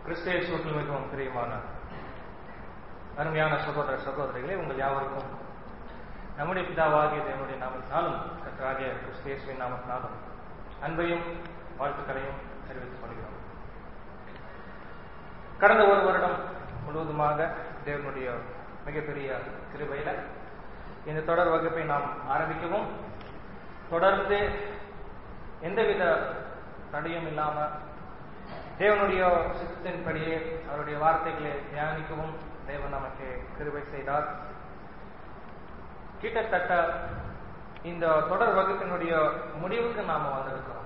கிறிஸ்தேசுவத்தில் மிகவும் பிரியமான அருமையான சகோதர சகோதரிகளே உங்கள் யாவருக்கும் நம்முடைய பிதாவாகிய தேவனுடைய நாமத்தினாலும் கத்தராகிய கிறிஸ்தேசுவின் நாமத்தினாலும் அன்பையும் வாழ்த்துக்களையும் தெரிவித்துக் கொள்கிறோம் கடந்த ஒரு வருடம் முழுவதுமாக தேவனுடைய மிகப்பெரிய கிருபையில இந்த தொடர் வகுப்பை நாம் ஆரம்பிக்கவும் தொடர்ந்து எந்தவித தடையும் இல்லாம தேவனுடைய சித்தத்தின்படியே அவருடைய வார்த்தைகளை தியானிக்கவும் தேவன் நமக்கு கிருபை செய்தார் கிட்டத்தட்ட இந்த தொடர் வகுப்பினுடைய முடிவுக்கு நாம வந்திருக்கிறோம்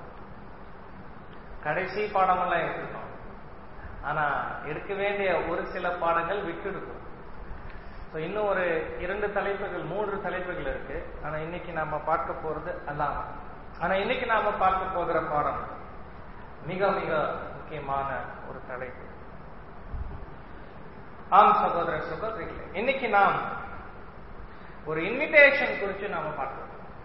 கடைசி பாடமெல்லாம் எடுத்துட்டோம் ஆனா எடுக்க வேண்டிய ஒரு சில பாடங்கள் விட்டுருக்கும் இன்னும் ஒரு இரண்டு தலைப்புகள் மூன்று தலைப்புகள் இருக்கு ஆனா இன்னைக்கு நாம பார்க்க போறது அல்லாம ஆனா இன்னைக்கு நாம பார்க்க போகிற பாடம் மிக மிக முக்கியமான ஒரு தலைப்பு ஆம் சகோதர சகோதரிகளே இன்னைக்கு நாம் ஒரு இன்விடேஷன் குறித்து நாம பார்க்கிறோம்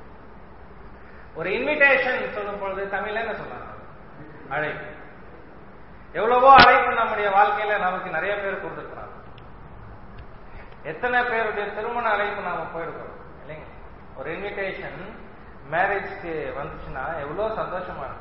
ஒரு இன்விடேஷன் சொல்லும் பொழுது தமிழ்ல என்ன சொல்லலாம் அழைப்பு எவ்வளவோ அழைப்பு நம்முடைய வாழ்க்கையில நமக்கு நிறைய பேர் கொடுத்துருக்கிறாங்க எத்தனை பேருடைய திருமண அழைப்பு நாம போயிருக்கோம் இல்லைங்க ஒரு இன்விடேஷன் மேரேஜ்க்கு வந்துச்சுன்னா எவ்வளவு சந்தோஷமா இருக்கு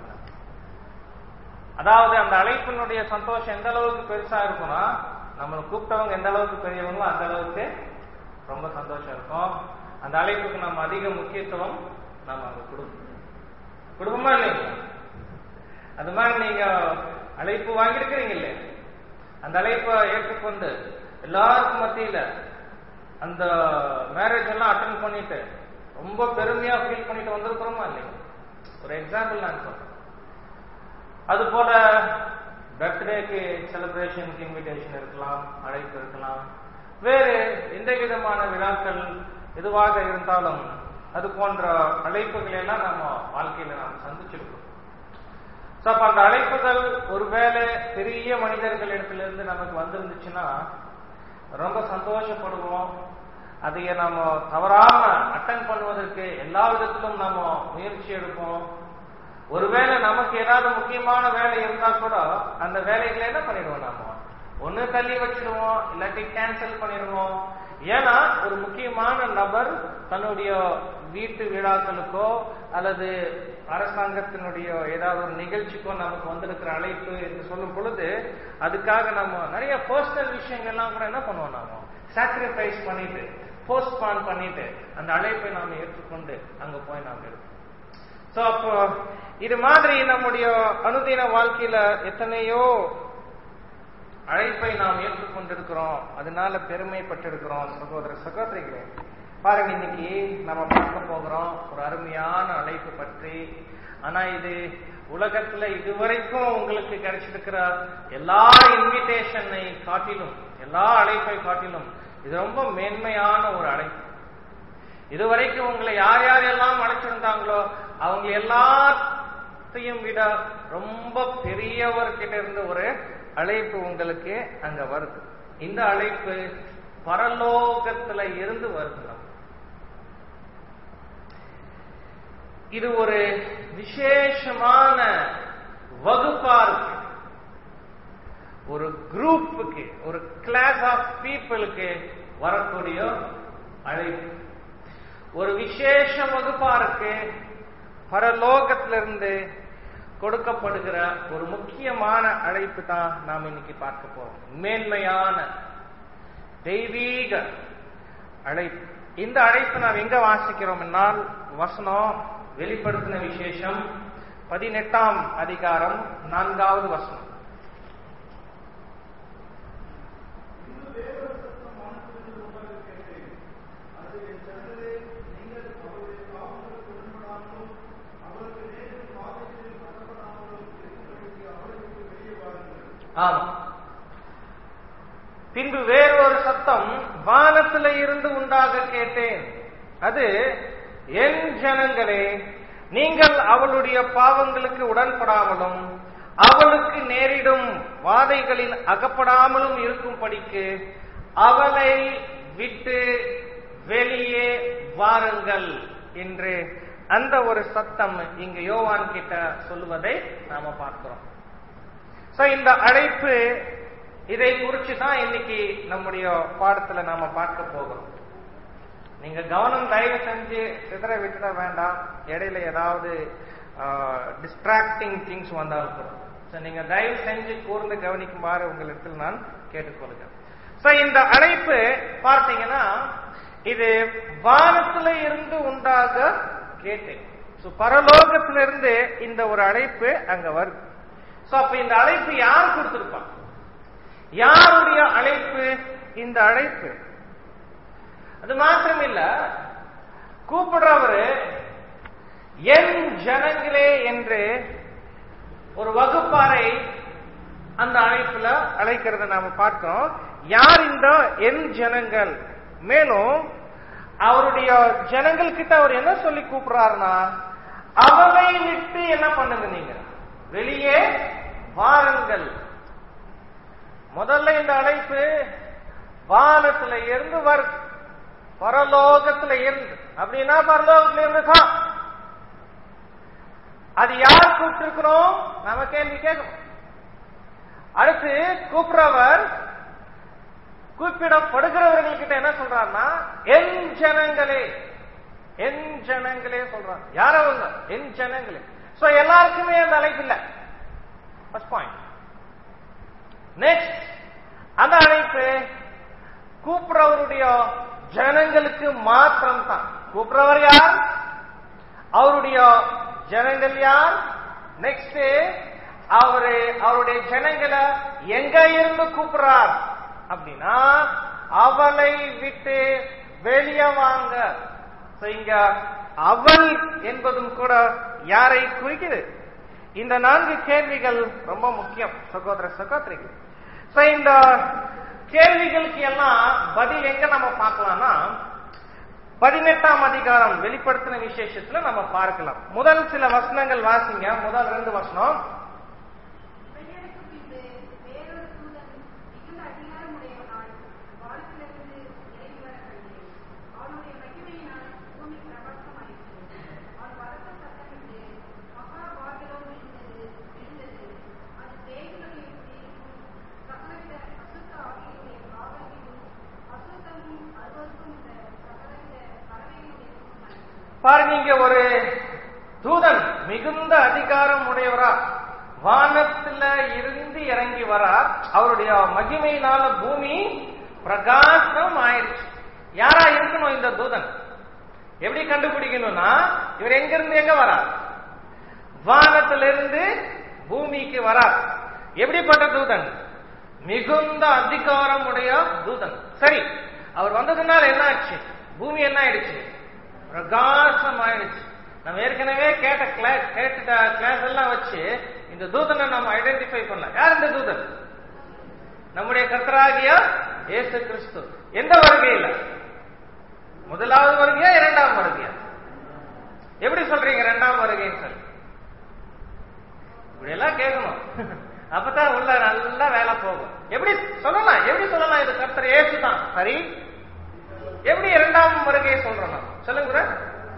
அதாவது அந்த அழைப்பினுடைய சந்தோஷம் எந்த அளவுக்கு பெருசா இருக்கும்னா நம்மளை கூப்பிட்டவங்க எந்த அளவுக்கு பெரியவங்களோ அந்த அளவுக்கு ரொம்ப சந்தோஷம் இருக்கும் அந்த அழைப்புக்கு நம்ம அதிக முக்கியத்துவம் நம்ம அங்க கொடுக்கணும் குடும்பமா இல்லைங்க அது மாதிரி நீங்க அழைப்பு வாங்கியிருக்கிறீங்க இல்லையா அந்த அழைப்பை ஏற்றுக்கொண்டு எல்லாருக்கும் மத்தியில அந்த மேரேஜ் எல்லாம் அட்டன் பண்ணிட்டு ரொம்ப பெருமையா ஃபீல் பண்ணிட்டு வந்திருக்கிறோமா இல்லைங்க ஒரு எக்ஸாம்பிள் நான் சொல்றேன் அது போல பர்த்டேக்கு செலிப்ரேஷனுக்கு இன்விடேஷன் இருக்கலாம் அழைப்பு இருக்கலாம் வேறு எந்த விதமான விழாக்கள் எதுவாக இருந்தாலும் அது போன்ற அழைப்புகளை எல்லாம் நம்ம வாழ்க்கையில நாம் சந்திச்சிருக்கோம் ஸோ அப்ப அந்த அழைப்புகள் ஒருவேளை பெரிய மனிதர்கள் இடத்திலிருந்து நமக்கு வந்திருந்துச்சுன்னா ரொம்ப சந்தோஷப்படுவோம் அதைய நம்ம தவறாம அட்டன் பண்ணுவதற்கு எல்லா விதத்திலும் நம்ம முயற்சி எடுப்போம் ஒருவேளை நமக்கு ஏதாவது முக்கியமான வேலை இருந்தா கூட அந்த வேலைகளை என்ன பண்ணிடுவோம் நாம ஒண்ணு தள்ளி வச்சிடுவோம் இல்லாட்டி கேன்சல் பண்ணிடுவோம் ஏன்னா ஒரு முக்கியமான நபர் தன்னுடைய வீட்டு விழாக்களுக்கோ அல்லது அரசாங்கத்தினுடைய ஏதாவது ஒரு நிகழ்ச்சிக்கோ நமக்கு வந்திருக்கிற அழைப்பு என்று சொல்லும் பொழுது அதுக்காக நம்ம நிறைய பர்சனல் விஷயங்கள்லாம் கூட என்ன பண்ணுவோம் நாம சாக்ரிஃபைஸ் பண்ணிட்டு போஸ்ட்பான் பண்ணிட்டு அந்த அழைப்பை நாம் ஏற்றுக்கொண்டு அங்க போய் நாம் எடுப்போம் சோ அப்போ இது மாதிரி நம்முடைய அனுதின வாழ்க்கையில எத்தனையோ அழைப்பை நாம் ஏற்றுக்கொண்டிருக்கிறோம் அதனால பெருமைப்பட்டிருக்கிறோம் சகோதர சகோதரிகளே பாருங்க இன்னைக்கு நம்ம பார்க்க போகிறோம் ஒரு அருமையான அழைப்பு பற்றி ஆனா இது உலகத்துல இதுவரைக்கும் உங்களுக்கு கிடைச்சிருக்கிற எல்லா இன்விடேஷனை காட்டிலும் எல்லா அழைப்பை காட்டிலும் இது ரொம்ப மேன்மையான ஒரு அழைப்பு இதுவரைக்கும் உங்களை யார் யார் எல்லாம் அழைச்சிருந்தாங்களோ அவங்க எல்லாத்தையும் விட ரொம்ப பெரியவர்கிட்ட இருந்து ஒரு அழைப்பு உங்களுக்கு அங்க வருது இந்த அழைப்பு பரலோகத்துல இருந்து வருது இது ஒரு விசேஷமான வகுப்பா இருக்கு ஒரு குரூப்புக்கு ஒரு கிளாஸ் ஆஃப் பீப்புளுக்கு வரக்கூடிய அழைப்பு ஒரு விசேஷ வகுப்பா இருக்கு பரலோகத்திலிருந்து கொடுக்கப்படுகிற ஒரு முக்கியமான அழைப்பு தான் நாம் இன்னைக்கு பார்க்க போறோம் மேன்மையான தெய்வீக அழைப்பு இந்த அழைப்பு நாம் எங்க வாசிக்கிறோம் என்னால் வசனம் வெளிப்படுத்தின விசேஷம் பதினெட்டாம் அதிகாரம் நான்காவது வசனம் ஆமா பின்பு வேறொரு சத்தம் வானத்தில இருந்து உண்டாக கேட்டேன் அது என் ஜனங்களே நீங்கள் அவளுடைய பாவங்களுக்கு உடன்படாமலும் அவளுக்கு நேரிடும் வாதைகளில் அகப்படாமலும் இருக்கும்படிக்கு அவளை விட்டு வெளியே வாருங்கள் என்று அந்த ஒரு சத்தம் இங்க யோவான் கிட்ட சொல்லுவதை நாம பார்க்கிறோம் சோ இந்த அழைப்பு இதை குறிச்சு தான் இன்னைக்கு நம்முடைய பாடத்துல நாம பார்க்க போகிறோம் நீங்க கவனம் தயவு செஞ்சு சிதற விட்டுட வேண்டாம் இடையில ஏதாவது டிஸ்ட்ராக்டிங் திங்ஸ் வந்தாலும் கூட So, நீங்க தயவு செஞ்சு கூர்ந்து கவனிக்குமாறு உங்களிடத்தில் நான் கேட்டுக்கொள்கிறேன் சோ இந்த அழைப்பு பார்த்தீங்கன்னா இது வானத்துல இருந்து உண்டாக கேட்டேன் சோ பரலோகத்துல இருந்து இந்த ஒரு அழைப்பு அங்க வருது சோ அப்ப இந்த அழைப்பு யார் கொடுத்திருப்பான் யாருடைய அழைப்பு இந்த அழைப்பு அது மாத்திரம் இல்ல கூப்பிடுறவரு என் ஜனங்களே என்று ஒரு வகுப்பாரை அந்த அழைப்புல அழைக்கிறத நாம பார்த்தோம் யார் இந்த என் ஜனங்கள் மேலும் அவருடைய ஜனங்கள் கிட்ட அவர் என்ன சொல்லி கூப்பிடுறாருன்னா அவளை விட்டு என்ன பண்ணுங்க நீங்க வெளியே வாருங்கள் முதல்ல இந்த அழைப்பு வானத்துல இருந்து வருது பரலோகத்துல இருந்து அப்படின்னா பரலோகத்துல இருந்து தான் அது யார் கூப்பிட்டிருக்கிறோம் நாம கேள்வி கேட்கணும் அடுத்து கூப்பிடுறவர் கூப்பிடப்படுகிறவர்கள் கிட்ட என்ன சொல்றாருன்னா என் ஜனங்களே என் ஜனங்களே சொல்றாங்க யார் அவங்க என் ஜனங்களே சோ எல்லாருக்குமே அந்த அழைப்பு இல்ல ஃபர்ஸ்ட் பாயிண்ட் நெக்ஸ்ட் அந்த அழைப்பு கூப்பிடுறவருடைய ஜனங்களுக்கு மாத்திரம் தான் கூப்பிடுறவர் யார் அவருடைய ஜனங்கள் யார் நெக்ஸ்ட் அவரு அவருடைய ஜனங்களை எங்க இருந்து கூப்பிடுறார் அப்படின்னா அவளை விட்டு வெளியே வாங்க So, இங்க அவள் என்பதும் கூட யாரை குறிக்குது இந்த நான்கு கேள்விகள் ரொம்ப முக்கியம் சகோதர சகோதரிகள் So, இந்த கேள்விகளுக்கு எல்லாம் பதில் எங்க நம்ம பார்க்கலாம்னா பதினெட்டாம் அதிகாரம் வெளிப்படுத்தின விசேஷத்துல நம்ம பார்க்கலாம் முதல் சில வசனங்கள் வாசிங்க முதல் ரெண்டு வசனம் பெயருக்கு பின்பு வேறொரு தூதன் மிகுந்த அதிகாரமுடையவனாய் வானத்திலிருந்து இறங்கி வர கண்டேன். அவனுடைய மகிமையினால் பூமி பிரகாசமாயிற்று. அவன் பலத்த சத்தமிட்டு, மகா பாபிலோன் விழுந்தது, விழுந்தது. அது தேவனுடைய குடியிருப்பும், சகலவித அசுத்த ஆவிகளுடைய காவலிலும், அசுத்தமும் அருவருப்பும் உள்ள சகலவித பறவைகளுடைய கூட்டமாயிற்று. பாருங்க இங்க ஒரு தூதன் மிகுந்த அதிகாரம் உடையவரா வானத்துல இருந்து இறங்கி வரார் அவருடைய மகிமையினால பூமி பிரகாசம் ஆயிடுச்சு யாரா இருக்கணும் இந்த தூதன் எப்படி கண்டுபிடிக்கணும்னா இவர் எங்க இருந்து எங்க வரார் வானத்திலிருந்து பூமிக்கு வரார் எப்படிப்பட்ட தூதன் மிகுந்த அதிகாரம் உடைய தூதன் சரி அவர் வந்ததுனால என்ன ஆச்சு பூமி என்ன ஆயிடுச்சு பிரகாசம் ஆயிடுச்சு நம்ம ஏற்கனவே கேட்ட கிளாஸ் கேட்ட கிளாஸ் எல்லாம் வச்சு இந்த தூதனை நம்ம ஐடென்டிஃபை பண்ணலாம் யார் இந்த தூதன் நம்முடைய கர்த்தராகிய இயேசு கிறிஸ்து எந்த வருகையில முதலாவது வருகையா இரண்டாம் வருகையா எப்படி சொல்றீங்க இரண்டாம் வருகைன்னு சொல்லி இப்படி எல்லாம் கேட்கணும் அப்பதான் உள்ள நல்லா வேலை போகும் எப்படி சொல்லலாம் எப்படி சொல்லலாம் இது கர்த்தர் இயேசு தான் சரி எப்படி இரண்டாம் வருகையை சொல்றோம் நம்ம? சொல்லுங்க brother.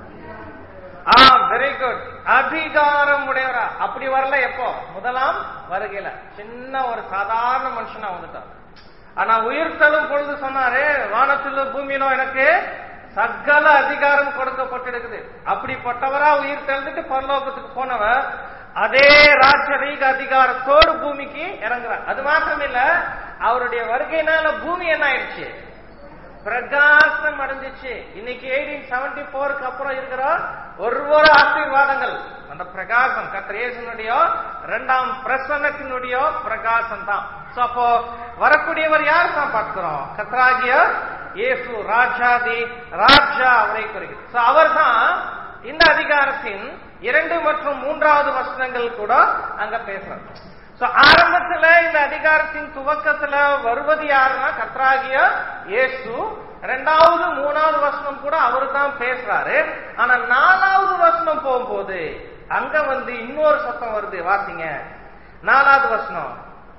ஆ வெரி குட் அதிகாரம் உடையவரா அப்படி வரல எப்போ முதலாம் வருகையில சின்ன ஒரு சாதாரண மனுஷனா வந்துட்டார் ஆனா உயிர் தழும் பொழுது சொன்னாரு வானத்திலும் பூமியிலும் எனக்கு சகல அதிகாரம் கொடுக்கப்பட்டிருக்குது அப்படிப்பட்டவரா உயிர் தெழுந்துட்டு பரலோகத்துக்கு போனவர் அதே ராஜரீக அதிகாரத்தோடு பூமிக்கு இறங்குறார் அது மாத்திரம் இல்ல அவருடைய வருகையினால பூமி என்ன ஆயிடுச்சு பிரகாசம் அடைஞ்சிச்சு இன்னைக்கு எயிட்டீன் செவன்டி போருக்கு அப்புறம் இருக்கிற ஒரு ஒரு ஆசீர்வாதங்கள் அந்த பிரகாசம் கத்திரேசனுடைய இரண்டாம் பிரசன்னத்தினுடைய பிரகாசம் தான் சோ அப்போ வரக்கூடியவர் யார் தான் பார்க்கிறோம் கத்ராகிய இயேசு ராஜாதி ராஜா அவரை குறிக்கிறது சோ அவர் தான் இந்த அதிகாரத்தின் இரண்டு மற்றும் மூன்றாவது வசனங்கள் கூட அங்க பேசுறாங்க சோ ஆரம்பத்துல இந்த அதிகாரத்தின் துவக்கத்துல வருவது யாருன்னா கத்ராகிய இயேசு ரெண்டாவது மூணாவது வசனம் கூட அவரு தான் பேசுறாரு ஆனா நாலாவது வசனம் போகும்போது அங்க வந்து இன்னொரு சத்தம் வருது வாசிங்க நாலாவது வசனம்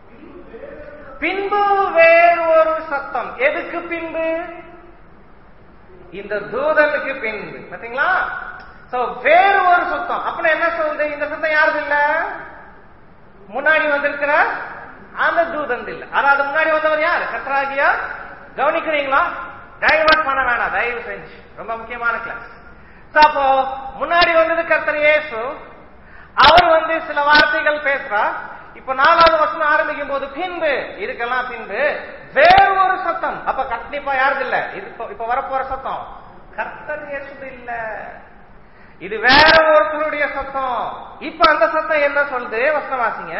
பின்பு வேறு ஒரு சத்தம் எதுக்கு பின்பு இந்த தூதனுக்கு பின்பு பாத்தீங்களா சோ வேறு ஒரு சத்தம் அப்படின்னா என்ன சொல்றது இந்த சத்தம் யாருது இல்ல முன்னாடி வந்திருக்கிற அந்த தூதன் இல்ல அதாவது முன்னாடி வந்தவர் யார் கத்ராகியா கவனிக்கிறீங்களா டைவர்ட் பண்ண வேணாம் தயவு செஞ்சு ரொம்ப முக்கியமான கிளாஸ் அப்போ முன்னாடி வந்தது கர்த்தர் இயேசு அவர் வந்து சில வார்த்தைகள் பேசுறார் இப்ப நாலாவது வசனம் ஆரம்பிக்கும் போது பின்பு இதுக்கெல்லாம் பின்பு வேறு ஒரு சத்தம் அப்ப கண்டிப்பா யாருது இல்ல இது இப்ப- இப்ப வரப்போற சத்தம் கர்த்தர் இயேசுது இல்ல இது வேற ஒருத்தருடைய சத்தம் இப்ப அந்த சத்தம் என்ன சொல்லுது வசனம் வாசிங்க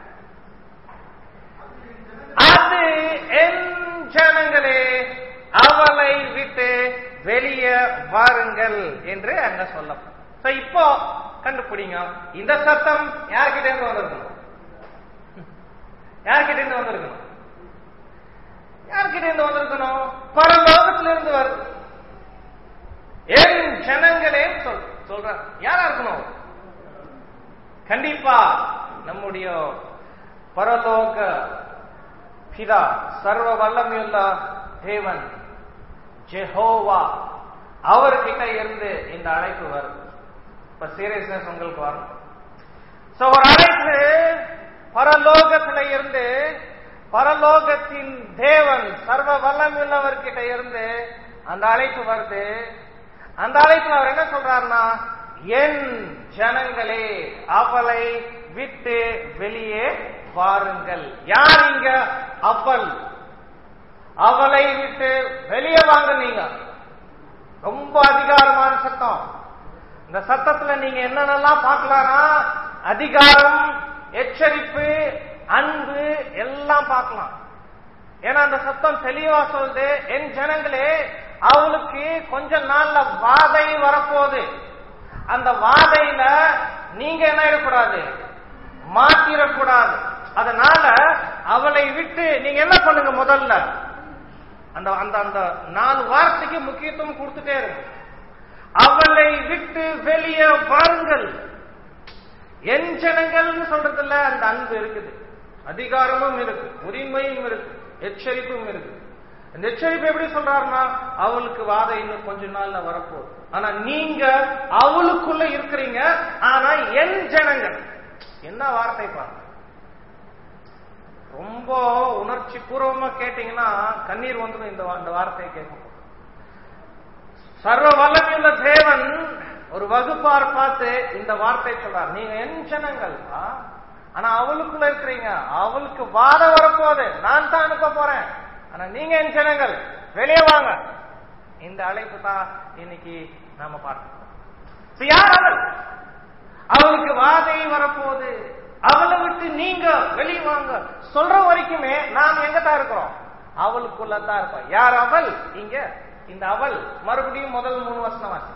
அது என் ஜனங்களே அவளை விட்டு வெளியே வாருங்கள் என்று அங்க சொல்லப்படும் So, இப்போ கண்டுபிடிங்க இந்த சத்தம் யார்கிட்ட இருந்து வந்திருக்கணும் யார்கிட்ட இருந்து வந்திருக்கணும் யார்கிட்ட இருந்து வந்திருக்கணும் பரலோகத்திலிருந்து வருது என் ஜனங்களே சொல் சொல்ற யாரா இருக்கணும் கண்டிப்பா நம்முடைய பரலோக பிதா சர்வ வல்லமையுள்ள தேவன் ஜெஹோவா அவர்கிட்ட இருந்து இந்த அழைப்பு வருது இப்ப சீரியஸ்னஸ் உங்களுக்கு வரும் சோ ஒரு அழைப்பு பரலோகத்துல இருந்து பரலோகத்தின் தேவன் சர்வ வல்லமையுள்ளவர்கிட்ட இருந்து அந்த அழைப்பு வருது அந்த அழைப்புல அவர் என்ன சொல்றாருன்னா என் ஜனங்களே அவளை விட்டு வெளியே வாருங்கள் யார் இங்க அவள் அவளை விட்டு வெளியே வாங்க நீங்க ரொம்ப அதிகாரமான சத்தம் இந்த சத்தத்துல நீங்க என்னென்னலாம் பார்க்கலாம்னா அதிகாரம் எச்சரிப்பு அன்பு எல்லாம் பார்க்கலாம் ஏன்னா அந்த சத்தம் தெளிவா சொல்லுது என் ஜனங்களே அவளுக்கு கொஞ்ச நாள்ல வாதை வரப்போகுது அந்த வாதையில நீங்க என்ன ஆயிடக்கூடாது மாத்திரக்கூடாது அதனால அவளை விட்டு நீங்க என்ன பண்ணுங்க முதல்ல அந்த அந்த அந்த நாலு வார்த்தைக்கு முக்கியத்துவம் கொடுத்துட்டே இருக்கு அவளை விட்டு வெளியே வாருங்கள் என் ஜனங்கள்னு சொல்றதுல அந்த அன்பு இருக்குது அதிகாரமும் இருக்கு உரிமையும் இருக்கு எச்சரிப்பும் இருக்கு இந்த எச்சரிப்பு எப்படி சொல்றாருன்னா அவளுக்கு வாதை இன்னும் கொஞ்ச நாள்ல வரப்போகுது ஆனா நீங்க அவளுக்குள்ள இருக்கிறீங்க ஆனா என் ஜனங்கள் என்ன வார்த்தை பாருங்க ரொம்ப உணர்ச்சி பூர்வமா கேட்டீங்கன்னா கண்ணீர் வந்துடும் இந்த வா- இந்த வார்த்தையை கேட்கும் சர்வ வல்லமையுள்ள தேவன் ஒரு வகுப்பார் பார்த்து இந்த வார்த்தை சொல்றார் நீங்க என் ஜனங்கள் ஆனா அவளுக்குள்ள இருக்கிறீங்க அவளுக்கு வாதம் வரப்போகுது நான் தான் அனுப்ப போறேன் ஆனா நீங்க என் ஜனங்கள் வெளியே வாங்க இந்த அழைப்பு தான் இன்னைக்கு நாம பார்க்கணும் So, யார் அவள் அவளுக்கு வாதை வரப்போகுது அவளை விட்டு நீங்க வெளியே வாங்க சொல்ற வரைக்குமே நாம் எங்க தான் இருக்கிறோம் அவளுக்குள்ள தான் இருப்போம் யார் அவள் இங்க இந்த அவள் மறுபடியும் முதல் மூணு வசனம் வாசி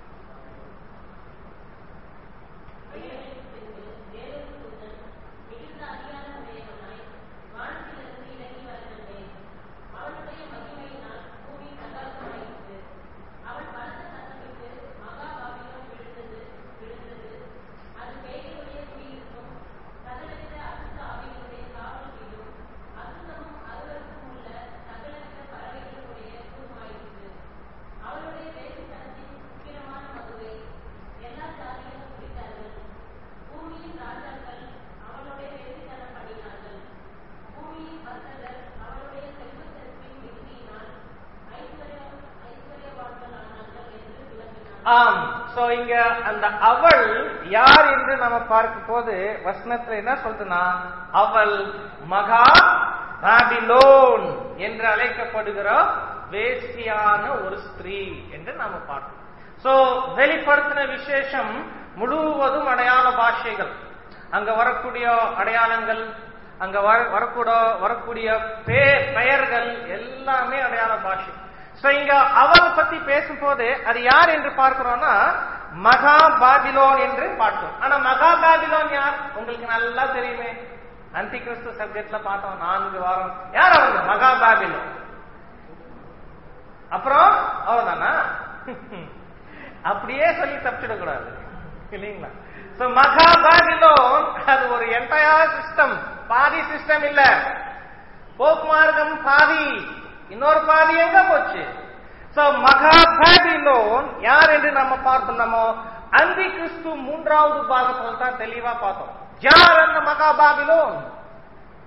ஆம் சோ இங்க அந்த அவள் யார் என்று நம்ம பார்க்கும் போது வசனத்துல என்ன சொல்றதுன்னா அவள் மகா பாபிலோன் என்று அழைக்கப்படுகிற வேசியான ஒரு ஸ்திரீ என்று நாம பார்க்கிறோம் சோ வெளிப்படுத்தின விசேஷம் முழுவதும் அடையாள பாஷைகள் அங்க வரக்கூடிய அடையாளங்கள் அங்க வர- வரக்கூட வரக்கூடிய பேர் பெயர்கள் எல்லாமே அடையாள பாஷை சோ இங்க அவள் பத்தி பேசும்போது அது யார் என்று பார்க்கிறோம்னா மகா பாபிலோன் என்று பார்த்தோம் ஆனா மகா பாபிலோன் யார் உங்களுக்கு நல்லா தெரியுமே அந்தி கிறிஸ்து சப்ஜெக்ட்ல பார்த்தோம் நான்கு வாரம் யார் அவங்க மகா பாபிலோன் அப்புறம் அவதானா அப்படியே சொல்லி தப்பிச்சிடக்கூடாது இல்லைங்களா சோ மகா பாபிலோன் அது ஒரு என்டையர் சிஸ்டம் பாதி சிஸ்டம் இல்ல போக்கு மார்க்கம் பாதி இன்னொரு பாதி எங்க போச்சு சோ மகா பாபிலோன் யார் என்று நம்ம பார்த்தோம் நம்ம அந்தி கிறிஸ்து மூன்றாவது பாகத்தில் தான் தெளிவா பார்த்தோம் யார் அந்த மகா பாபிலோன்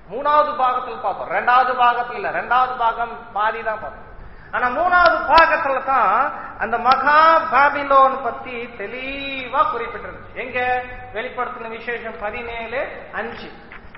மூணாவது பாகத்தில் பார்த்தோம் ரெண்டாவது பாகத்துல இல்ல ரெண்டாவது பாகம் பாதி தான் பார்த்தோம் ஆனா மூணாவது பாகத்துல தான் அந்த மகா பாபிலோன் பத்தி தெளிவா குறிப்பிட்டிருந்துச்சு எங்க வெளிப்படுத்தின விசேஷம் பதினேழு அஞ்சு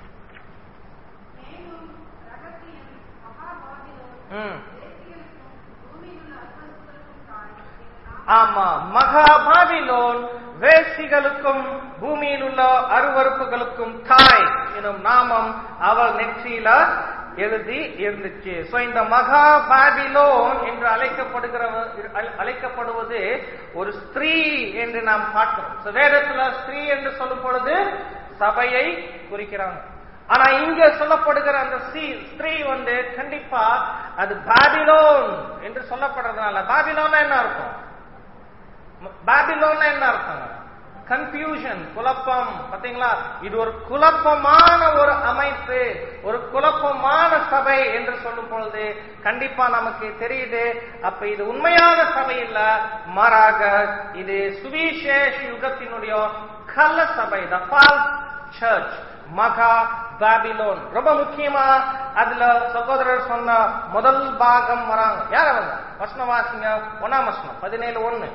மேலும் ரகசியம் மகாபாபிலோன் ம் தேசிகளுக்கும் பூமியில் உள்ள அற்புதங்களுக்கும் தாய் எங்கள் நாமம் ஆமா மகாபாபிலோன் வேசிகளுக்கும் பூமியில் உள்ள அருவறுப்புகளுக்கும் தாய் எனும் நாமம் அவள் நெற்றியில எழுதி இருந்துச்சு சோ இந்த மகா பாபிலோன் என்று அழைக்கப்படுகிற அழைக்கப்படுவது ஒரு ஸ்திரீ என்று நாம் பார்க்கிறோம் So, வேதத்துல ஸ்திரீ என்று சொல்லும் பொழுது சபையை குறிக்கிறாங்க ஆனா இங்க சொல்லப்படுகிற அந்த ஸ்ரீ ஸ்திரீ வந்து கண்டிப்பா அது பாபிலோன் என்று சொல்லப்படுறதுனால பாபிலோன்னா என்ன அர்த்தம் பாபிலோன்னா என்ன அர்த்தம் கன்ஃபியூஷன் குழப்பம் பாத்தீங்களா இது ஒரு குழப்பமான ஒரு அமைப்பு ஒரு குழப்பமான சபை என்று சொல்லும் பொழுது கண்டிப்பா நமக்கு தெரியுது அப்ப இது உண்மையான சபை இல்ல மாறாக இது சுவிசேஷ யுகத்தினுடைய கள்ள சபை த ஃபால்ஸ் சர்ச் மகா பாபிலோன் ரொம்ப முக்கியமா அதுல சகோதரர் சொன்ன முதல் பாகம் வராங்க யார் அவங்க வசனம் வாசிங்க ஒன்னாம் வசனம் பதினேழு ஒண்ணு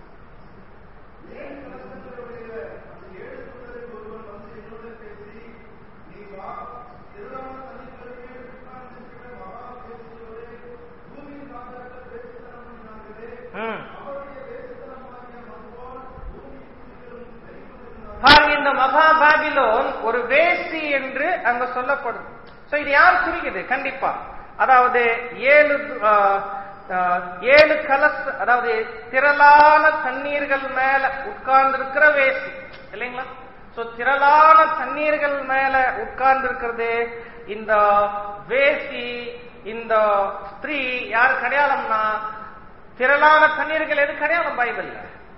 ம். பாருங்க இந்த மகா பாபிலோன் ஒரு வேசி என்று அங்க சொல்லப்படுது சோ இது யார் குறிக்குது கண்டிப்பா அதாவது ஏழு ஆ, ஆ, ஏழு கலஸ் அதாவது திரளான தண்ணீர்கள் மேல உட்கார்ந்து இருக்கிற வேசி இல்லைங்களா சோ திரளான தண்ணீர்கள் மேல உட்கார்ந்து இருக்கிறது இந்த வேசி இந்த ஸ்திரீ யார் கிடையாளம்னா திரளான தண்ணீர்கள் எது கிடையாது பைபிள்ல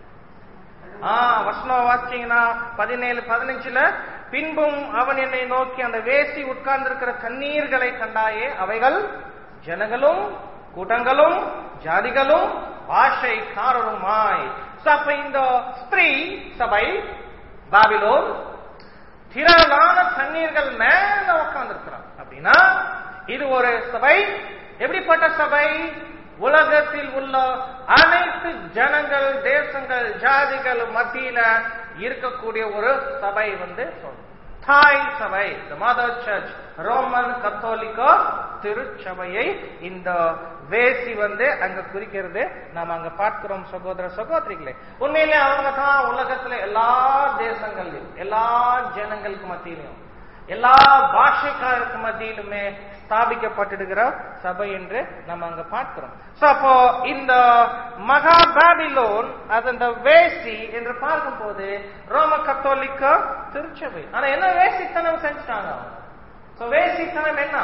ஆ வசனம் வாசிச்சீங்கன்னா பதினேழு பதினஞ்சுல பின்பும் அவன் என்னை நோக்கி அந்த வேசி உட்கார்ந்திருக்கிற தண்ணீர்களை கண்டாயே அவைகள் ஜனங்களும் கூட்டங்களும் ஜாதிகளும் பாஷைக்காரருமாய் So, அப்ப இந்த ஸ்திரீ சபை பாபிலோன் திரளான தண்ணீர்கள் மேல உட்கார்ந்திருக்கிறான் அப்படின்னா இது ஒரு சபை எப்படிப்பட்ட சபை உலகத்தில் உள்ள அனைத்து ஜனங்கள் தேசங்கள் ஜாதிகள் மத்தியில இருக்கக்கூடிய ஒரு சபை வந்து சொல்றோம் தாய் சபை the mother church ரோமன் கத்தோலிக்க திருச்சபையை இந்த வேசி வந்து அங்க குறிக்கிறது நாம அங்க பார்க்கிறோம் சகோதர சகோதரிகளே உண்மையிலே அவங்க தான் உலகத்துல எல்லா தேசங்கள்லயும் எல்லா ஜனங்களுக்கு மத்தியிலும் எல்லா பாஷைக்காரருக்கு மத்தியிலுமே ஸ்தாபிக்கப்பட்டிருக்கிற சபை என்று நம்ம அங்க பார்க்கிறோம் சோ அப்போ இந்த மகா பாபிலோன் அது அந்த வேசி என்று பார்க்கும்போது ரோம கத்தோலிக்க திருச்சபை ஆனா என்ன வேசித்தனம் செஞ்சுட்டாங்க சோ வேசித்தனம் என்ன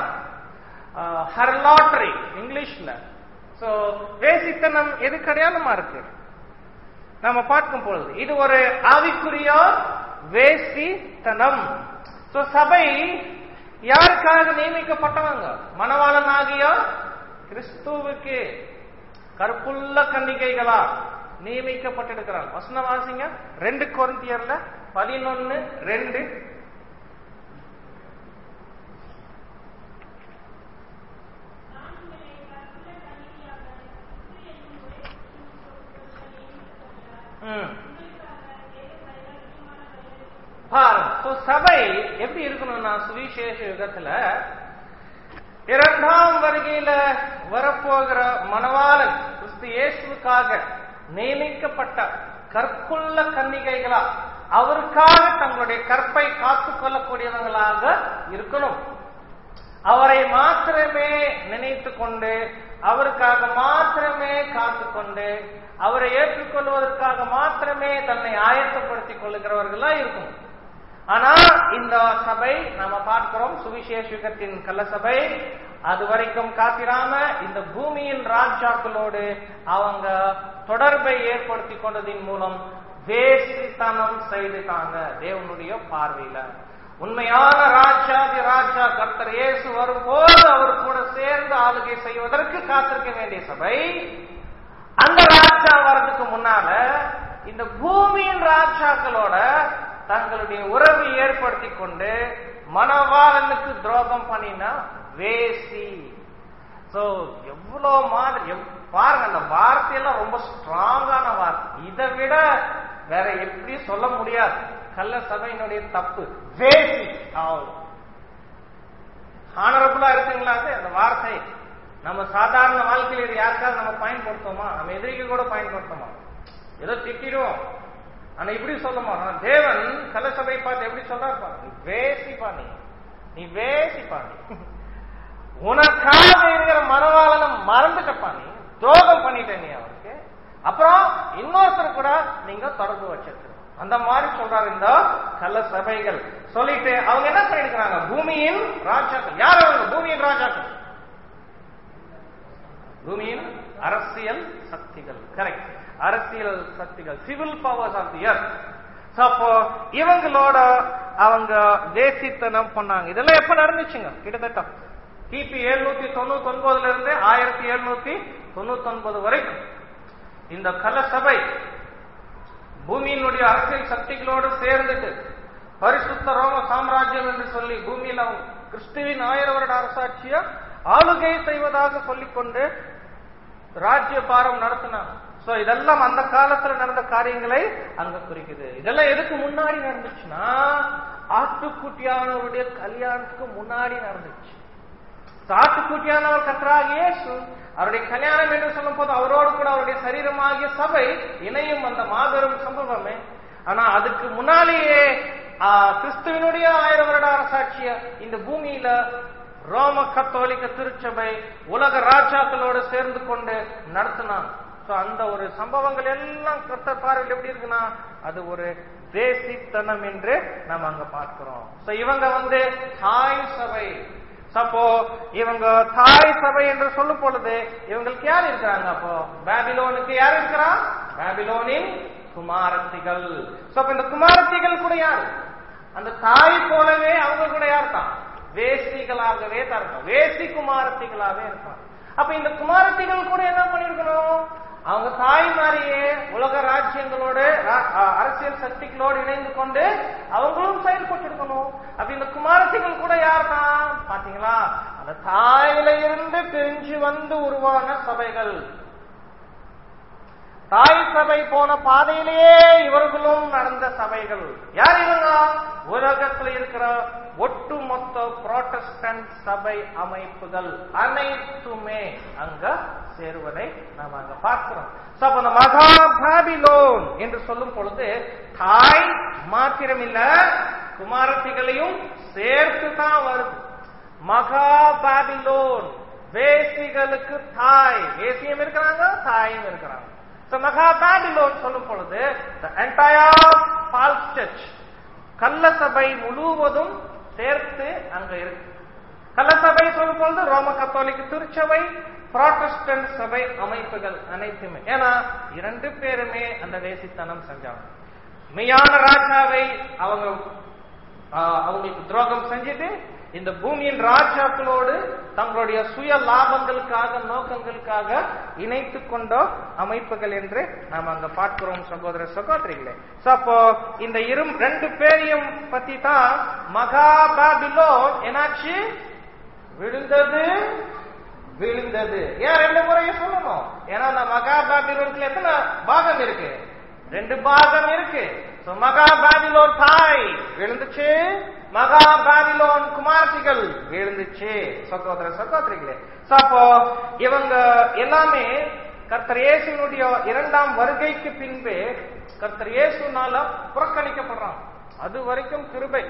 ஹர்லாட்ரி இங்கிலீஷ்ல சோ வேசித்தனம் எது கிடையாதுமா இருக்கு நம்ம பார்க்கும் பொழுது இது ஒரு ஆவிக்குரிய வேசித்தனம் சோ சபை யாருக்காக நியமிக்கப்பட்டவங்க மணவாளனாகிய கிறிஸ்துவுக்கு கற்புள்ள கன்னிகைகளா நியமிக்கப்பட்டிருக்கிறாங்க வசன வாசிங்க ரெண்டு கொரிந்தியர்ல பதினொன்னு ரெண்டு ம் பாருங்க So, சபை எப்படி இருக்கணும்னா சுவிசேஷ யுகத்துல இரண்டாம் வருகையில வரப்போகிற மணவாளன் கிறிஸ்து இயேசுவுக்காக நியமிக்கப்பட்ட கற்குள்ள கன்னிகைகளா அவருக்காக தங்களுடைய கற்பை காத்துக் கொள்ளக்கூடியவங்களாக இருக்கணும் அவரை மாத்திரமே நினைத்து கொண்டு அவருக்காக மாத்திரமே காத்துக்கொண்டு அவரை ஏற்றுக்கொள்வதற்காக மாத்திரமே தன்னை ஆயத்தப்படுத்திக் கொள்ளுகிறவர்களா இருக்கும் ஆனா இந்த சபை நாம பார்க்கிறோம் சுவிசேஷ யுகத்தின் கள்ள சபை அது வரைக்கும் காத்திராம இந்த பூமியின் ராஜாக்களோடு அவங்க தொடர்பை ஏற்படுத்தி கொண்டதின் மூலம் வேசித்தனம் செய்துட்டாங்க தேவனுடைய பார்வையில உண்மையான ராஜாதி ராஜா கர்த்தர் இயேசு வரும்போது அவர் கூட சேர்ந்து ஆளுகை செய்வதற்கு காத்திருக்க வேண்டிய சபை அந்த ராஜா வர்றதுக்கு முன்னால இந்த பூமியின் ராஜாக்களோட தங்களுடைய உறவை ஏற்படுத்தி கொண்டு மணவாளனுக்கு துரோகம் பண்ணினா வேசி சோ எவ்வளவு மாதிரி எவ்- பாருங்க அந்த வார்த்தையெல்லாம் ரொம்ப ஸ்ட்ராங்கான வார்த்தை இதை விட வேற எப்படி சொல்ல முடியாது கள்ள சபையினுடைய தப்பு வேசி ஆகும் ஹானரபுளா இருக்குங்களா அது அந்த வார்த்தை நம்ம சாதாரண வாழ்க்கையில் இது யாருக்காவது நம்ம பயன்படுத்தோமா நம்ம எதிரிக்கு கூட பயன்படுத்தோமா ஏதோ திட்டிடுவோம் ஆனா இப்படி சொல்ல மாட்டோம் தேவன் கலசபை பார்த்து எப்படி சொல்றாரு பாரு நீ வேசிப்பா நீ நீ வேசிப்பா நீ உனக்காக இருக்கிற மனவாளனை மறந்துட்டப்பா நீ துரோகம் பண்ணிட்ட நீ அவருக்கு அப்புறம் இன்னொருத்தர் கூட நீங்க தொடர்பு வச்சிருக்க அந்த மாதிரி சொல்றாரு இந்த கள்ள சபைகள் சொல்லிட்டு அவங்க என்ன பண்ணிருக்கிறாங்க பூமியின் ராஜாக்கள் யார் அவங்க பூமியின் ராஜாக்கள் பூமியின் அரசியல் சக்திகள் கரெக்ட் அரசியல் சக்திகள் civil powers of the earth அப்போ இவங்களோட அவங்க தேசித்தனம் பண்ணாங்க இதெல்லாம் எப்ப நடந்துச்சுங்க கிட்டத்தட்ட கிபி எழுநூத்தி தொண்ணூத்தி ஒன்பதுல இருந்து ஆயிரத்தி எழுநூத்தி தொண்ணூத்தி ஒன்பது வரைக்கும் இந்த கல சபை பூமியினுடைய அரசியல் சக்திகளோடு சேர்ந்துட்டு பரிசுத்த ரோம சாம்ராஜ்யம் என்று சொல்லி பூமியில அவங்க கிறிஸ்துவின் ஆயிரம் வருட அரசாட்சிய ஆளுகை செய்வதாக சொல்லிக்கொண்டு ராஜ்ய பாரம் நடத்தினாங்க சோ இதெல்லாம் அந்த காலத்துல நடந்த காரியங்களை அங்க குறிக்குது இதெல்லாம் எதுக்கு முன்னாடி நடந்துச்சுன்னா ஆட்டுக்குட்டியானவருடைய கல்யாணத்துக்கு முன்னாடி நடந்துச்சு ஆட்டுக்குட்டியானவர் கத்தராக இயேசு அவருடைய கல்யாணம் என்று சொல்லும் போது அவரோடு கூட அவருடைய சரீரமாகிய சபை இணையும் அந்த மாபெரும் சம்பவமே ஆனா அதுக்கு முன்னாலேயே ஆ, கிறிஸ்துவினுடைய ஆயிரம் வருட அரசாட்சிய இந்த பூமியில ரோம கத்தோலிக்க திருச்சபை உலக ராஜாக்களோடு சேர்ந்து கொண்டு நடத்தினாங்க So, அந்த ஒரு சம்பவங்கள் எல்லாம் கர்த்தர் பார்வையில் எப்படி இருக்குன்னா அது ஒரு தேசித்தனம் என்று நாம் அங்க பார்க்கிறோம் So, இவங்க வந்து தாய் சபை அப்போ இவங்க தாய் சபை என்று சொல்லும் பொழுது இவங்களுக்கு யார் இருக்கிறாங்க அப்போ பாபிலோனுக்கு யார் இருக்கிறா பாபிலோனின் குமாரத்திகள் So, அப்ப இந்த குமாரத்திகள் கூட யார் அந்த தாய் போலவே அவங்க கூட யார் தான் வேசிகளாகவே தான் இருக்காங்க வேசி குமாரத்திகளாகவே இருக்காங்க அப்ப இந்த குமாரத்திகள் கூட என்ன பண்ணிருக்கணும் அவங்க தாய் மாதிரியே உலக ராஜ்யங்களோடு ரா- அ- அரசியல் சக்திகளோடு இணைந்து கொண்டு அவங்களும் செயல்பட்டிருக்கணும் அப்ப இந்த குமாரத்திகள் கூட யார் தான் பாத்தீங்களா அந்த தாயில இருந்து பிரிஞ்சு வந்து உருவான சபைகள் தாய் சபை போன பாதையிலேயே இவர்களும் நடந்த சபைகள் யார் இவங்க உலகத்தில் இருக்கிற ஒட்டுமொத்த புரோட்டஸ்டன்ட் சபை அமைப்புகள் அனைத்துமே அங்க சேருவதை நாம் அங்க பார்க்கிறோம் So, அப்ப அந்த மகா பாபிலோன் என்று சொல்லும் பொழுது தாய் மாத்திரமில்ல குமாரத்திகளையும் சேர்த்து தான் வருது மகா பாபிலோன் வேசிகளுக்கு தாய் வேசியம் இருக்கிறாங்க தாயும் இருக்கிறாங்க So, மகா பாபிலோன் சொல்லும் பொழுது the entire false church கள்ள சபை முழுவதும் சேர்த்து அங்க இருக்கு கள்ள சபை சொல்லும் பொழுது ரோம கத்தோலிக்க திருச்சபை புராட்டஸ்டன்ட் சபை அமைப்புகள் அனைத்துமே ஏன்னா இரண்டு பேருமே அந்த தேசித்தனம் செஞ்சாங்க மெய்யான ராஜாவை அவங்க ஆஹ், அவங்களுக்கு துரோகம் செஞ்சுட்டு இந்த பூமியின் ராஜாக்களோடு தங்களுடைய சுய லாபங்களுக்காக நோக்கங்களுக்காக இணைத்து கொண்ட அமைப்புகள் என்று நாம் அங்க பார்க்கிறோம் சகோதர சகோதரிகளே So, அப்போ இந்த இரு ரெண்டு பேரையும் பத்தி தான் மகாபாபிலோ என்னாச்சு விழுந்தது விழுந்தது ஏன் ரெண்டு முறையும் சொல்லணும் ஏன்னா அந்த மகாபாபிலோனுக்கு எத்தனை பாகம் இருக்கு ரெண்டு பாகம் இருக்கு So, மகாபாபிலோன் தாய் விழுந்துச்சு மகாபாபிலோன் குமார்த்திகள் விழுந்துச்சு சகோதர சகோதரிகளே So, அப்போ இவங்க எல்லாமே கர்த்தர் இயேசுனுடைய இரண்டாம் வருகைக்கு பின்பு கர்த்தர் இயேசுனால புறக்கணிக்கப்படுறாங்க அது வரைக்கும் கிருபை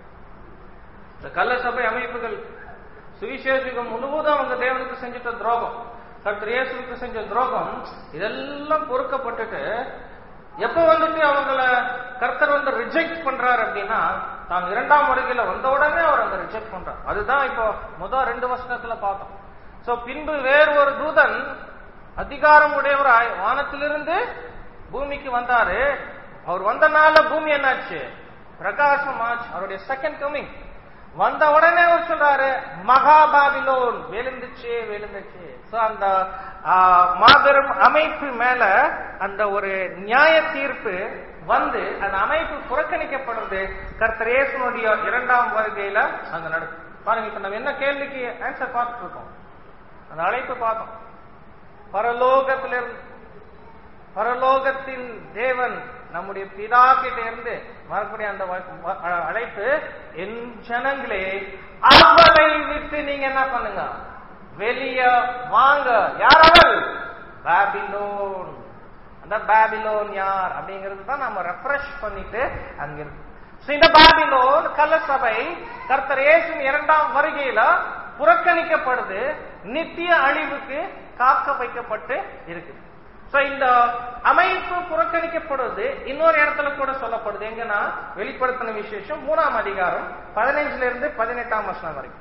இந்த கள்ள சபை அமைப்புகள் சுவிசேஷகம் முழுவதும் அவங்க தேவனுக்கு செஞ்சிட்ட துரோகம் கர்த்தர் இயேசுக்கு செஞ்ச துரோகம் இதெல்லாம் பொறுக்கப்பட்டுட்டு எப்ப வந்துட்டு அவங்கள கர்த்தர் வந்து ரிஜெக்ட் பண்றாரு அப்படின்னா தான் இரண்டாம் வருகையில வந்த உடனே அவர் அந்த ரிஜெக்ட் பண்றார் அதுதான் இப்போ முதல் ரெண்டு வருஷத்துல பார்த்தோம் சோ பின்பு வேறு ஒரு தூதன் அதிகாரம் உடையவராய் வானத்திலிருந்து பூமிக்கு வந்தாரு அவர் வந்தனால பூமி என்னாச்சு பிரகாசம் ஆச்சு அவருடைய செகண்ட் கமிங் வந்த உடனே அவர் சொல்றாரு மகாபாபிலோன் விழுந்துச்சு விழுந்துச்சு சோ அந்த ஆ, மாபெரும் அமைப்பு மேல அந்த ஒரு நியாய தீர்ப்பு வந்து அந்த அமைப்பு புறக்கணிக்கப்படுறது கர்த்தர் இயேசுனுடைய இரண்டாம் வருகையில அங்க நடக்கும் பாருங்க இப்ப நம்ம என்ன கேள்விக்கு ஆன்சர் பார்த்துட்டு இருக்கோம் அந்த அழைப்பு பார்த்தோம் பரலோகத்திலிருந்து பரலோகத்தின் தேவன் நம்முடைய பிதா கிட்ட இருந்து வரக்கூடிய அந்த வ- வ- அழைப்பு என் ஜனங்களே அவளை விட்டு நீங்க என்ன பண்ணுங்க வெளிய வாங்க யார் அவள் பாபிலோன் அந்த பாபிலோன் யார் அப்படிங்கிறது தான் நம்ம ரெஃப்ரெஷ் பண்ணிட்டு அங்க இருக்கு So, இந்த பாபிலோன் கள்ள சபை கர்த்தர் இயேசுவின் இரண்டாம் வருகையில புறக்கணிக்கப்படுது நித்திய அழிவுக்கு காக்க வைக்கப்பட்டு இருக்குது சோ இந்த அமைப்பு புறக்கணிக்கப்படுவது இன்னொரு இடத்துல கூட சொல்லப்படுது எங்கன்னா வெளிப்படுத்தின விசேஷம் மூணாம் அதிகாரம் பதினைஞ்சுல இருந்து பதினெட்டாம் வருஷம் வரைக்கும்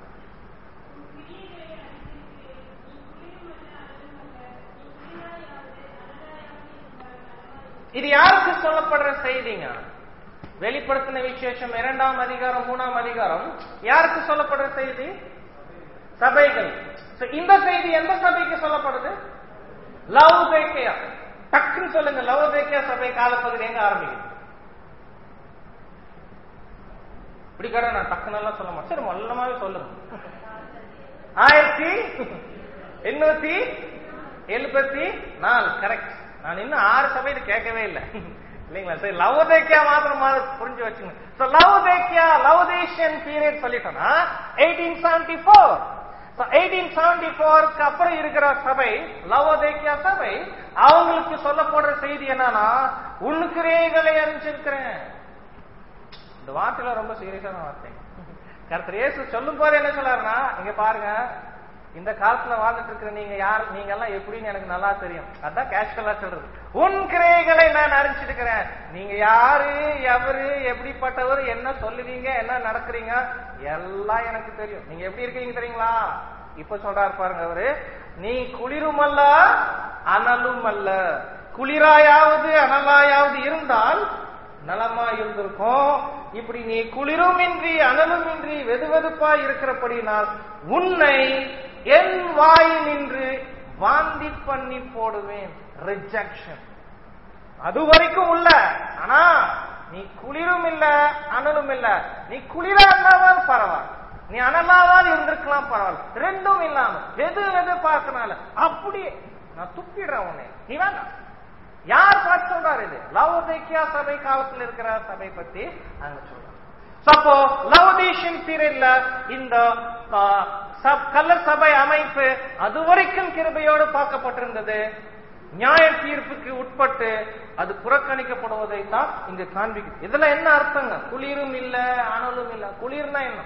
இது யாருக்கு சொல்லப்படுற செய்திங்க வெளிப்படுத்தின விசேஷம் இரண்டாம் அதிகாரம் மூணாம் அதிகாரம் யாருக்கு சொல்லப்படுற செய்தி சபைகள் So, இந்த செய்தி எந்த சபைக்கு சொல்லப்படுது லவ்தேக்கியா டக்குன்னு சொல்லுங்க லவ்தேக்கியா சபை காலப்பகுதி எங்க ஆரம்பிக்குது இப்படி கடை நான் டக்குன்னு எல்லாம் சொல்ல மாட்டேன் சரி மொல்லமாவே சொல்லுங்க ஆயிரத்தி எண்ணூத்தி எழுபத்தி நாலு கரெக்ட் நான் இன்னும் ஆறு சபையில கேட்கவே இல்லை இல்லைங்களா சரி லவதேக்கியா மாத்திரம் மாதிரி புரிஞ்சு வச்சுங்க சோ லவதேக்கியா லவதேஷியன் பீரியட் சொல்லிட்டோம்னா eighteen seventy four eighteen seventy ஃபோருக்கு அப்புறம் இருக்கிற சபை லவோதேக்கியா சபை அவங்களுக்கு சொல்லப்படுற செய்தி என்னன்னா உன்னுக்கிறேகளை அறிஞ்சிருக்கிறேன் இந்த வார்த்தையில ரொம்ப சீரியஸான வார்த்தை கர்த்தர் இயேசு சொல்லும் போது என்ன சொல்றாருன்னா இங்க பாருங்க இந்த காலத்துல வாழ்ந்துட்டு இருக்கிற நீங்க யார் நீங்க எல்லாம் எப்படின்னு எனக்கு நல்லா தெரியும் அதான் கேஷுவலா சொல்றது உன் கிரைகளை நான் அறிஞ்சிருக்கிறேன் நீங்க யாரு எவரு எப்படிப்பட்டவர் என்ன சொல்லுவீங்க என்ன நடக்கிறீங்க எல்லாம் எனக்கு தெரியும் நீங்க எப்படி இருக்கீங்க தெரியுங்களா இப்ப சொல்றாரு பாருங்க அவரு நீ குளிரும் அல்ல அனலும் அல்ல குளிராயாவது அனலாயாவது இருந்தால் நலமா இருந்திருக்கும் இப்படி நீ குளிருமின்றி அனலுமின்றி வெதுவெதுப்பா இருக்கிறபடினால் உன்னை என் வாயினின்று வாந்தி பண்ணி போடுவேன் ரிஜெக்ஷன் அது வரைக்கும் உள்ள ஆனா நீ குளிரும் இல்ல அனலும் இல்ல நீ குளிரா இருந்தாவது பரவாயில்ல நீ அனலாவது இருந்திருக்கலாம் பரவாயில்ல ரெண்டும் இல்லாம வெது வெது பார்க்கனால அப்படியே நான் துப்பிடுறேன் உன்னை நீ வேண்டாம் யார் பார்த்து சொல்றாரு இது லவோதேக்கியா சபை காலத்தில் இருக்கிற சபை பத்தி அங்க சொல்றாங்க அப்போ லவோதேஷியன் பீரியட்ல இந்த ஆ, சப்- கள்ள சபை அமைப்பு அது வரைக்கும் கிருபையோடு பார்க்கப்பட்டிருந்தது நியாய தீர்ப்புக்கு உட்பட்டு அது புறக்கணிக்கப்படுவதை தான் இங்க காண்பிக்குது இதுல என்ன அர்த்தங்க குளிரும் இல்ல அனலும் இல்ல குளிர்னா என்ன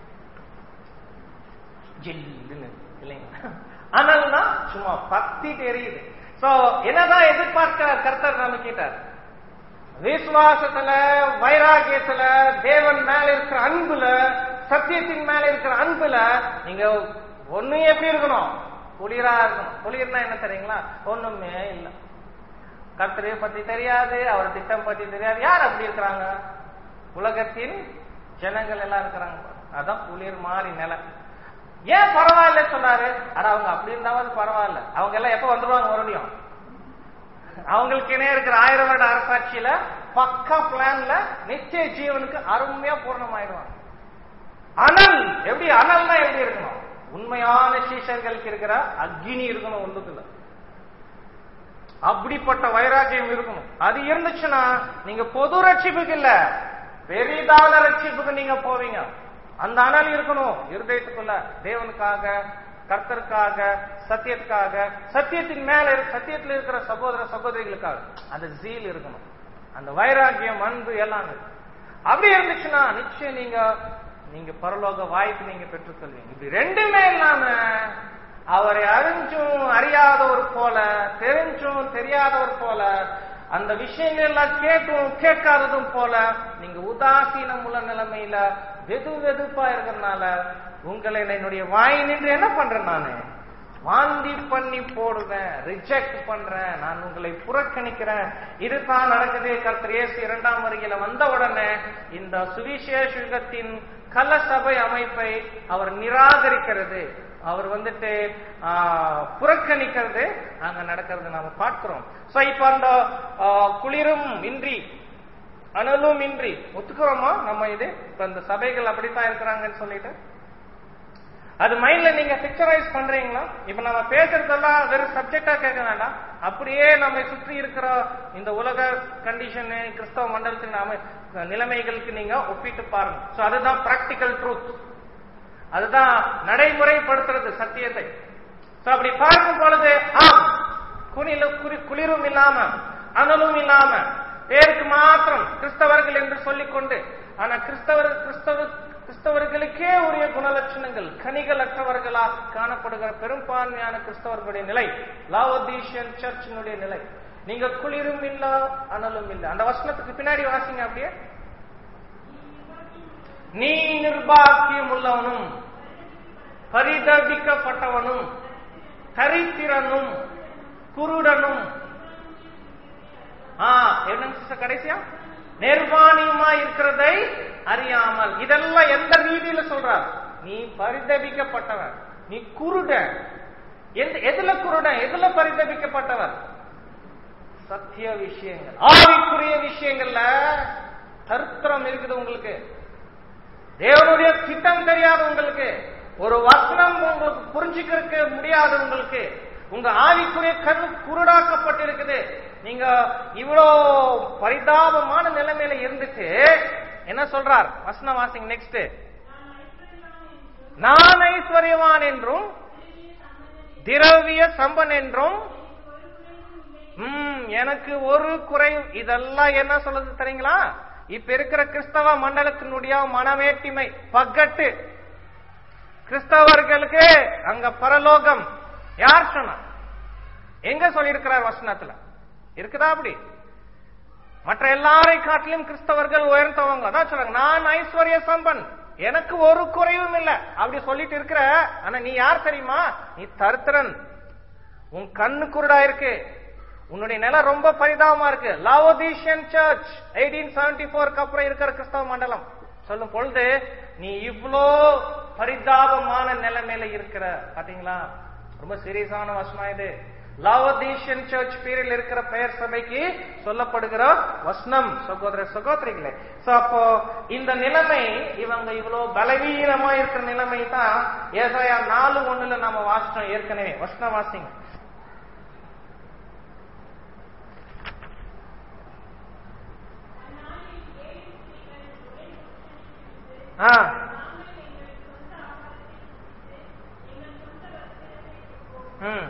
ஜில்லுன்னு இல்லைங்களா அனல்னா சும்மா பத்தி தெரியுது சோ என்னதான் எதிர்பார்க்கிறார் கர்த்தர் நாம கேட்டார் விசுவாசத்துல வைராகியத்துல தேவன் மேல இருக்கிற அன்புல சத்தியத்தின் மேல இருக்கிற அன்புல நீங்க ஒண்ணு எப்படி இருக்கணும் குளிரா இருக்கணும் குளிர்னா என்ன தெரியுங்களா ஒண்ணுமே இல்ல கர்த்தரை பத்தி தெரியாது அவர் திட்டம் பத்தி தெரியாது யார் அப்படி இருக்கிறாங்க உலகத்தின் ஜனங்கள் எல்லாம் இருக்கிறாங்க அதான் குளிர் மாறி நிலை ஏன் பரவாயில்ல சொன்னாரு ஆனா அவங்க அப்படி இருந்தாவது பரவாயில்ல அவங்க எல்லாம் எப்ப வந்துருவாங்க மறுபடியும் அவங்களுக்கு இணைய இருக்கிற ஆயிரம் வருட அரசாட்சியில பக்கா பிளான்ல நிச்சய ஜீவனுக்கு அருமையா பூர்ணமாயிடுவாங்க அனல் எப்படி அனல்னா எப்படி இருக்கணும் உண்மையான சீஷர்களுக்கு இருக்கிற அக்னி இருக்கணும் உள்ளுக்குள்ள அப்படிப்பட்ட வைராக்கியம் இருக்கணும் அது இருந்துச்சுன்னா நீங்க பொது ரட்சிப்புக்கு இல்ல பெரிதான ரட்சிப்புக்கு நீங்க போவீங்க அந்த அனல் இருக்கணும் இருதயத்துக்குள்ள தேவனுக்காக கர்த்தருக்காக சத்தியத்துக்காக சத்தியத்தின் மேல இருக்க- சத்தியத்துல இருக்கிற சகோதர சகோதரிகளுக்காக அந்த ஜீல் இருக்கணும் அந்த வைராக்கியம் அன்பு எல்லாம் இருக்கு. அப்படி இருந்துச்சுன்னா நிச்சயம் நீங்க நீங்க பரலோக வாய்ப்பு நீங்க பெற்றுக்கொள்வீங்க இப்படி ரெண்டுமே இல்லாம அவரை அறிஞ்சும் அறியாதவர் போல தெரிஞ்சும் தெரியாதவர் போல அந்த விஷயங்கள் எல்லாம் கேட்டும் கேட்காததும் போல நீங்க உதாசீனம் உள்ள நிலைமையில வெது வெதுப்பா இருக்கிறதுனால உங்களை என்னுடைய வாய் நின்று என்ன பண்றேன் நானு வாந்தி பண்ணி போடுவேன் ரிஜெக்ட் பண்றேன் நான் உங்களை புறக்கணிக்கிறேன் இதுதான் நடக்குது கர்த்தர் இயேசு இரண்டாம் வருகையில வந்த உடனே இந்த சுவிசேஷ யுகத்தின் கல சபை அமைப்பை அவர் நிராகரிக்கிறது அவர் வந்துட்டு ஆ, புறக்கணிக்கிறது அங்க நடக்கிறது நாம பார்க்கிறோம் சோ இப்ப அந்த ஆ, குளிரும் இன்றி அனலும் இன்றி ஒத்துக்கிறோமா நம்ம இது இப்ப இந்த சபைகள் அப்படித்தான் இருக்கிறாங்கன்னு சொல்லிட்டு அது மைண்ட்ல நீங்க பிக்சரைஸ் பண்றீங்களா இப்ப நம்ம பேசுறதெல்லாம் வெறும் சப்ஜெக்டா கேட்க வேண்டாம் அப்படியே நம்மை சுற்றி இருக்கிற இந்த உலக கண்டிஷன் கிறிஸ்தவ மண்டலத்தின் அமை நிலைமைகளுக்கு நீங்க ஒப்பிட்டு பாருங்க சோ அதுதான் பிராக்டிக்கல் ட்ரூத் அதுதான் நடைமுறைப்படுத்துறது சத்தியத்தை சோ அப்படி பார்க்கும் பொழுது ஆம் குனில குறி குளிரும் இல்லாம அனலும் இல்லாம பேருக்கு மாத்திரம் கிறிஸ்தவர்கள் என்று சொல்லிக்கொண்டு ஆனா கிறிஸ்தவர் கிறிஸ்தவ கிறிஸ்தவர்களுக்கே உரிய குணலட்சணங்கள் கனிகள் அற்றவர்களாக காணப்படுகிற பெரும்பான்மையான கிறிஸ்தவர்களுடைய நிலை லாவோதீஷியன் சர்ச்சினுடைய நிலை நீங்க குளிரும் இல்ல அனலும் இல்ல அந்த வசனத்துக்கு பின்னாடி வாசிங்க அப்படியே நீ நிர்பாக்கியம் உள்ளவனும் பரிதபிக்கப்பட்டவனும் தரித்திரனும் குருடனும் ஆ என்ன sister கடைசியா நிர்வாணியமா இருக்கிறதை அறியாமல் இதெல்லாம் எந்த நீதியில சொல்றார் நீ பரிதபிக்கப்பட்டவன் நீ குருடன் எந்த எதுல குருடன் எதுல பரிதபிக்கப்பட்டவன் சத்திய விஷயங்கள் ஆவிக்குரிய விஷயங்கள்ல தருத்திரம் இருக்குது உங்களுக்கு தேவனுடைய திட்டம் தெரியாது உங்களுக்கு ஒரு வசனம் உங்களுக்கு புரிஞ்சுக்கிறதுக்கு முடியாது உங்களுக்கு உங்க ஆவிக்குரிய கண் குருடாக்கப்பட்டிருக்குது நீங்க இவ்வளோ பரிதாபமான நிலைமையில இருந்துட்டு என்ன சொல்றார் வசனம் வாசிங்க நெக்ஸ்ட் நான் ஐஸ்வர்யவான் என்றும் திரவிய சம்பன் என்றும் ம் எனக்கு ஒரு குறை இதெல்லாம் என்ன சொல்லுது தெரியுங்களா இப்ப இருக்கிற கிறிஸ்தவ மண்டலத்தினுடைய மனவேட்டிமை பக்கட்டு கிறிஸ்தவர்களுக்கு அங்க பரலோகம் யார் சொன்னா எங்க சொல்லியிருக்கிறார் வசனத்துல இருக்குதா அப்படி மற்ற எல்லாரை காட்டிலும் கிறிஸ்தவர்கள் உயர்ந்தவங்க அதான் சொல்றாங்க நான் ஐஸ்வர்ய சம்பன் எனக்கு ஒரு குறைவும் இல்ல அப்படி சொல்லிட்டு இருக்கிற ஆனா நீ யார் தெரியுமா நீ தருத்திரன் உன் கண்ணு குருடா இருக்கு உன்னுடைய நிலை ரொம்ப பரிதாபமா இருக்கு லாவோதீஷியன் சர்ச் எயிட்டீன் செவன்டி போருக்கு அப்புறம் இருக்கிற கிறிஸ்தவ மண்டலம் சொல்லும் பொழுது நீ இவ்வளோ பரிதாபமான நிலைமையில இருக்கிற பாத்தீங்களா ரொம்ப சீரியஸான வசனம் இது லாவதீஷியன் சர்ச் பேரில் இருக்கிற பெயர் சபைக்கு சொல்லப்படுகிற வசனம் சகோதர சகோதரிகளே சோ அப்போ இந்த நிலைமை இவங்க இவ்வளவு பலவீனமா இருக்கிற நிலைமை தான் ஏசாயா நாலு ஒண்ணுல நாம வாசிச்சோம் ஏற்கனவே வசனம் வாசிங்க ஆ ம்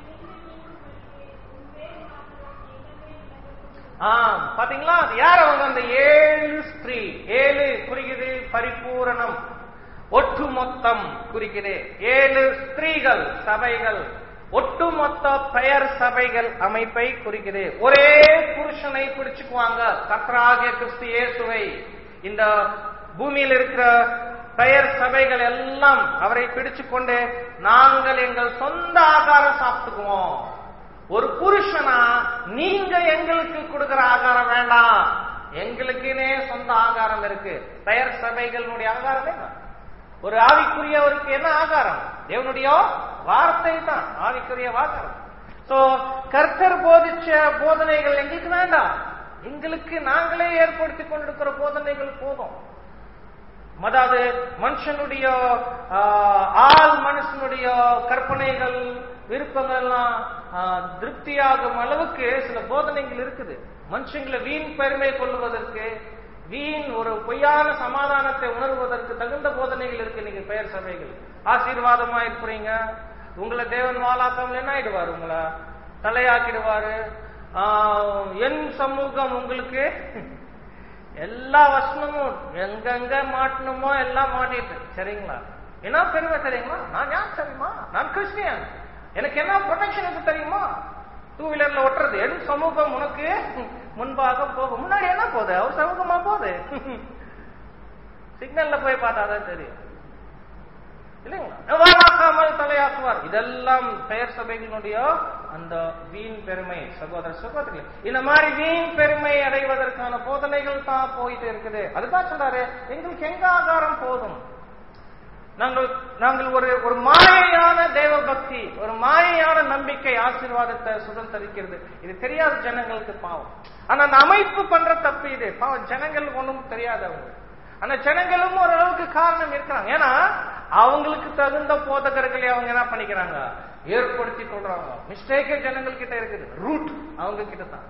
ஆ பாத்தீங்களா அது யார் அவங்க அந்த ஏழு ஸ்திரீ ஏழு குறிக்குது பரிபூரணம் ஒட்டுமொத்தம் குறிக்குது ஏழு ஸ்திரீகள் சபைகள் ஒட்டுமொத்த பெயர் சபைகள் அமைப்பை குறிக்குது ஒரே புருஷனை பிடிச்சுக்குவாங்க கத்ராகிய கிறிஸ்து இயேசுவை இந்த பூமியில் இருக்கிற பெயர் சபைகள் எல்லாம் அவரை பிடிச்சு கொண்டு நாங்கள் எங்கள் சொந்த ஆகாரம் சாப்பிட்டுக்குவோம் ஒரு புருஷனா நீங்க எங்களுக்கு கொடுக்கிற ஆகாரம் வேண்டாம் எங்களுக்குனே சொந்த ஆகாரம் இருக்கு பெயர் சபைகளுடைய ஆகாரம் என்ன ஒரு ஆவிக்குரியவருக்கு என்ன ஆகாரம் தேவனுடைய வார்த்தை தான் ஆவிக்குரிய ஆகாரம் சோ கர்த்தர் போதிச்ச போதனைகள் எங்களுக்கு வேண்டாம் எங்களுக்கு நாங்களே ஏற்படுத்தி கொண்டிருக்கிற போதனைகள் போதும் அதாவது மனுஷனுடைய ஆள் மனுஷனுடைய கற்பனைகள் விருப்பங்கள்லாம் திருப்தியாகும் அளவுக்கு சில போதனைகள் இருக்குது மனுஷங்களை வீண் பெருமை கொள்வதற்கு வீண் ஒரு பொய்யான சமாதானத்தை உணர்வதற்கு தகுந்த போதனைகள் இருக்கு நீங்க பெயர் சபைகள் ஆசீர்வாதமா இருக்கிறீங்க உங்களை தேவன் வாழாக்காமல் என்ன ஆயிடுவார் உங்களை தலையாக்கிடுவாரு என் சமூகம் உங்களுக்கு எல்லா வசனமும் எங்கெங்க மாட்டணுமோ எல்லாம் மாட்டிட்டு சரிங்களா என்ன பெருமை தெரியுமா நான் யார் தெரியுமா நான் கிறிஸ்டியன் எனக்கு என்ன ப்ரொடெக்ஷன் இருக்கு தெரியுமா டூ வீலர்ல ஒட்டுறது என் சமூகம் உனக்கு முன்பாக போகும் முன்னாடி என்ன போகுது அவர் சமூகமா போகுது சிக்னல்ல போய் பார்த்தாதான் தெரியும் இல்லைங்களா வாழாக்காமல் தலையாக்குவார் இதெல்லாம் பெயர் சபைகளுடைய அந்த வீண் பெருமை சகோதர சகோதரிகள் இந்த மாதிரி வீண் பெருமை அடைவதற்கான போதனைகள் தான் போயிட்டு இருக்குது அதுதான் சொல்றாரு எங்களுக்கு எங்க ஆகாரம் போதும் நாங்கள் நாங்கள் ஒரு ஒரு மாயையான தேவ பக்தி ஒரு மாயையான நம்பிக்கை ஆசீர்வாதத்தை சுதந்திரிக்கிறது இது தெரியாத ஜனங்களுக்கு பாவம் ஆனா அந்த அமைப்பு பண்ற தப்பு இது பாவம் ஜனங்களுக்கு ஒன்றும் தெரியாதவங்க ஆனா ஜனங்களும் ஓரளவுக்கு காரணம் இருக்கிறாங்க ஏன்னா அவங்களுக்கு தகுந்த போதகர்களை அவங்க என்ன பண்ணிக்கிறாங்க ஏற்படுத்தி கொள்றாங்க மிஸ்டேக்கே ஜனங்கள் கிட்ட இருக்குது ரூட் அவங்க கிட்ட தான்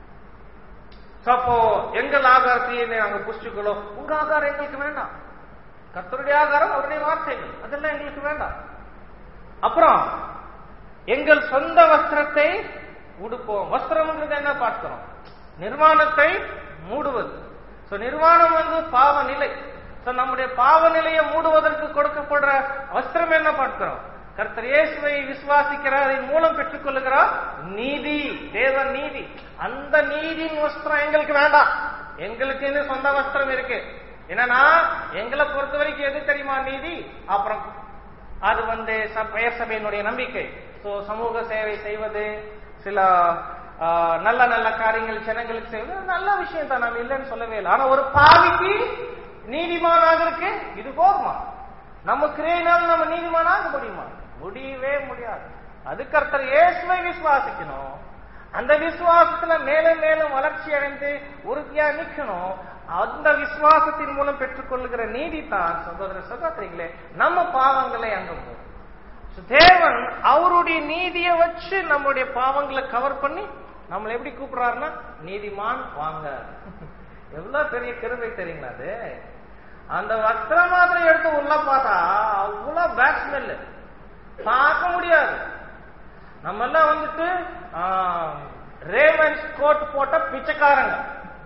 So, அப்போ எங்கள் ஆகாரத்தையே நாங்க புஷ்டிக்கொள்ளும் உங்க ஆகாரம் எங்களுக்கு வேண்டாம் கர்த்தருடைய ஆகாரம் அவருடைய வார்த்தைகள் அதெல்லாம் எங்களுக்கு வேண்டாம் அப்புறம் எங்கள் சொந்த வஸ்திரத்தை உடுப்போம் வஸ்திரம்ன்றது என்ன பார்க்கிறோம் நிர்வாணத்தை மூடுவது சோ நிர்வாணம் வந்து பாவ நிலை சோ நம்முடைய பாவ நிலையை மூடுவதற்கு கொடுக்கப்படுற வஸ்திரம் என்ன பார்க்கிறோம் கர்த்தர் இயேசுவை விசுவாசிக்கிறார் அதன் மூலம் பெற்றுக்கொள்ளுகிறார் நீதி தேவ நீதி அந்த நீதியின் வஸ்திரம் எங்களுக்கு வேண்டாம் எங்களுக்கு இன்னும் சொந்த வஸ்திரம் இருக்கு என்னன்னா எங்களை பொறுத்த வரைக்கும் எது தெரியுமா நீதி அப்புறம் அது வந்து ச- பெயர் சபையினுடைய நம்பிக்கை சோ சமூக சேவை செய்வது சில ஆ, நல்ல நல்ல காரியங்கள் ஜனங்களுக்கு செய்வது அது நல்ல விஷயம் தான் நான் இல்லைன்னு சொல்லவே இல்லை ஆனா ஒரு பாவிக்கு நீதிமானாகிறதுக்கு இது போதுமா நம்ம கிரியையினால நம்ம நீதிமானாக முடியுமா முடியவே முடியாது அது கர்த்தர் இயேசுவை விசுவாசிக்கணும் அந்த விசுவாசத்துல மேலும் மேலும் வளர்ச்சி அடைந்து உறுதியா நிக்கணும் அந்த விசுவாசத்தின் மூலம் பெற்றுக்கொள்ளுகிற நீதி தான் சகோதர சகோதரிகளே நம்ம பாவங்களை அங்க போகும் So, தேவன் அவருடைய நீதியை வச்சு நம்முடைய பாவங்களை கவர் பண்ணி நம்மளை எப்படி கூப்பிடுறாருன்னா நீதிமான் வாங்க எவ்வளவு பெரிய கிருபை தெரியுங்களா அது அந்த வஸ்திரம் மாத்திரம் எடுத்து உள்ள பார்த்தா அவ்வளவு பேட் ஸ்மெல் பார்க்க முடியாது நம்ம எல்லாம் வந்துட்டு ரேவன்ஸ் கோட் போட்ட பிச்சைக்காரங்க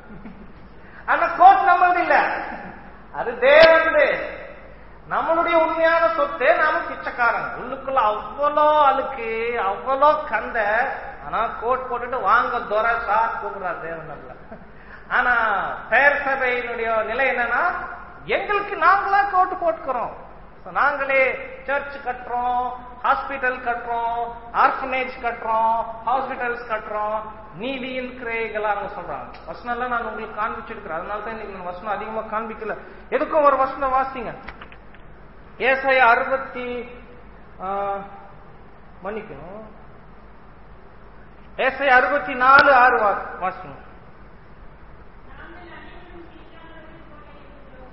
அந்த கோட் நம்மளது இல்ல அது தேவனது நம்மளுடைய உண்மையான சொத்து நாம பிச்சைக்காரங்க உள்ளுக்குள்ள அவ்வளோ அழுக்கு அவ்வளோ கந்த ஆனா கோட் போட்டுட்டு வாங்க துரை சார் கூப்பிடுறார் தேவன் நம்மள ஆனா பெயர் சபையினுடைய நிலை என்னன்னா எங்களுக்கு நாங்களா கோட்டு போட்டுக்கிறோம் So, நாங்களே சர்ச் கட்டுறோம் ஹாஸ்பிட்டல் கட்டுறோம் ஆர்ஃபனேஜ் கட்டுறோம் ஹாஸ்பிட்டல்ஸ் கட்டுறோம் நீதியின் கிரைகள் அவங்க சொல்றாங்க வசனம் எல்லாம் நான் உங்களுக்கு காண்பிச்சிருக்கிறேன் அதனால தான் இன்னைக்கு நான் வசனம் அதிகமா காண்பிக்கல எதுக்கும் ஒரு வசனம் வாசிங்க ஏசாயா அறுபத்தி ஆ, மன்னிக்கணும் ஏசாயா அறுபத்தி நாலு ஆறு வா- வாசிங்க நாங்கள் அனைவரும் தீட்டானவர்கள் போல இருக்கிறோம்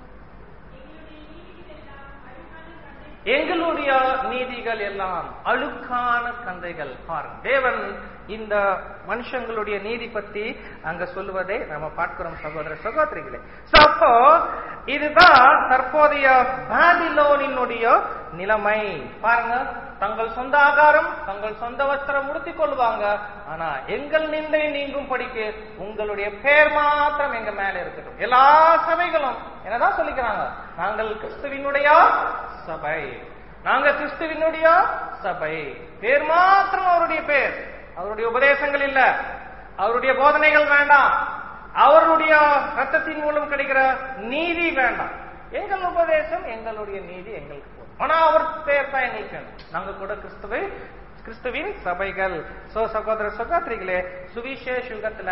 எங்களுடைய நீதிகள் எல்லாம் அழுக்கான எங்களுடைய நீதிகள் எல்லாம் கண்டைகள் அழுக்கான கந்தைகள் பாருங்க தேவன் இந்த மனுஷங்களுடைய நீதி பத்தி அங்க சொல்லுவதை நம்ம பார்க்கிறோம் சகோதர சகோதரிகளே So, அப்போ இதுதான் தற்போதைய பாபிலோனினுடைய நிலைமை பாருங்க தங்கள் சொந்த ஆகாரம் தங்கள் சொந்த வஸ்திரம் உடுத்திக் கொள்வாங்க ஆனா எங்கள் நிந்தை நீங்கும் படிக்கு உங்களுடைய பேர் மாத்திரம் எங்க மேல இருக்கட்டும் எல்லா சபைகளும் என்னதான் சொல்லிக்கிறாங்க நாங்கள் கிறிஸ்துவினுடைய சபை நாங்க கிறிஸ்துவினுடைய சபை பேர் மாத்திரம் அவருடைய பேர் அவருடைய உபதேசங்கள் இல்ல அவருடைய போதனைகள் வேண்டாம் அவருடைய ரத்தத்தின் மூலம் கிடைக்கிற நீதி வேண்டாம் எங்கள் உபதேசம் எங்களுடைய நீதி எங்களுக்கு போதும் ஆனா அவர் பேர் தான் எங்களுக்கு வேணும் நாங்க கூட கிறிஸ்துவை கிறிஸ்துவின் சபைகள் சோ சகோதர சகோதரிகளே சுவிசேஷ யுகத்துல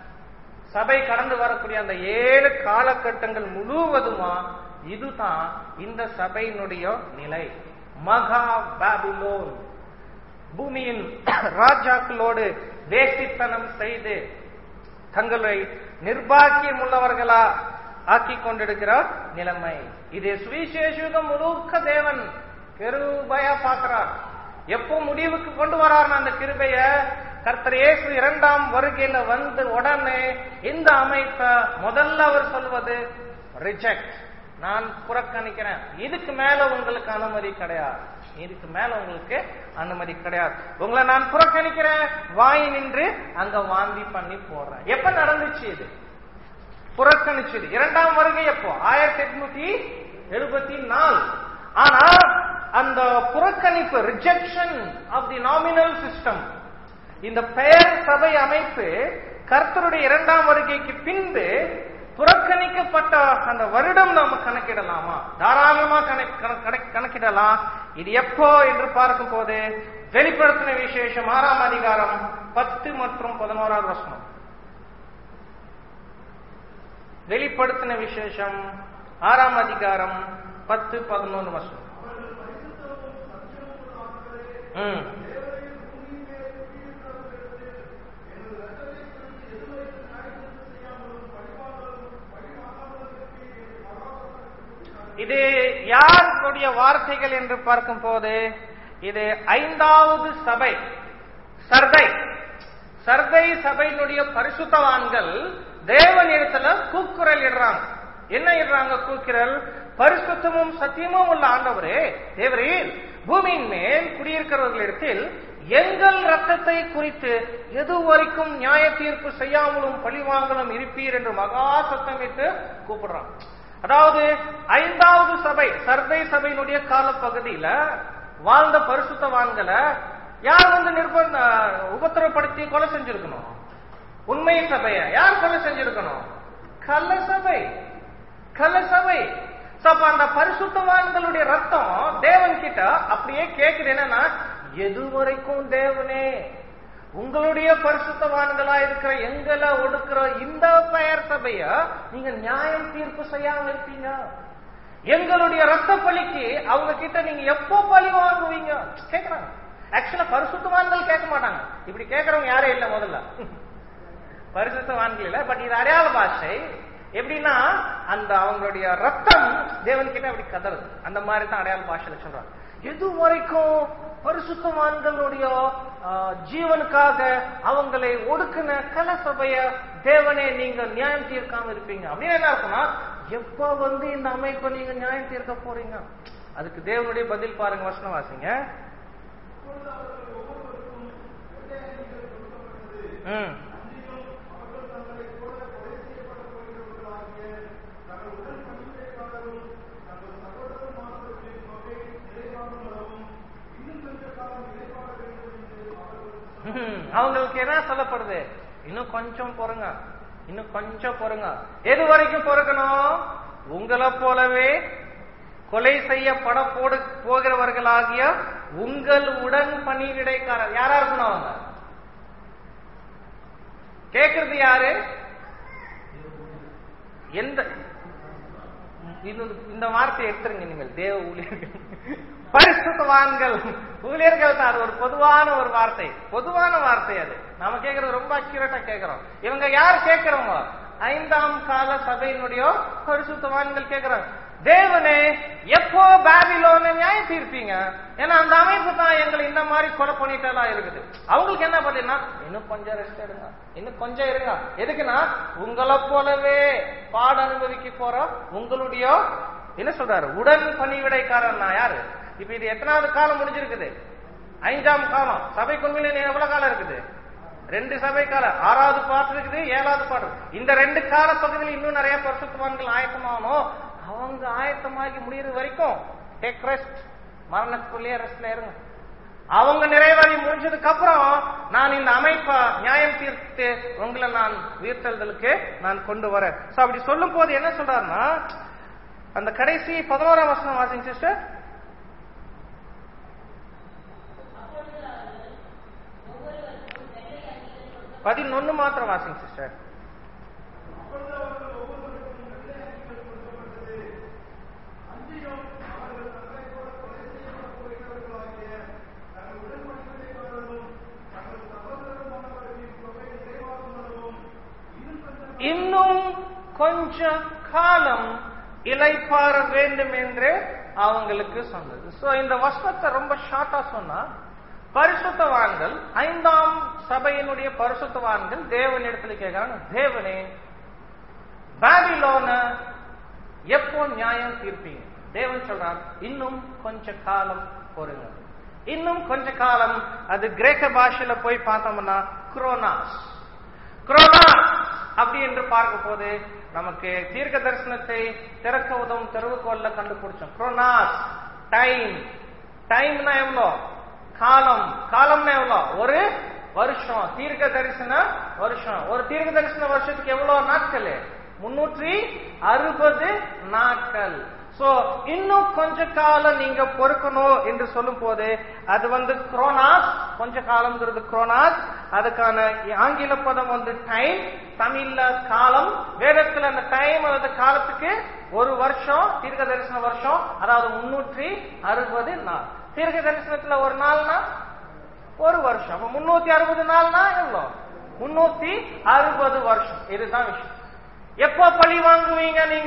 சபை கடந்து வரக்கூடிய அந்த ஏழு காலகட்டங்கள் முழுவதுமா இதுதான் இந்த சபையினுடைய நிலை மகா பாபிலோன் பூமியின் ராஜாக்களோடு வேசித்தனம் செய்து தங்களை நிர்பாக்கியம் உள்ளவர்களா ஆக்கி கொண்டிருக்கிற நிலைமை இது சுவிசேஷகம் முழுக்க தேவன் கிருபையா பார்க்கிறார் எப்போ முடிவுக்கு கொண்டு வரார்னு அந்த கிருபைய கர்த்தர் இயேசு இரண்டாம் வருகையில வந்து உடனே இந்த அமைப்பை முதல்ல அவர் சொல்வது ரிஜெக்ட் நான் புறக்கணிக்கிறேன் இதுக்கு மேல உங்களுக்கு அனுமதி கிடையாது இதுக்கு மேல உங்களுக்கு அனுமதி கிடையாது உங்களை நான் புறக்கணிக்கிறேன் வாய் நின்று அங்க வாந்தி பண்ணி போடுறேன் எப்ப நடந்துச்சு இது புறக்கணிச்சது இரண்டாம் வருகை எப்போ ஆயிரத்தி எட்நூத்தி எழுபத்தி நாலு ஆனா அந்த புறக்கணிப்பு rejection of the nominal system இந்த பெயர் சபை அமைப்பு கர்த்தருடைய இரண்டாம் வருகைக்கு பின்பு புறக்கணிக்கப்பட்ட அந்த வருடம் நாம கணக்கிடலாமா தாராளமா கணக்கு- கணக்கு- கணக்கிடலாம் இது எப்போ என்று பார்க்கும் போது வெளிப்படுத்தின விசேஷம் ஆறாம் அதிகாரம் பத்து மற்றும் பதினோராவது வசனம் வெளிப்படுத்தின விசேஷம் ஆறாம் அதிகாரம் பத்து பதினொன்று வசனம் அவர் ம் இது யாருடைய வார்த்தைகள் என்று பார்க்கும் போது இது ஐந்தாவது சபை சர்தை சர்தை சபையினுடைய பரிசுத்தவான்கள் தேவனிடத்துல கூக்குரல் இடுறாங்க என்ன இடுறாங்க கூக்குரல் பரிசுத்தமும் சத்தியமும் உள்ள ஆண்டவரே தேவரீர் பூமியின் மேல் குடியிருக்கிறவர்களிடத்தில் எங்கள் ரத்தத்தை குறித்து எது வரைக்கும் நியாய தீர்ப்பு செய்யாமலும் பழிவாங்கலும் இருப்பீர் என்று மகா சத்தமிட்டு கூப்பிடுறான் அதாவது ஐந்தாவது சபை சர்தை சபையினுடைய காலப்பகுதியில வாழ்ந்த பரிசுத்தவான்களை யார் வந்து நிர்பந்த உபத்திரப்படுத்தி கொலை செஞ்சிருக்கணும் உண்மை சபைய யார் கொலை செஞ்சிருக்கணும் கள்ள சபை கள்ள சபை So, அப்ப அந்த பரிசுத்தவான்களுடைய ரத்தம் தேவன் கிட்ட அப்படியே கேக்குது என்னன்னா எது வரைக்கும் தேவனே உங்களுடைய பரிசுத்தவான்களா இருக்கிற எங்களை ஒடுக்கிற இந்த பெயர் சபைய நீங்க நியாயம் தீர்ப்பு செய்யாம இருப்பீங்க எங்களுடைய ரத்த பலிக்கு அவங்க கிட்ட நீங்க எப்போ பழி வாங்குவீங்க கேக்குறாங்க ஆக்சுவலா பரிசுத்தவான்கள் கேட்க மாட்டாங்க இப்படி கேட்கறவங்க யாரும் இல்ல முதல்ல பரிசுத்தவான்கள் இல்ல பட் இது அடையாள பாஷை எப்படின்னா அந்த அவங்களுடைய ரத்தம் தேவன் கிட்ட அப்படி கதறுது அந்த மாதிரி தான் அடையாள பாஷையில சொல்றாங்க எது வரைக்கும் பரிசுத்தவான்களுடைய ஆ, ஜீவனுக்காக அவங்களை ஒடுக்கின கலசபைய தேவனே நீங்க நியாயம் தீர்க்காம இருப்பீங்க அப்படின்னு என்ன இருக்கும்னா எப்ப வந்து இந்த அமைப்பை நீங்க நியாயம் தீர்க்க போறீங்க அதுக்கு தேவனுடைய பதில் பாருங்க வசனம் வாசிங்க ம் ம்ஹும். அவங்களுக்கு என்ன சொல்லப்படுது இன்னும் கொஞ்சம் பொறுங்க இன்னும் கொஞ்சம் பொறுங்க எது வரைக்கும் பொறுக்கணும் உங்களை போலவே கொலை செய்யப்பட போடு போகிறவர்களாகிய உங்கள் உடன் பணிவிடைக்காரர் யாரா இருக்கணும் அவங்க கேக்குறது யாரு எந்த இது- இந்த வார்த்தையை எடுத்துருங்க நீங்கள் தேவ ஊழியர்கள் பரிசுத்தவான்கள் ஊழியர்கள் தான் அது ஒரு பொதுவான ஒரு வார்த்தை பொதுவான வார்த்தை அது நாம கேக்குறது ரொம்ப அக்யூரேட்டா கேக்குறோம் இவங்க யார் கேக்குறவங்க ஐந்தாம் கால சபையினுடைய பரிசுத்தவான்கள் கேக்குறாங்க தேவனே எப்போ பாபிலோன நியாயம் தீர்ப்பீங்க ஏன்னா அந்த அமைப்பு தான் எங்களை இந்த மாதிரி கொலை பண்ணிட்டெல்லாம் இருக்குது அவங்களுக்கு என்ன பார்த்தீங்கன்னா இன்னும் கொஞ்சம் ரெஸ்ட் எடுங்க இன்னும் கொஞ்சம் இருங்க எதுக்குன்னா உங்களை போலவே பாட அனுபவிக்க போற உங்களுடைய என்ன சொல்றாரு உடன் பணிவிடைக்காரன் நான் யாரு இப்ப இது எத்தனாவது காலம் முடிஞ்சிருக்குது ஐந்தாம் காலம் சபை கொள்கையில எவ்வளவு காலம் இருக்குது ரெண்டு சபை காலம் ஆறாவது பாட்டு இருக்குது ஏழாவது பாட்டு இருக்கு. இந்த ரெண்டு கால பகுதியில் இன்னும் நிறைய பரிசுத்தவான்கள் ஆயத்தமாகணும் அவங்க ஆயத்தமாகி முடியறது வரைக்கும் டேக் ரெஸ்ட் மரணத்துக்குள்ளேயே ரெஸ்ட்ல இருங்க அவங்க நிறைவேறி முடிஞ்சதுக்கு அப்புறம் நான் இந்த அமைப்பை நியாயம் தீர்த்து உங்களை நான் உயிர்த்தெழுதலுக்கு நான் கொண்டு வரேன் சோ அப்படி சொல்லும் போது என்ன சொல்றாருன்னா அந்த கடைசி பதினோராம் வசனம் வாசிங்க சிஸ்டர் பதினொன்னு மாத்திரம் வாசிங்க சிஸ்டர் இன்னும் கொஞ்ச காலம் இலைப்பாற வேண்டும் என்று அவங்களுக்கு சொன்னது சோ இந்த வசனத்தை ரொம்ப ஷார்ட்டா சொன்னா பரிசுத்தவான்கள் ஐந்தாம் சபையினுடைய பரிசுத்தவான்கள் தேவனிடத்துல கேட்கிறாங்க தேவனே பாபிலோன எப்போ நியாயம் தீர்ப்பீங்க தேவன் சொல்றார் இன்னும் கொஞ்ச காலம் பொறுங்க இன்னும் கொஞ்ச காலம் அது கிரேக்க பாஷையில போய் பார்த்தோம்னா குரோனாஸ் குரோனாஸ் அப்படி என்று பார்க்கும் போது நமக்கு தீர்க்க தரிசனத்தை திறக்க உதவும் தெருவுக்கோல்ல கண்டுபிடிச்சோம் குரோனாஸ் டைம் டைம்னா எவ்வளோ காலம் காலம்னா எவ்வளோ ஒரு வருஷம் தீர்க்க தரிசன வருஷம் ஒரு தீர்க்க தரிசன வருஷத்துக்கு எவ்வளவு நாட்கள் முன்னூற்றி அறுபது நாட்கள் சோ இன்னும் கொஞ்ச காலம் நீங்க பொறுக்கணும் என்று சொல்லும் போது அது வந்து குரோனாஸ் கொஞ்ச காலம்ங்கிறது குரோனாஸ் அதுக்கான ஆங்கில பதம் வந்து டைம் தமிழ்ல காலம் வேதத்துல அந்த டைம் அல்லது காலத்துக்கு ஒரு வருஷம் தீர்க்க தரிசன வருஷம் அதாவது முன்னூற்றி அறுபது நாள் தீர்க்க தரிசனத்துல ஒரு நாள்னா ஒரு வருஷம் அப்ப முன்னூத்தி அறுபது நாள்னா எவ்வளவு முன்னூத்தி அறுபது வருஷம் இதுதான் விஷயம் எப்போ பழி வாங்குவீங்க நீங்க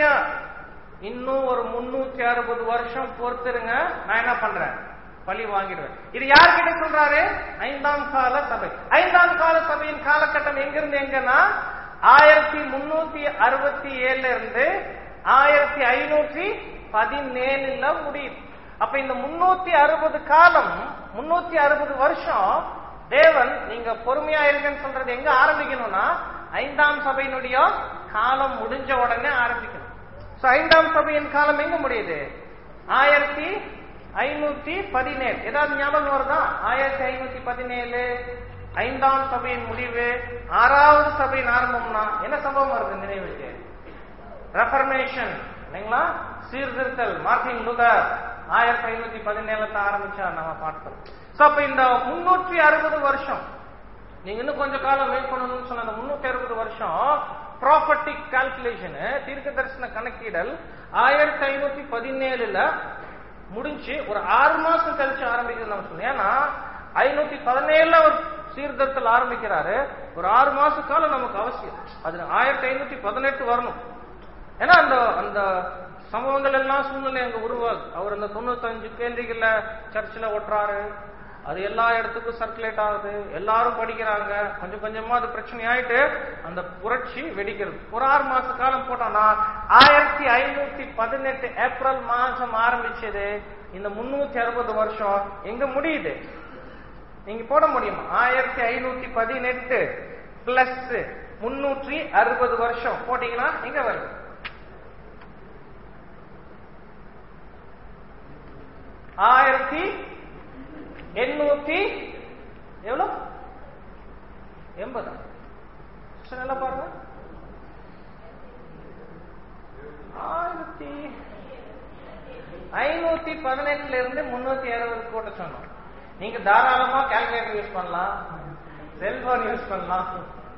இன்னும் ஒரு முன்னூத்தி அறுபது வருஷம் பொறுத்துருங்க நான் என்ன பண்றேன் பழி வாங்கிடுவேன் இது யார்கிட்ட சொல்றாரு ஐந்தாம் கால சபை ஐந்தாம் கால சபையின் காலகட்டம் எங்கிருந்து எங்கன்னா ஆயிரத்தி முன்னூத்தி அறுபத்தி ஏழுல இருந்து ஆயிரத்தி ஐநூற்றி பதினேழுல முடியுது அப்ப இந்த முன்னூத்தி அறுபது காலம் முன்னூத்தி அறுபது வருஷம் தேவன் நீங்க பொறுமையா இருங்கன்னு சொல்றது எங்க ஆரம்பிக்கணும்னா ஐந்தாம் சபையினுடைய காலம் முடிஞ்ச உடனே ஆரம்பிக்கணும் So, ஐந்தாம் சபையின் காலம் எங்க முடியுது ஆயிரத்தி ஐநூத்தி பதினேழு ஏதாவது ஞாபகம் வருதா ஆயிரத்தி ஐநூத்தி பதினேழு ஐந்தாம் சபையின் முடிவு ஆறாவது சபையின் ஆரம்பம்னா என்ன சம்பவம் வருது நினைவுக்கு ரெஃபர்மேஷன் இல்லைங்களா சீர்திருத்தல் மார்டின் லுதர் ஆயிரத்தி ஐநூத்தி பதினேழுல ஆரம்பிச்சா நம்ம பார்க்கிறோம் சோ அப்ப இந்த முன்னூற்றி அறுபது வருஷம் நீங்க இன்னும் கொஞ்ச காலம் வெயிட் பண்ணணும்னு சொன்ன அந்த முன்னூத்தி அறுபது வருஷம் ப்ராப்பர்ட்டிக் கால்குலேஷன் தீர்க்க தரிசன கணக்கீடல் ஆயிரத்தி ஐநூத்தி பதினேழுல முடிஞ்சு ஒரு ஆறு மாசம் கழிச்சு ஆரம்பிக்கிறது நம்ம சொன்னோம் ஏன்னா ஐநூத்தி பதினேழுல ஒரு சீர்திருத்தல் ஆரம்பிக்கிறாரு ஒரு ஆறு மாச காலம் நமக்கு அவசியம் அது ஆயிரத்தி ஐநூத்தி பதினெட்டு வரணும் ஏன்னா அந்த அந்த சம்பவங்கள் எல்லாம் சூழ்நிலை அங்க உருவாகுது அவர் அந்த தொண்ணூத்தஞ்சு கேள்விகள்ல சர்ச்சில் ஒட்டுறாரு அது எல்லா இடத்துக்கும் சர்க்குலேட் ஆகுது எல்லாரும் படிக்கிறாங்க கொஞ்சம் கொஞ்சமா அது பிரச்சனை ஆயிட்டு அந்த புரட்சி வெடிக்கிறது ஒரு ஆறு மாச காலம் போட்டோம்னா ஆயிரத்தி ஐநூத்தி பதினெட்டு ஏப்ரல் மாசம் ஆரம்பிச்சது இந்த முன்னூத்தி அறுபது வருஷம் எங்க முடியுது நீங்க போட முடியுமா ஆயிரத்தி ஐநூத்தி பதினெட்டு பிளஸ் முன்னூற்றி அறுபது வருஷம் போட்டீங்கன்னா எங்க வருது ஆயிரத்தி எண்ணூத்தி எவ்வளவு எண்பதா சரி, நல்லா பாருங்க ஆயிரத்தி ஐநூத்தி பதினெட்டுல இருந்து முன்னூத்தி அறுபது கூட்ட சொன்னோம் நீங்க தாராளமா கால்குலேட்டர் யூஸ் பண்ணலாம் செல்போன் யூஸ் பண்ணலாம்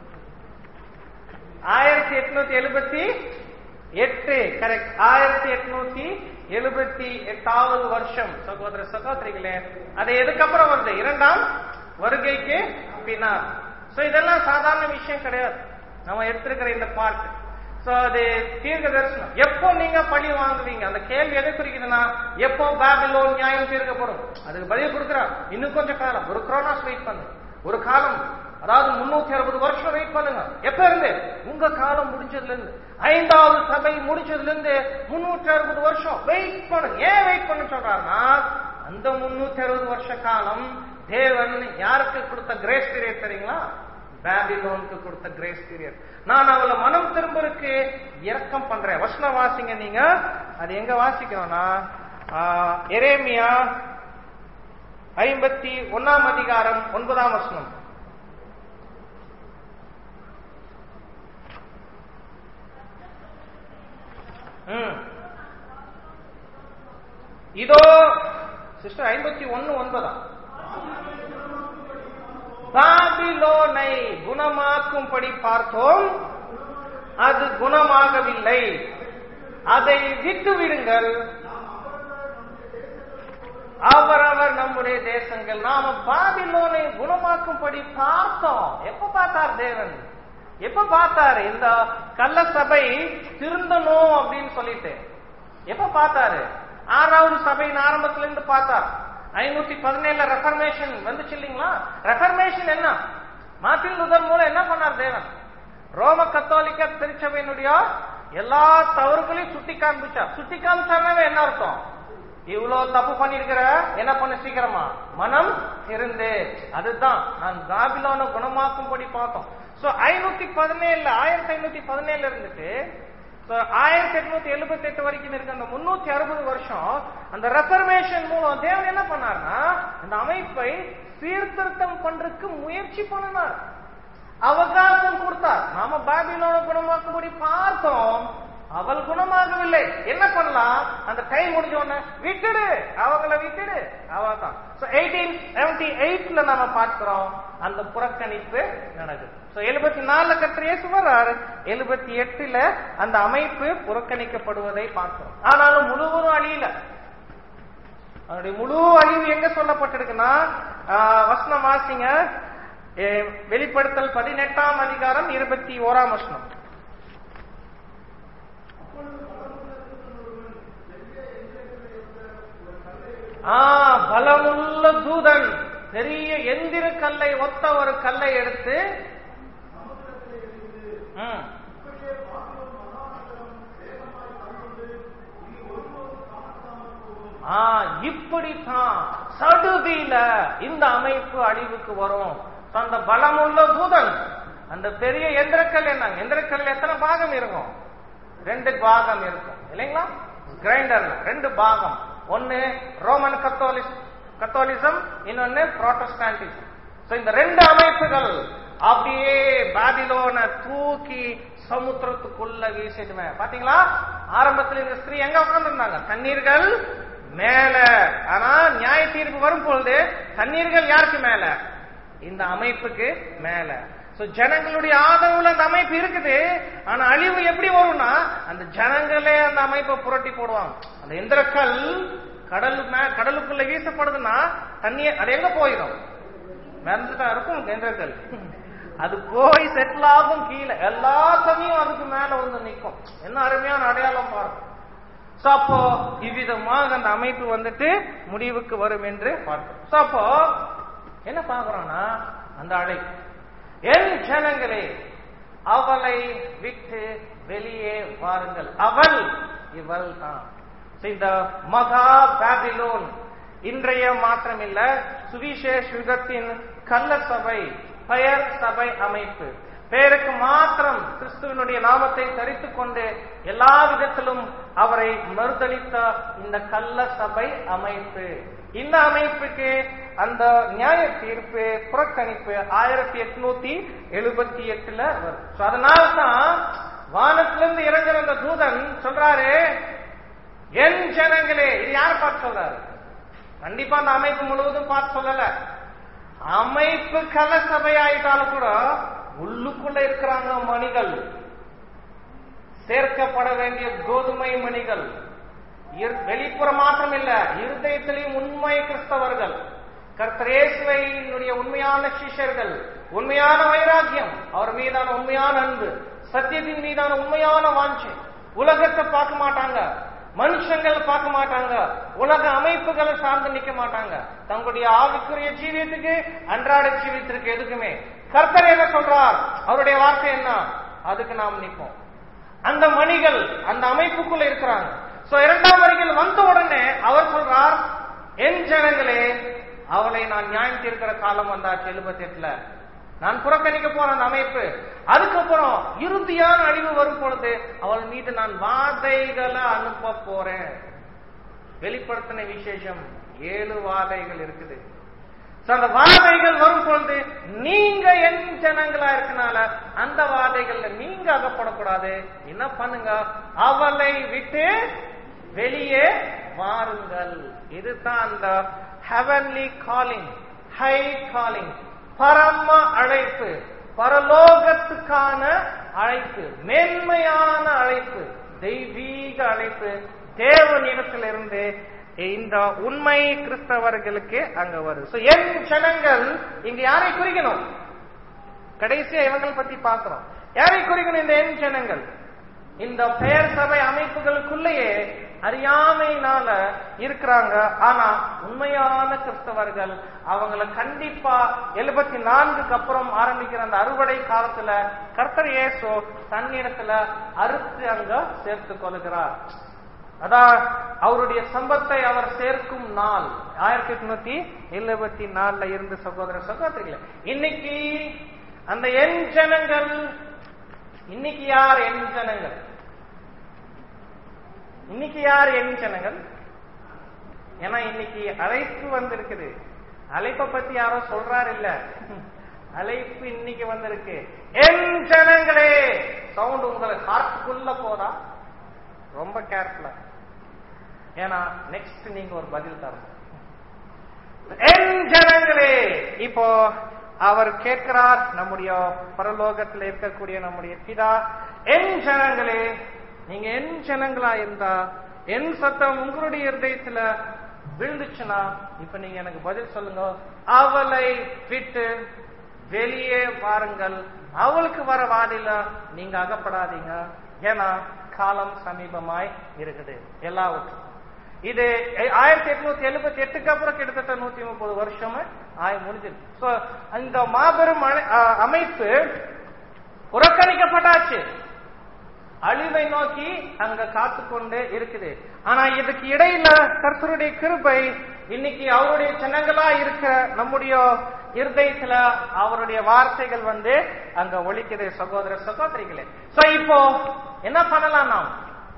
ஆயிரத்தி எட்நூத்தி எழுபத்தி எட்டு கரெக்ட் ஆயிரத்தி எட்நூத்தி எழுபத்தி எட்டாவது வருஷம் சகோதர சகோதரிகளே அது எதுக்கப்புறம் வருது இரண்டாம் வருகைக்கு பின்னால் சோ இதெல்லாம் சாதாரண விஷயம் கிடையாது நம்ம எடுத்திருக்கிற இந்த பார்ட் சோ அது தீர்க்க தரிசனம் எப்போ நீங்க பழி வாங்குவீங்க அந்த கேள்வி எதை குறிக்குதுன்னா எப்போ பேபிலோன் நியாயம் தீர்க்கப்படும் அதுக்கு பதில் கொடுக்குறார் இன்னும் கொஞ்சம் காலம் ஒரு குரோனாஸ் வெயிட் பண்ணுங்க ஒரு காலம் அதாவது முன்னூத்தி அறுபது வருஷம் வெயிட் பண்ணுங்க எப்ப இருந்து உங்க காலம் முடிஞ்சதுல இருந்து ஐந்தாவது சபை முடிஞ்சதுல இருந்து முன்னூற்றி அறுபது வருஷம் வெயிட் பண்ணுங்க ஏன் வெயிட் பண்ண சொல்றாருன்னா அந்த முன்னூத்தி அறுபது வருஷ காலம் தேவன் யாருக்கு கொடுத்த கிரேஸ் பீரியட் தெரியுங்களா பேபிலோனுக்கு கொடுத்த கிரேஸ் பீரியட் நான் அவளை மனம் திரும்பருக்கு இரக்கம் பண்றேன் வசனம் வாசிங்க நீங்க அது எங்க வாசிக்கிறோம்னா ஆஹ், எரேமியா ஐம்பத்தி ஒன்னாம் அதிகாரம் ஒன்பதாம் வசனம் ம். இதோ சிஸ்டர் ஐம்பத்தி ஒன்னு ஒன்பதா பாபிலோனை குணமாக்கும்படி பார்த்தோம் அது குணமாகவில்லை அதை விட்டு விடுங்கள் அவரவர் நம்முடைய தேசங்கள் நாம பாபிலோனை குணமாக்கும்படி பார்த்தோம் எப்ப பார்த்தார் தேவன் எப்ப பார்த்தாரு இந்த கள்ள சபை திருந்தணும் அப்படின்னு சொல்லிட்டு எப்ப பார்த்தாரு ஆறாவது சபையின் ஆரம்பத்துல இருந்து பார்த்தார் ஐநூத்தி பதினேழுல ரெஃபர்மேஷன் வந்துச்சு இல்லைங்களா ரெஃபர்மேஷன் என்ன மார்ட்டின் லுதர் மூலம் என்ன பண்ணார் தேவன் ரோம கத்தோலிக்க திருச்சபையினுடைய எல்லா தவறுகளையும் சுட்டி காண்பிச்சார் சுட்டி காமிச்சாருனாவே என்ன அர்த்தம் இவ்வளவு தப்பு பண்ணிருக்கிற என்ன பண்ண சீக்கிரமா மனம் இருந்து அதுதான் நான் பாபிலோனை குணமாக்கும்படி பார்த்தோம் சோ ஐநூத்தி பதினேழுல ஆயிரத்தி ஐநூத்தி பதினேழுல இருந்துட்டு so ஆயிரத்தி எட்நூத்தி எழுபத்தி எட்டு வரைக்கும் இருக்க அந்த முன்னூத்தி அறுபது வருஷம் அந்த ரெஃபர்மேஷன் மூலம் தேவன் என்ன பண்ணார்னா அந்த அமைப்பை சீர்திருத்தம் பண்றதுக்கு முயற்சி பண்ணினார் அவகாசம் கொடுத்தார் நாம பாபிலோன குணமாக்கும்படி பார்த்தோம் அவள் குணமாகவில்லை என்ன பண்ணலாம் அந்த டைம் முடிஞ்ச உடனே விட்டுடு அவங்கள விட்டுடு அவதான் சோ எயிட்டீன் செவன்டி எயிட்ல நாம பார்க்கிறோம் அந்த புறக்கணிப்பு நடக்குது சோ எழுபத்தி நாலுல கத்திரியே சுவரார் எழுபத்தி எட்டுல அந்த அமைப்பு புறக்கணிக்கப்படுவதை பார்க்கிறோம் ஆனாலும் முழுவதும் அழியல அதனுடைய முழு அழிவு எங்க சொல்லப்பட்டிருக்குன்னா ஆஹ், வசனம் வாசிங்க ஏ, வெளிப்படுத்தல் பதினெட்டாம் அதிகாரம் இருபத்தி ஓராம் வசனம் ஆ பலமுள்ள தூதன் பெரிய எந்திர கல்லை ஒத்த ஒரு கல்லை எடுத்து ம். ஆ இப்படித்தான் சடுதியில இந்த அமைப்பு அழிவுக்கு வரும் அந்த பலமுள்ள தூதன் அந்த பெரிய எந்திரக்கல் என்ன எந்திரக்கல் எத்தனை பாகம் இருக்கும் ரெண்டு பாகம் இருக்கும் இல்லைங்களா கிரைண்டர்ல ரெண்டு பாகம் ஒன்னு ரோமன் கத்தோலிஸ் கத்தோலிசம் இன்னொன்னு புரோட்டஸ்டாண்டிசம் சோ இந்த ரெண்டு அமைப்புகள் அப்படியே பாபிலோனை தூக்கி சமுத்திரத்துக்குள்ள வீசிடுவேன் பாத்தீங்களா ஆரம்பத்தில் இந்த ஸ்திரீ எங்க உட்கார்ந்திருந்தாங்க தண்ணீர்கள் மேல ஆனா நியாய தீர்ப்பு வரும் பொழுது தண்ணீர்கள் யாருக்கு மேல இந்த அமைப்புக்கு மேல சோ ஜனங்களுடைய ஆதரவுல அந்த அமைப்பு இருக்குது ஆனா அழிவு எப்படி வரும்னா அந்த ஜனங்களே அந்த அமைப்பை புரட்டி போடுவாங்க அந்த எந்திரக்கல் கடல் மே- கடலுக்குள்ள வீசப்படுதுன்னா தண்ணி அது எங்க போயிடும் மிதந்துதான் இருக்கும் எந்திரக்கல் அது போய் செட்டில் ஆகும் கீழே எல்லா தண்ணியும் அதுக்கு மேல வந்து நிற்கும் என்ன அருமையான அடையாளம் பாருங்க சோ அப்போ இவ்விதமாக அந்த அமைப்பு வந்துட்டு முடிவுக்கு வரும் என்று பார்க்கிறோம் சோ அப்போ என்ன பார்க்கிறோம்னா அந்த அழைப்பு என் ஜனங்களே அவளை விட்டு வெளியே வாருங்கள் அவள் இவள் தான் இந்த மகா பாபிலோன் இன்றைய மாற்றமில்ல சுவிசேஷ யுகத்தின் கள்ள சபை பெயர் சபை அமைப்பு பெயருக்கு மாத்திரம் கிறிஸ்துவனுடைய நாமத்தை தரித்துக் கொண்டு எல்லா விதத்திலும் அவரை மறுதளித்த இந்த கள்ள சபை அமைப்பு இந்த அமைப்புக்கு அந்த நியாய தீர்ப்பு புறக்கணிப்பு ஆயிரத்தி எட்நூத்தி எழுபத்தி எட்டுல வரும் So அதனால தான் வானத்திலிருந்து இறங்குற அந்த தூதன் சொல்றாரு என் ஜனங்களே இது யார் பார்த்து சொல்றாரு கண்டிப்பா அந்த அமைப்பு முழுவதும் பார்த்து சொல்லல அமைப்பு கல சபை ஆயிட்டாலும் கூட உள்ளுக்குள்ள இருக்கிறாங்க மணிகள் சேர்க்கப்பட வேண்டிய கோதுமை மணிகள் இர்- வெளிப்புற மாற்றம் இல்ல இருதயத்திலையும் உண்மை கிறிஸ்தவர்கள் கர்த்தரேசுவையினுடைய உண்மையான சிஷ்யர்கள் உண்மையான வைராக்கியம் அவர் மீதான உண்மையான அன்பு சத்தியத்தின் மீதான உண்மையான வாஞ்சை உலகத்தை பார்க்க மாட்டாங்க மனுஷங்கள் பார்க்க மாட்டாங்க உலக அமைப்புகளை சார்ந்து நிக்க மாட்டாங்க தங்களுடைய ஆவிக்குரிய ஜீவியத்துக்கு அன்றாட ஜீவியத்திற்கு எதுக்குமே கர்த்தர் என்ன சொல்றார் அவருடைய வார்த்தை என்ன அதுக்கு நாம் நிற்போம் அந்த மணிகள் அந்த அமைப்புக்குள்ள இருக்கிறாங்க சோ இரண்டாம் வரிகள் வந்த உடனே அவர் சொல்றார் என் ஜனங்களே அவளை நான் நியாயம் தீர்க்கிற காலம் வந்தாச்சு எழுபத்தி எட்டுல நான் புறக்கணிக்க போற அந்த அமைப்பு அதுக்கப்புறம் இறுதியான அழிவு வரும் பொழுது அவள் மீது நான் வாதைகளை அனுப்ப போறேன் வெளிப்படுத்தின விசேஷம் ஏழு வாதைகள் இருக்குது So, அந்த வாதைகள் வரும் பொழுது நீங்க என் ஜனங்களா இருக்கனால அந்த வாதைகள்ல நீங்க அகப்படக்கூடாது என்ன பண்ணுங்க அவளை விட்டு வெளியே வாருங்கள் இதுதான் அந்த ஹெவன்லி காலிங் ஹை காலிங் பரம அழைப்பு பரலோகத்துக்கான அழைப்பு மேன்மையான அழைப்பு தெய்வீக அழைப்பு தேவனிடத்திலிருந்து இந்த உண்மை கிறிஸ்தவர்களுக்கு அங்க வரும் So, என் ஜனங்கள் இங்க யாரை குறிக்கணும் கடைசியா இவங்களை பத்தி பார்க்கிறோம் யாரை குறிக்கணும் இந்த என் ஜனங்கள் இந்த பெயர் சபை அமைப்புகளுக்குள்ளேயே அறியாமையினால இருக்கிறாங்க ஆனா உண்மையான கிறிஸ்தவர்கள் அவங்கள கண்டிப்பா எழுபத்தி நான்குக்கு அப்புறம் ஆரம்பிக்கிற அந்த அறுவடை காலத்துல கர்த்தர் இயேசு தன்னிடத்துல அறுத்து அங்க சேர்த்துக் கொள்கிறார் அதான் அவருடைய சம்பத்தை அவர் சேர்க்கும் நாள் ஆயிரத்தி எட்நூத்தி எழுபத்தி நாலுல இருந்து சகோதர சகோதரிகள் இன்னைக்கு அந்த என் ஜனங்கள் இன்னைக்கு யார் என் ஜனங்கள் இன்னைக்கு யார் என் ஜனங்கள் ஏன்னா இன்னைக்கு அழைப்பு வந்திருக்குது அழைப்பை பத்தி யாரோ சொல்றாரு இல்ல அழைப்பு இன்னைக்கு வந்திருக்கு என் ஜனங்களே சவுண்ட் உங்களுக்கு ஹார்ட்டுக்குள்ள போதா ரொம்ப கேர்ஃபுல்லா ஏன்னா நெக்ஸ்ட் நீங்க ஒரு பதில் தரணும் என் ஜனங்களே இப்போ அவர் கேட்கிறார் நம்முடைய பரலோகத்தில் இருக்கக்கூடிய நம்முடைய பிதா என் ஜனங்களே நீங்க என் ஜனங்களா இருந்தா என் சத்தம் உங்களுடைய இருதயத்துல விழுந்துச்சுன்னா இப்ப நீங்க எனக்கு பதில் சொல்லுங்க அவளை விட்டு வெளியே வாருங்கள் அவளுக்கு வர வாதில நீங்க அகப்படாதீங்க ஏன்னா காலம் சமீபமாய் இருக்குது எல்லாவற்றும் இது ஆயிரத்தி எட்நூத்தி எழுபத்தி எட்டுக்கு அப்புறம் கிட்டத்தட்ட நூத்தி முப்பது வருஷம் ஆய முடிஞ்சிருக்கு சோ இந்த மாபெரும் அணை- அஹ் அமைப்பு புறக்கணிக்கப்பட்டாச்சு அழிவை நோக்கி அங்க காத்து கொண்டு இருக்குது ஆனா இதுக்கு இடையில கர்த்தருடைய கிருபை இன்னைக்கு அவருடைய சின்னங்களா இருக்க நம்முடைய இருதயத்துல அவருடைய வார்த்தைகள் வந்து அங்க ஒலிக்குது சகோதர சகோதரிகளே சோ இப்போ என்ன பண்ணலாம் நாம்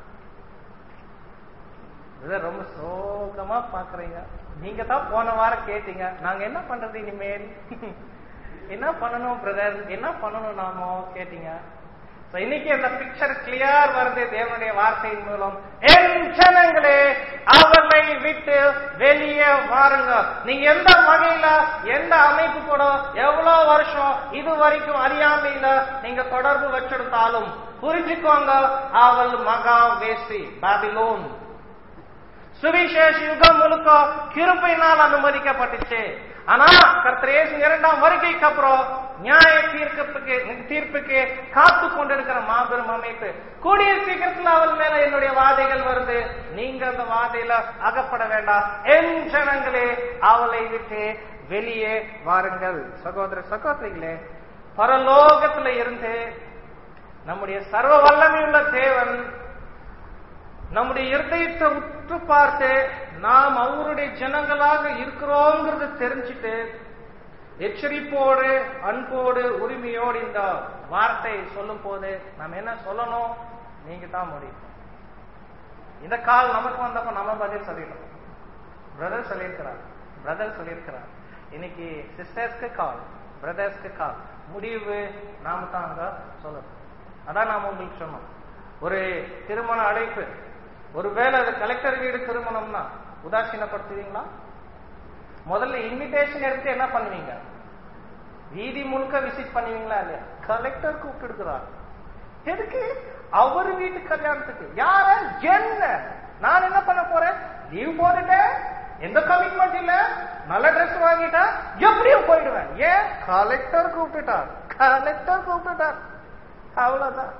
இதை ரொம்ப சோகமா பாக்குறீங்க நீங்க தான் போன வாரம் கேட்டீங்க நாங்க என்ன பண்றது இனிமேல் என்ன பண்ணணும் பிரதர் என்ன பண்ணணும் நாமோ கேட்டீங்க So, இன்னைக்கு அந்த பிக்சர் கிளியர் வருது தேவனுடைய வார்த்தையின் மூலம் என் ஜனங்களே அவளை விட்டு வெளியே வாருங்க நீங்க எந்த வகையில எந்த அமைப்பு கூட எவ்வளவு வருஷம் இது வரைக்கும் அறியாமையில நீங்க தொடர்பு வச்சிருந்தாலும் புரிஞ்சுக்கோங்க அவள் மகா வேசி பாபிலோன் சுவிசேஷ யுகம் முழுக்க கிருப்பையினால் அனுமதிக்கப்பட்டுச்சு ஆனா கர்த்தர் இயேசு இரண்டாம் வருகைக்கு அப்புறம் நியாய தீர்க்கப்புக்கு தீர்ப்புக்கு காத்து கொண்டிருக்கிற மாபெரும் அமைப்பு கூடிய சீக்கிரத்தில் அவள் மேல என்னுடைய வாதைகள் வருது நீங்க அந்த வாதையில அகப்பட வேண்டாம் என் ஜனங்களே அவளை விட்டு வெளியே வாருங்கள் சகோதர சகோதரிகளே பரலோகத்துல இருந்து நம்முடைய சர்வ வல்லமையுள்ள தேவன் நம்முடைய இருதயத்தை உற்று பார்த்து நாம் அவருடைய ஜனங்களாக இருக்கிறோங்கிறது தெரிஞ்சுட்டு எச்சரிப்போடு அன்போடு உரிமையோடு இந்த வார்த்தை சொல்லும் போது நாம் என்ன சொல்லணும் நீங்க தான் முடியும் இந்த கால் நமக்கு வந்தப்ப நம்ம பதில் சொல்லிடணும் பிரதர் சொல்லியிருக்கிறார் பிரதர் சொல்லியிருக்கிறார் இன்னைக்கு சிஸ்டர்ஸ்க்கு கால் பிரதர்ஸ்க்கு கால் முடிவு நாம தான் அங்க சொல்லணும் அதான் நாம உங்களுக்கு சொன்னோம் ஒரு திருமண அழைப்பு ஒருவேளை அது கலெக்டர் வீடு திருமணம்னா உதாசீனப்படுத்துவீங்களா முதல்ல இன்விடேஷன் எடுத்து என்ன பண்ணுவீங்க வீதி முழுக்க விசிட் பண்ணுவீங்களா இல்லையா கலெக்டர் கூப்பிட்டுருக்கிறார் எதுக்கு அவர் வீட்டு கல்யாணத்துக்கு யார என்ன நான் என்ன பண்ண போறேன் லீவ் போட்டுட்டேன் எந்த கமிட்மெண்ட் இல்ல நல்ல ட்ரெஸ் வாங்கிட்டா எப்படியும் போயிடுவேன் ஏன் கலெக்டர் கூப்பிட்டுட்டார் கலெக்டர் கூப்பிட்டுட்டார் அவ்வளவுதான்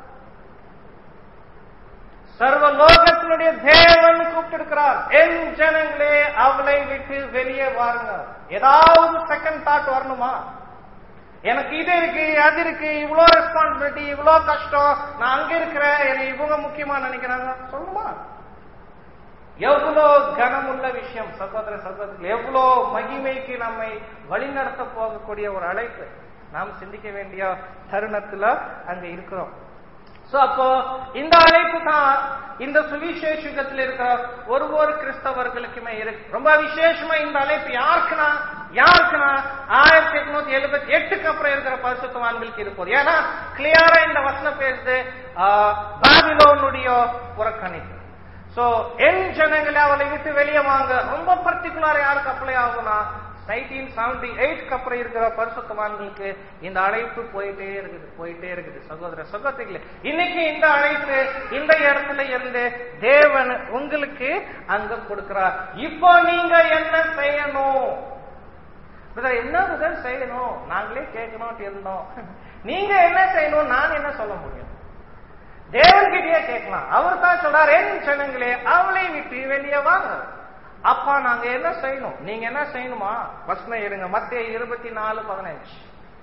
சர்வ லோகத்தினுடைய தேவன் கூப்பிட்டிருக்கிறார் என் ஜனங்களே அவளை விட்டு வெளியே வாருங்க ஏதாவது செகண்ட் தாட் வரணுமா எனக்கு இது இருக்கு அது இருக்கு இவ்வளோ ரெஸ்பான்சிபிலிட்டி இவ்வளோ கஷ்டம் நான் அங்க இருக்கிறேன் என்னை இவங்க முக்கியமா நினைக்கிறாங்க சொல்லுமா எவ்வளோ கனமுள்ள விஷயம் சகோதர சகோதரி எவ்வளோ மகிமைக்கு நம்மை வழிநடத்த போகக்கூடிய ஒரு அழைப்பு நாம் சிந்திக்க வேண்டிய தருணத்துல அங்க இருக்கிறோம் சோ அப்போ இந்த அழைப்பு தான் இந்த சுவிசேஷகத்தில் இருக்கிற ஒரு ஒரு கிறிஸ்தவர்களுக்குமே இருக்கு ரொம்ப விசேஷமா இந்த அழைப்பு யாருக்குன்னா யாருக்குன்னா ஆயிரத்தி எட்நூத்தி எழுபத்தி எட்டுக்கு அப்புறம் இருக்கிற பரிசுத்தவான்களுக்கு இருப்போது ஏன்னா கிளியரா இந்த வசனம் பேசுது பாபிலோனுடைய புறக்கணிப்பு சோ என் ஜனங்களை அவளை விட்டு வெளியே வாங்க ரொம்ப பர்டிகுலர் யாருக்கு அப்ளை ஆகும்னா நைன்டீன் செவன்டி எயிட்க்கு அப்புறம் இருக்கிற பரிசுத்தவான்களுக்கு இந்த அழைப்பு போயிட்டே இருக்குது போயிட்டே இருக்குது சகோதர சகோதரிகளே இன்னைக்கு இந்த அழைப்பு இந்த இடத்துல இருந்து தேவன் உங்களுக்கு அங்க கொடுக்கிறார் இப்போ நீங்க என்ன செய்யணும் பிரதர், என்ன முதல் செய்யணும் நாங்களே கேட்கணும் இருந்தோம் நீங்க என்ன செய்யணும் நான் என்ன சொல்ல முடியும் தேவன்கிட்டயே கேட்கலாம் அவர் தான் சொல்றார் என் ஜனங்களே அவளை விட்டு வெளியே வாங்க அப்பா நாங்க என்ன செய்யணும் நீங்க என்ன செய்யணுமா வசனம் இருங்க மத்திய இருபத்தி நாலு பதினஞ்சு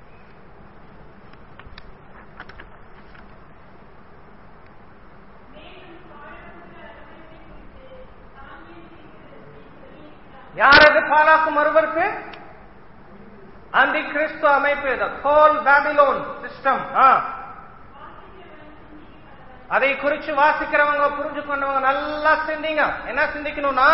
யார் அது பாலாக்கும் ஒருவருக்கு அந்த கிறிஸ்து அமைப்பு ஹோல் பேபிலோன் சிஸ்டம் அதை குறிச்சு வாசிக்கிறவங்க புரிஞ்சு கொண்டவங்க நல்லா சிந்திங்க என்ன சிந்திக்கணும்னா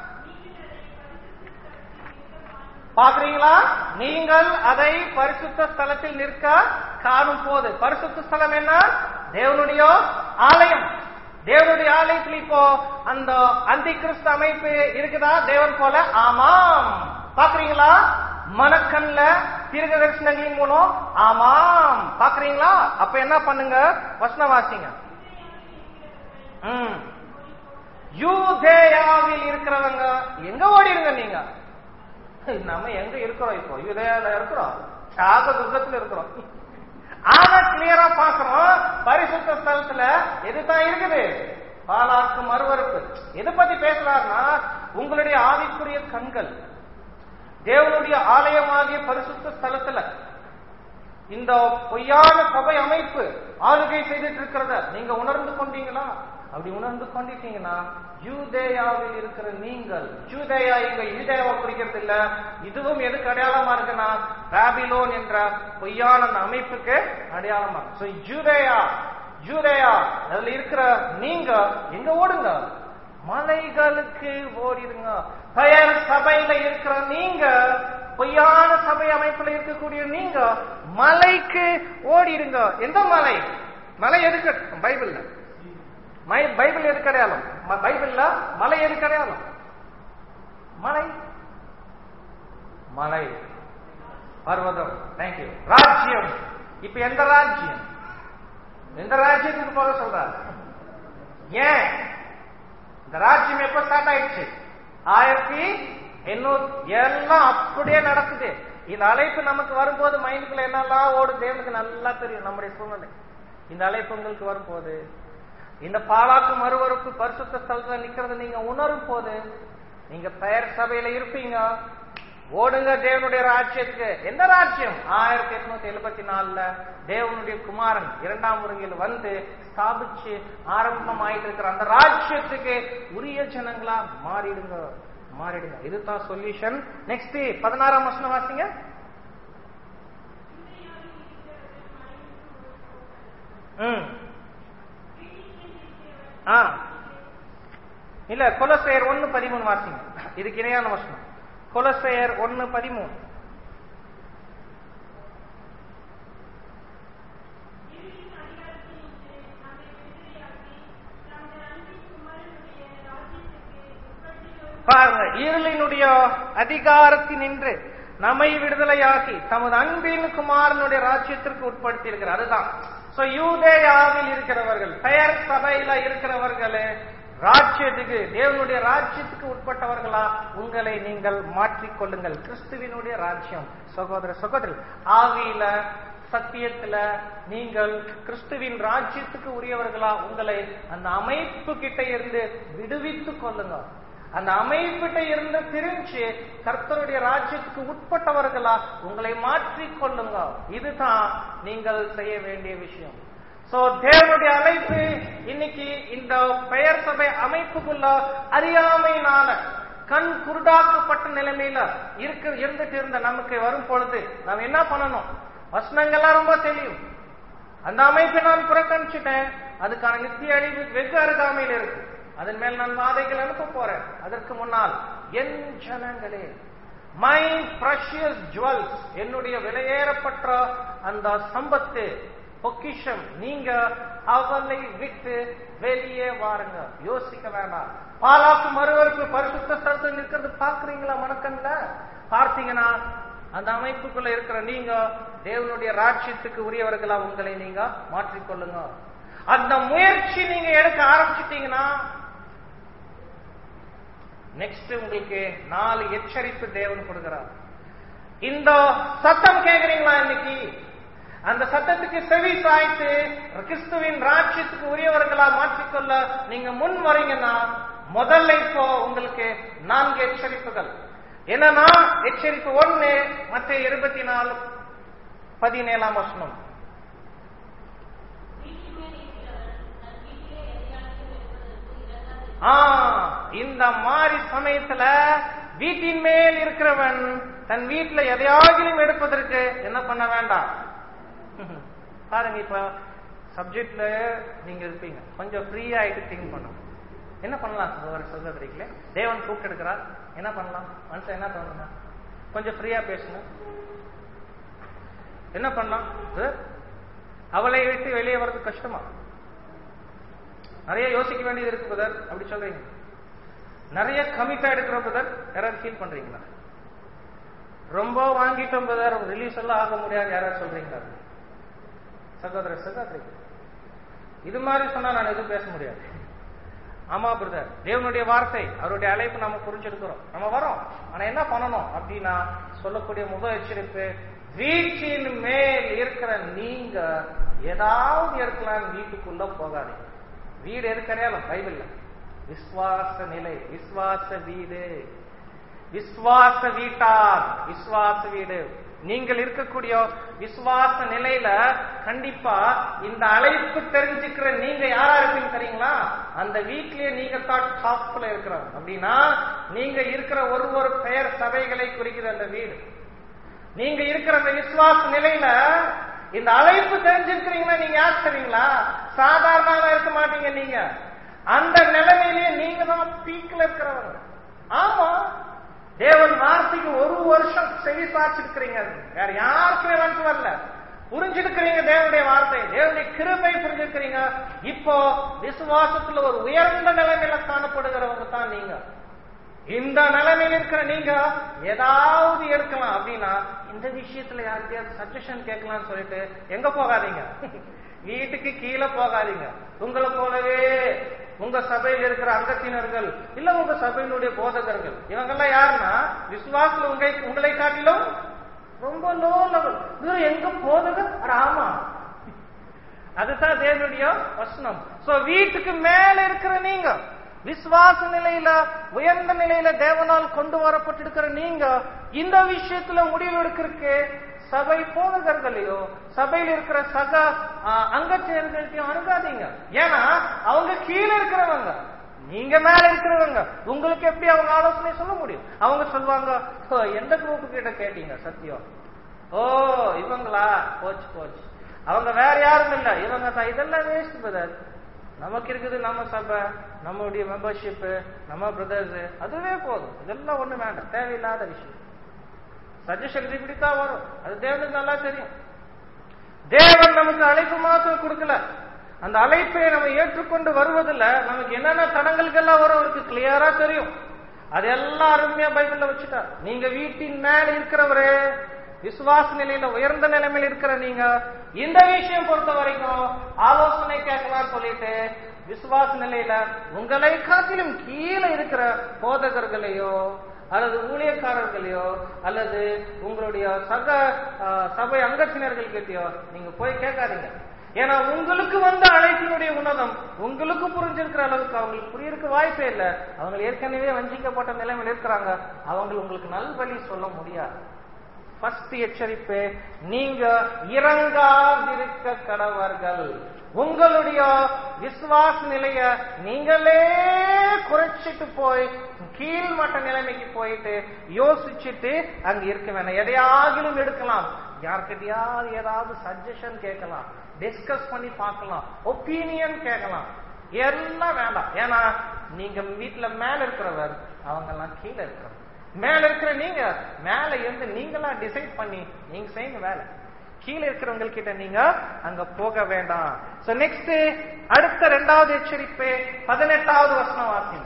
பாக்குறீங்களா நீங்கள் அதை பரிசுத்த ஸ்தலத்தில் நிற்க காணும் போது பரிசுத்த ஸ்தலம் என்ன தேவனுடைய ஆலயம் தேவனுடைய ஆலயத்தில் இப்போ அந்த அந்தி கிறிஸ்து அமைப்பு இருக்குதா தேவன் போல ஆமாம் பாக்குறீங்களா மனக்கண்ல தீர்க்க தரிசனங்களின் மூலம் ஆமாம் பாக்குறீங்களா அப்ப என்ன பண்ணுங்க வசனம் வாசிங்க ம். யூதேயாவில் இருக்கிறவங்க எங்க ஓடிடுங்க நீங்க நம்ம எங்க இருக்கிறோம் இப்போ யூதேயால இருக்கிறோம் சாக துர்கத்துல இருக்கிறோம் ஆனா கிளியரா பாக்குறோம் பரிசுத்த ஸ்தலத்துல எதுதான் இருக்குது பாலாக்கு மறுவறுப்பு எதை பத்தி பேசுறாருன்னா உங்களுடைய ஆவிக்குரிய கண்கள் தேவனுடைய ஆலயமாகிய பரிசுத்த ஸ்தலத்துல இந்த பொய்யான சபை அமைப்பு ஆளுகை செய்துட்டு இருக்கிறத நீங்க உணர்ந்து கொண்டீங்களா அப்படி உணர்ந்து கொண்டிட்டீங்கன்னா யூதேயாவில் இருக்கிற நீங்கள் யூதேயா இங்க யூதேயாவை குறிக்கிறது இல்ல இதுவும் எதுக்கு அடையாளமா இருக்குன்னா பாபிலோன் என்ற பொய்யான அந்த அமைப்புக்கு அடையாளமா சோ யூதேயா யூதேயா அதுல இருக்கிற நீங்க எங்க ஓடுங்க மலைகளுக்கு ஓடிடுங்க பெயர் சபையில இருக்கிற நீங்க பொய்யான சபை அமைப்புல இருக்கக்கூடிய நீங்க மலைக்கு ஓடிடுங்க எந்த மலை மலை எதுக்கு பைபிள்ல மை- பைபிள் எதுக்கு அடையாளம் ம- பைபிள்ல மலை எதுக்கு அடையாளம் மலை மலை பர்வதம் தேங்க்யூ ராஜ்யம் இப்ப எந்த ராஜ்யம் எந்த ராஜ்யத்துக்கு போக சொல்றாரு ஏன் இந்த ராஜ்யம் எப்ப ஸ்டார்ட் ஆயிடுச்சு ஆயிரத்தி எண்ணூத்தி எல்லாம் அப்படியே நடக்குது இந்த அழைப்பு நமக்கு வரும்போது மைண்டுக்குள்ள என்னெல்லாம் ஓடும் தேவனுக்கு நல்லா தெரியும் நம்முடைய சூழ்நிலை இந்த அழைப்பு உங்களுக்கு வரும்போது இந்த பாலாக்கு மறுவறுப்பு பரிசுத்த ஸ்தலத்துல நிக்கிறது நீங்க உணரும் போது நீங்க பெயர் சபையில இருப்பீங்க ஓடுங்க தேவனுடைய ராஜ்யத்துக்கு எந்த ராஜ்யம் ஆயிரத்தி எட்நூத்தி எழுபத்தி நாலுல தேவனுடைய குமாரன் இரண்டாம் முறையில் வந்து ஸ்தாபிச்சு ஆரம்பம் ஆயிட்டு இருக்கிற அந்த ராஜ்யத்துக்கு உரிய ஜனங்களா மாறிடுங்க மாறிடுங்க இதுதான் சொல்யூஷன் நெக்ஸ்ட் பதினாறாம் வசனம் வாசிங்க ம் ஆ இல்ல கொலசையர் ஒன்னு பதிமூணு வாசிங்க இதுக்கு இணையான வசனம் கொலசையர் ஒன்னு பதிமூணு பாருங்க இருளினுடைய அதிகாரத்தினின்று நம்மை விடுதலையாக்கி தமது அன்பின் குமாரனுடைய ராஜ்யத்திற்கு உட்படுத்தி இருக்கிறார் அதுதான் சோ யூதேயாவில் இருக்கிறவர்கள் பெயர் சபையில இருக்கிறவர்களே ராஜ்யத்துக்கு தேவனுடைய ராஜ்யத்துக்கு உட்பட்டவர்களா உங்களை நீங்கள் மாற்றிக்கொள்ளுங்கள் கிறிஸ்துவினுடைய ராஜ்யம் சகோதர சகோதரி ஆவியில சத்தியத்துல நீங்கள் கிறிஸ்துவின் ராஜ்யத்துக்கு உரியவர்களா உங்களை அந்த அமைப்பு கிட்ட இருந்து விடுவித்துக் கொள்ளுங்க அந்த அமைப்பிட்ட இருந்து பிரிஞ்சு கர்த்தருடைய ராஜ்யத்துக்கு உட்பட்டவர்களா உங்களை மாற்றிக் கொள்ளுங்க இதுதான் நீங்கள் செய்ய வேண்டிய விஷயம் சோ தேவனுடைய அழைப்பு இன்னைக்கு இந்த பெயர் சபை அமைப்புக்குள்ள அறியாமையினால கண் குருடாக்கப்பட்ட நிலைமையில இருக்க இருந்துட்டு இருந்த நமக்கு வரும் பொழுது நாம் என்ன பண்ணணும் வசனங்கள்லாம் ரொம்ப தெரியும் அந்த அமைப்பை நான் புறக்கணிச்சுட்டேன் அதுக்கான நித்திய அழிவு வெகு அருகாமையில் இருக்கு அதன் மேல் நான் வாதைகள் அனுப்ப போறேன் அதற்கு முன்னால் என் ஜனங்களே மை ப்ரஷியஸ் ஜுவல்ஸ் என்னுடைய விலையேறப்பட்ட அந்த சம்பத்து பொக்கிஷம் நீங்க அவளை விட்டு வெளியே வாருங்க யோசிக்க வேண்டாம் பாலாக்கு மறுவருக்கு பரிசுத்த ஸ்தலத்தில் நிற்கிறது பாக்குறீங்களா மனக்கண்ல பார்த்தீங்கன்னா அந்த அமைப்புக்குள்ள இருக்கிற நீங்க தேவனுடைய ராட்சியத்துக்கு உரியவர்களா உங்களை நீங்க மாற்றிக்கொள்ளுங்க அந்த முயற்சி நீங்க எடுக்க ஆரம்பிச்சிட்டீங்கன்னா நெக்ஸ்ட் உங்களுக்கு நாலு எச்சரிப்பு தேவன் கொடுக்கிறார் இந்த சத்தம் கேக்குறீங்களா இன்னைக்கு அந்த சத்தத்துக்கு செவி சாய்த்து கிறிஸ்துவின் ராஜ்யத்துக்கு உரியவர்களா மாற்றிக்கொள்ள நீங்க முன் வரீங்கன்னா முதல்ல இப்போ உங்களுக்கு நான்கு எச்சரிப்புகள் என்னன்னா எச்சரிப்பு ஒண்ணு மற்ற இருபத்தி நாலு பதினேழாம் வசனம் ஆ இந்த மாதிரி சமயத்துல வீட்டின் மேல் இருக்கிறவன் தன் வீட்டுல எதையாகிலும் எடுப்பதற்கு என்ன பண்ண வேண்டாம் பாருங்க இப்ப சப்ஜெக்ட்ல நீங்க இருப்பீங்க கொஞ்சம் ஃப்ரீயா ஆயிட்டு திங்க் பண்ணும் என்ன பண்ணலாம் சகோதர சகோதரிகளே தேவன் கூப்பிட்டு எடுக்கிறார் என்ன பண்ணலாம் மனுஷன் என்ன தோணுங்க கொஞ்சம் ஃப்ரீயா பேசுங்க என்ன பண்ணலாம் அவளை விட்டு வெளியே வர்றது கஷ்டமா நிறைய யோசிக்க வேண்டியது இருக்கு புதர் அப்படி சொல்றீங்க நிறைய கமிட்டா எடுக்கிற புதர் யாராவது ஃபீல் பண்றீங்களா ரொம்ப வாங்கிட்டோம் புதர் ரிலீஸ் எல்லாம் ஆக முடியாது யாராவது சொல்றீங்களா சகோதர சகோதரி இது மாதிரி சொன்னா நான் எதுவும் பேச முடியாது ஆமா பிரதர் தேவனுடைய வார்த்தை அவருடைய அழைப்பு நம்ம புரிஞ்செடுக்கிறோம் நம்ம வரோம் ஆனா என்ன பண்ணணும் அப்படின்னா சொல்லக்கூடிய முக எச்சரிப்பு வீட்டின் மேல் இருக்கிற நீங்க ஏதாவது இருக்கலாம் வீட்டுக்குள்ள போகாதீங்க வீடு எது கிடையாது பைபிள்ல விஸ்வாச நிலை விஸ்வாச வீடு விஸ்வாச வீட்டார் விஸ்வாச வீடு நீங்கள் இருக்கக்கூடிய விசுவாச நிலையில கண்டிப்பா இந்த அழைப்பு தெரிஞ்சுக்கிற நீங்க யாரா இருப்பீங்க தெரியுங்களா அந்த வீட்லயே நீங்க தான் டாப்ல இருக்கிறோம் அப்படின்னா நீங்க இருக்கிற ஒரு ஒரு பெயர் சபைகளை குறிக்கிற அந்த வீடு நீங்க இருக்கிற அந்த விசுவாச நிலையில இந்த அழைப்பு தெரிஞ்சிருக்கிறீங்கன்னா நீங்க யார் தெரியுங்களா சாதாரணமா இருக்க மாட்டீங்க நீங்க அந்த நிலைமையிலேயே நீங்க தான் பீக்ல இருக்கிறவங்க ஆமா தேவன் வார்த்தைக்கு ஒரு வருஷம் செவி சாச்சிருக்கிறீங்க வேற யாருக்குமே வந்து வரல புரிஞ்சிருக்கிறீங்க தேவனுடைய வார்த்தை தேவனுடைய கிருபை புரிஞ்சிருக்கிறீங்க இப்போ விசுவாசத்துல ஒரு உயர்ந்த நிலைமையில காணப்படுகிறவங்க தான் நீங்க இந்த நிலைமையில இருக்கிற நீங்க ஏதாவது எடுக்கலாம் அப்படின்னா இந்த விஷயத்துல யார்கிட்டயாவது சஜஷன் கேட்கலாம்னு சொல்லிட்டு எங்க போகாதீங்க வீட்டுக்கு கீழே போகாதீங்க உங்களை போலவே உங்க சபையில் இருக்கிற அங்கத்தினர்கள் இல்ல உங்க சபையினுடைய போதகர்கள் இவங்கெல்லாம் யாருன்னா விசுவாசத்துல உங்களை உங்களை காட்டிலும் ரொம்ப லோ லெவல் இவர் எங்க போதகர் அட ஆமா அதுதான் தேவனுடைய வசனம் சோ வீட்டுக்கு மேல இருக்கிற நீங்க விசுவாச நிலையில உயர்ந்த நிலையில தேவனால் கொண்டு வரப்பட்டிருக்கிற நீங்க இந்த விஷயத்துல முடிவு எடுக்கிறதுக்கு சபை போதகர்களையோ சபையில் இருக்கிற சக அங்கச்சேர்களையும் அணுகாதீங்க ஏன்னா அவங்க கீழே இருக்கிறவங்க நீங்க மேல இருக்கிறவங்க உங்களுக்கு எப்படி அவங்க ஆலோசனை சொல்ல முடியும் அவங்க சொல்லுவாங்க "ஓ, எந்த குரூப்பு கிட்ட கேட்டீங்க சத்தியம் ஓ இவங்களா போச்சு போச்சு அவங்க வேற யாரும் இல்ல இவங்க தான் இதெல்லாம் வேஸ்ட் பிரதர் நமக்கு இருக்குது நம்ம சபை நம்மளுடைய மெம்பர்ஷிப் நம்ம பிரதர்ஸ் அதுவே போதும் இதெல்லாம் ஒண்ணு வேண்டாம் தேவையில்லாத விஷயம் சஜஷன் இப்படித்தான் வரும் அது தேவனுக்கு நல்லா தெரியும் தேவன் நமக்கு அழைப்பு மாத்திரம் கொடுக்கல அந்த அழைப்பை நம்ம ஏற்றுக்கொண்டு வருவதில் நமக்கு என்னென்ன தடங்கல்கள்லாம் வரும் அவருக்கு கிளியரா தெரியும் அது எல்லாம் அருமையா பைபிள்ல வச்சுட்டார் நீங்க வீட்டின் மேல இருக்கிறவரே விசுவாச நிலையில உயர்ந்த நிலைமையில இருக்கிற நீங்க இந்த விஷயம் பொறுத்த வரைக்கும் ஆலோசனை கேட்கலாம் சொல்லிட்டு விசுவாச நிலையில உங்களை காட்டிலும் கீழே இருக்கிற போதகர்களையோ அல்லது ஊழியக்காரர்களையோ அல்லது உங்களுடைய சக அஹ், சபை அங்கத்தினர்கள் கிட்டயோ நீங்க போய் கேட்காதீங்க ஏன்னா உங்களுக்கு வந்த அழைப்பினுடைய உன்னதம் உங்களுக்கு புரிஞ்சிருக்கிற அளவுக்கு அவங்களுக்கு புரியறதுக்கு வாய்ப்பே இல்லை அவங்க ஏற்கனவே வஞ்சிக்கப்பட்ட நிலைமையில் இருக்கிறாங்க அவங்க உங்களுக்கு நல்வழி சொல்ல முடியாது ஃபர்ஸ்ட் எச்சரிப்பு நீங்க இறங்காதிருக்க கடவர்கள் உங்களுடைய விசுவாச நிலைய நீங்களே குறைச்சிட்டு போய் கீழ்மட்ட நிலைமைக்கு போயிட்டு யோசிச்சுட்டு அங்க இருக்க வேணாம் எதையாகிலும் எடுக்கலாம் யார்கிட்டயாவது ஏதாவது சஜஷன் கேட்கலாம் டிஸ்கஸ் பண்ணி பார்க்கலாம் ஒப்பீனியன் கேட்கலாம் எல்லாம் வேண்டாம் ஏன்னா நீங்க வீட்டுல மேல இருக்கிறவர் அவங்க எல்லாம் கீழே இருக்கிறவர் மேல இருக்கிற நீங்க மேல இருந்து நீங்களா டிசைட் பண்ணி நீங்க செய்யுங்க வேலை கீழே இருக்கிறவங்க கிட்ட நீங்க அங்க போக வேண்டாம் சோ நெக்ஸ்ட் அடுத்த ரெண்டாவது எச்சரிப்பு பதினெட்டாவது வசனம் வாசிங்க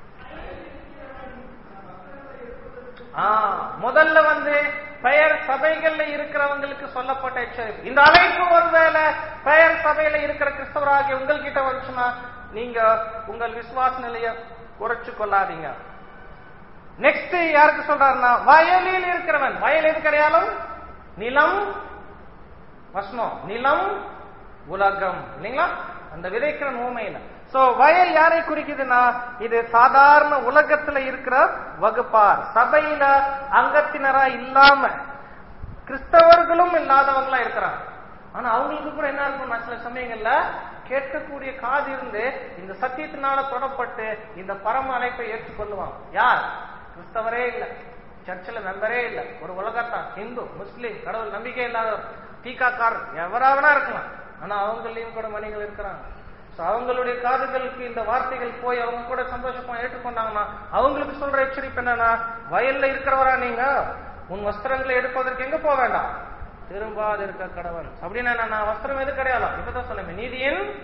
ஆ, முதல்ல வந்து பெயர் சபைகள்ல இருக்கிறவங்களுக்கு சொல்லப்பட்ட எச்சரிப்பு இந்த அழைப்பு ஒருவேளை பெயர் சபையில இருக்கிற கிறிஸ்தவராகிய உங்கள்கிட்ட வந்துச்சுன்னா நீங்க உங்கள் விசுவாச நிலைய குறைச்சு கொள்ளாதீங்க நெக்ஸ்ட் யாருக்கு சொல்றாருன்னா வயலில் இருக்கிறவன் வயல் எது கிடையாலும் நிலம் வசனம் நிலம் உலகம் இல்லைங்களா அந்த விதைக்கிற ஊமையில சோ வயல் யாரை குறிக்குதுன்னா இது சாதாரண உலகத்துல இருக்கிற வகுப்பார் சபையில அங்கத்தினரா இல்லாம கிறிஸ்தவர்களும் இல்லாதவங்களா இருக்கிறாங்க ஆனா அவங்களுக்கு கூட என்ன இருக்கும் சில சமயங்கள்ல கேட்கக்கூடிய காது இருந்து இந்த சத்தியத்தினால தொடப்பட்டு இந்த பரம அழைப்பை ஏற்றுக்கொள்ளுவாங்க யார் கிறிஸ்தவரே இல்ல சர்ச்சில் மெம்பரே இல்ல ஒரு உலகத்தான் இந்து முஸ்லீம் கடவுள் நம்பிக்கை இல்லாத டீக்காக்கார் எவராவனா இருக்கலாம் ஆனா அவங்களையும் கூட மணிகள் இருக்கிறாங்க So, அவங்களுடைய காதுகளுக்கு இந்த வார்த்தைகள் போய் அவங்க கூட சந்தோஷமா ஏற்றுக்கொண்டாங்கன்னா அவங்களுக்கு சொல்ற எச்சரிப்பு என்னன்னா வயல்ல இருக்கிறவரா நீங்க உன் வஸ்திரங்களை எடுப்பதற்கு எங்க போக வேண்டாம் திரும்பாது இருக்க கடவன் அப்படின்னா என்ன? நான் வஸ்திரம் எது கிடையாது இப்பதான் சொன்னேன் நீதியின்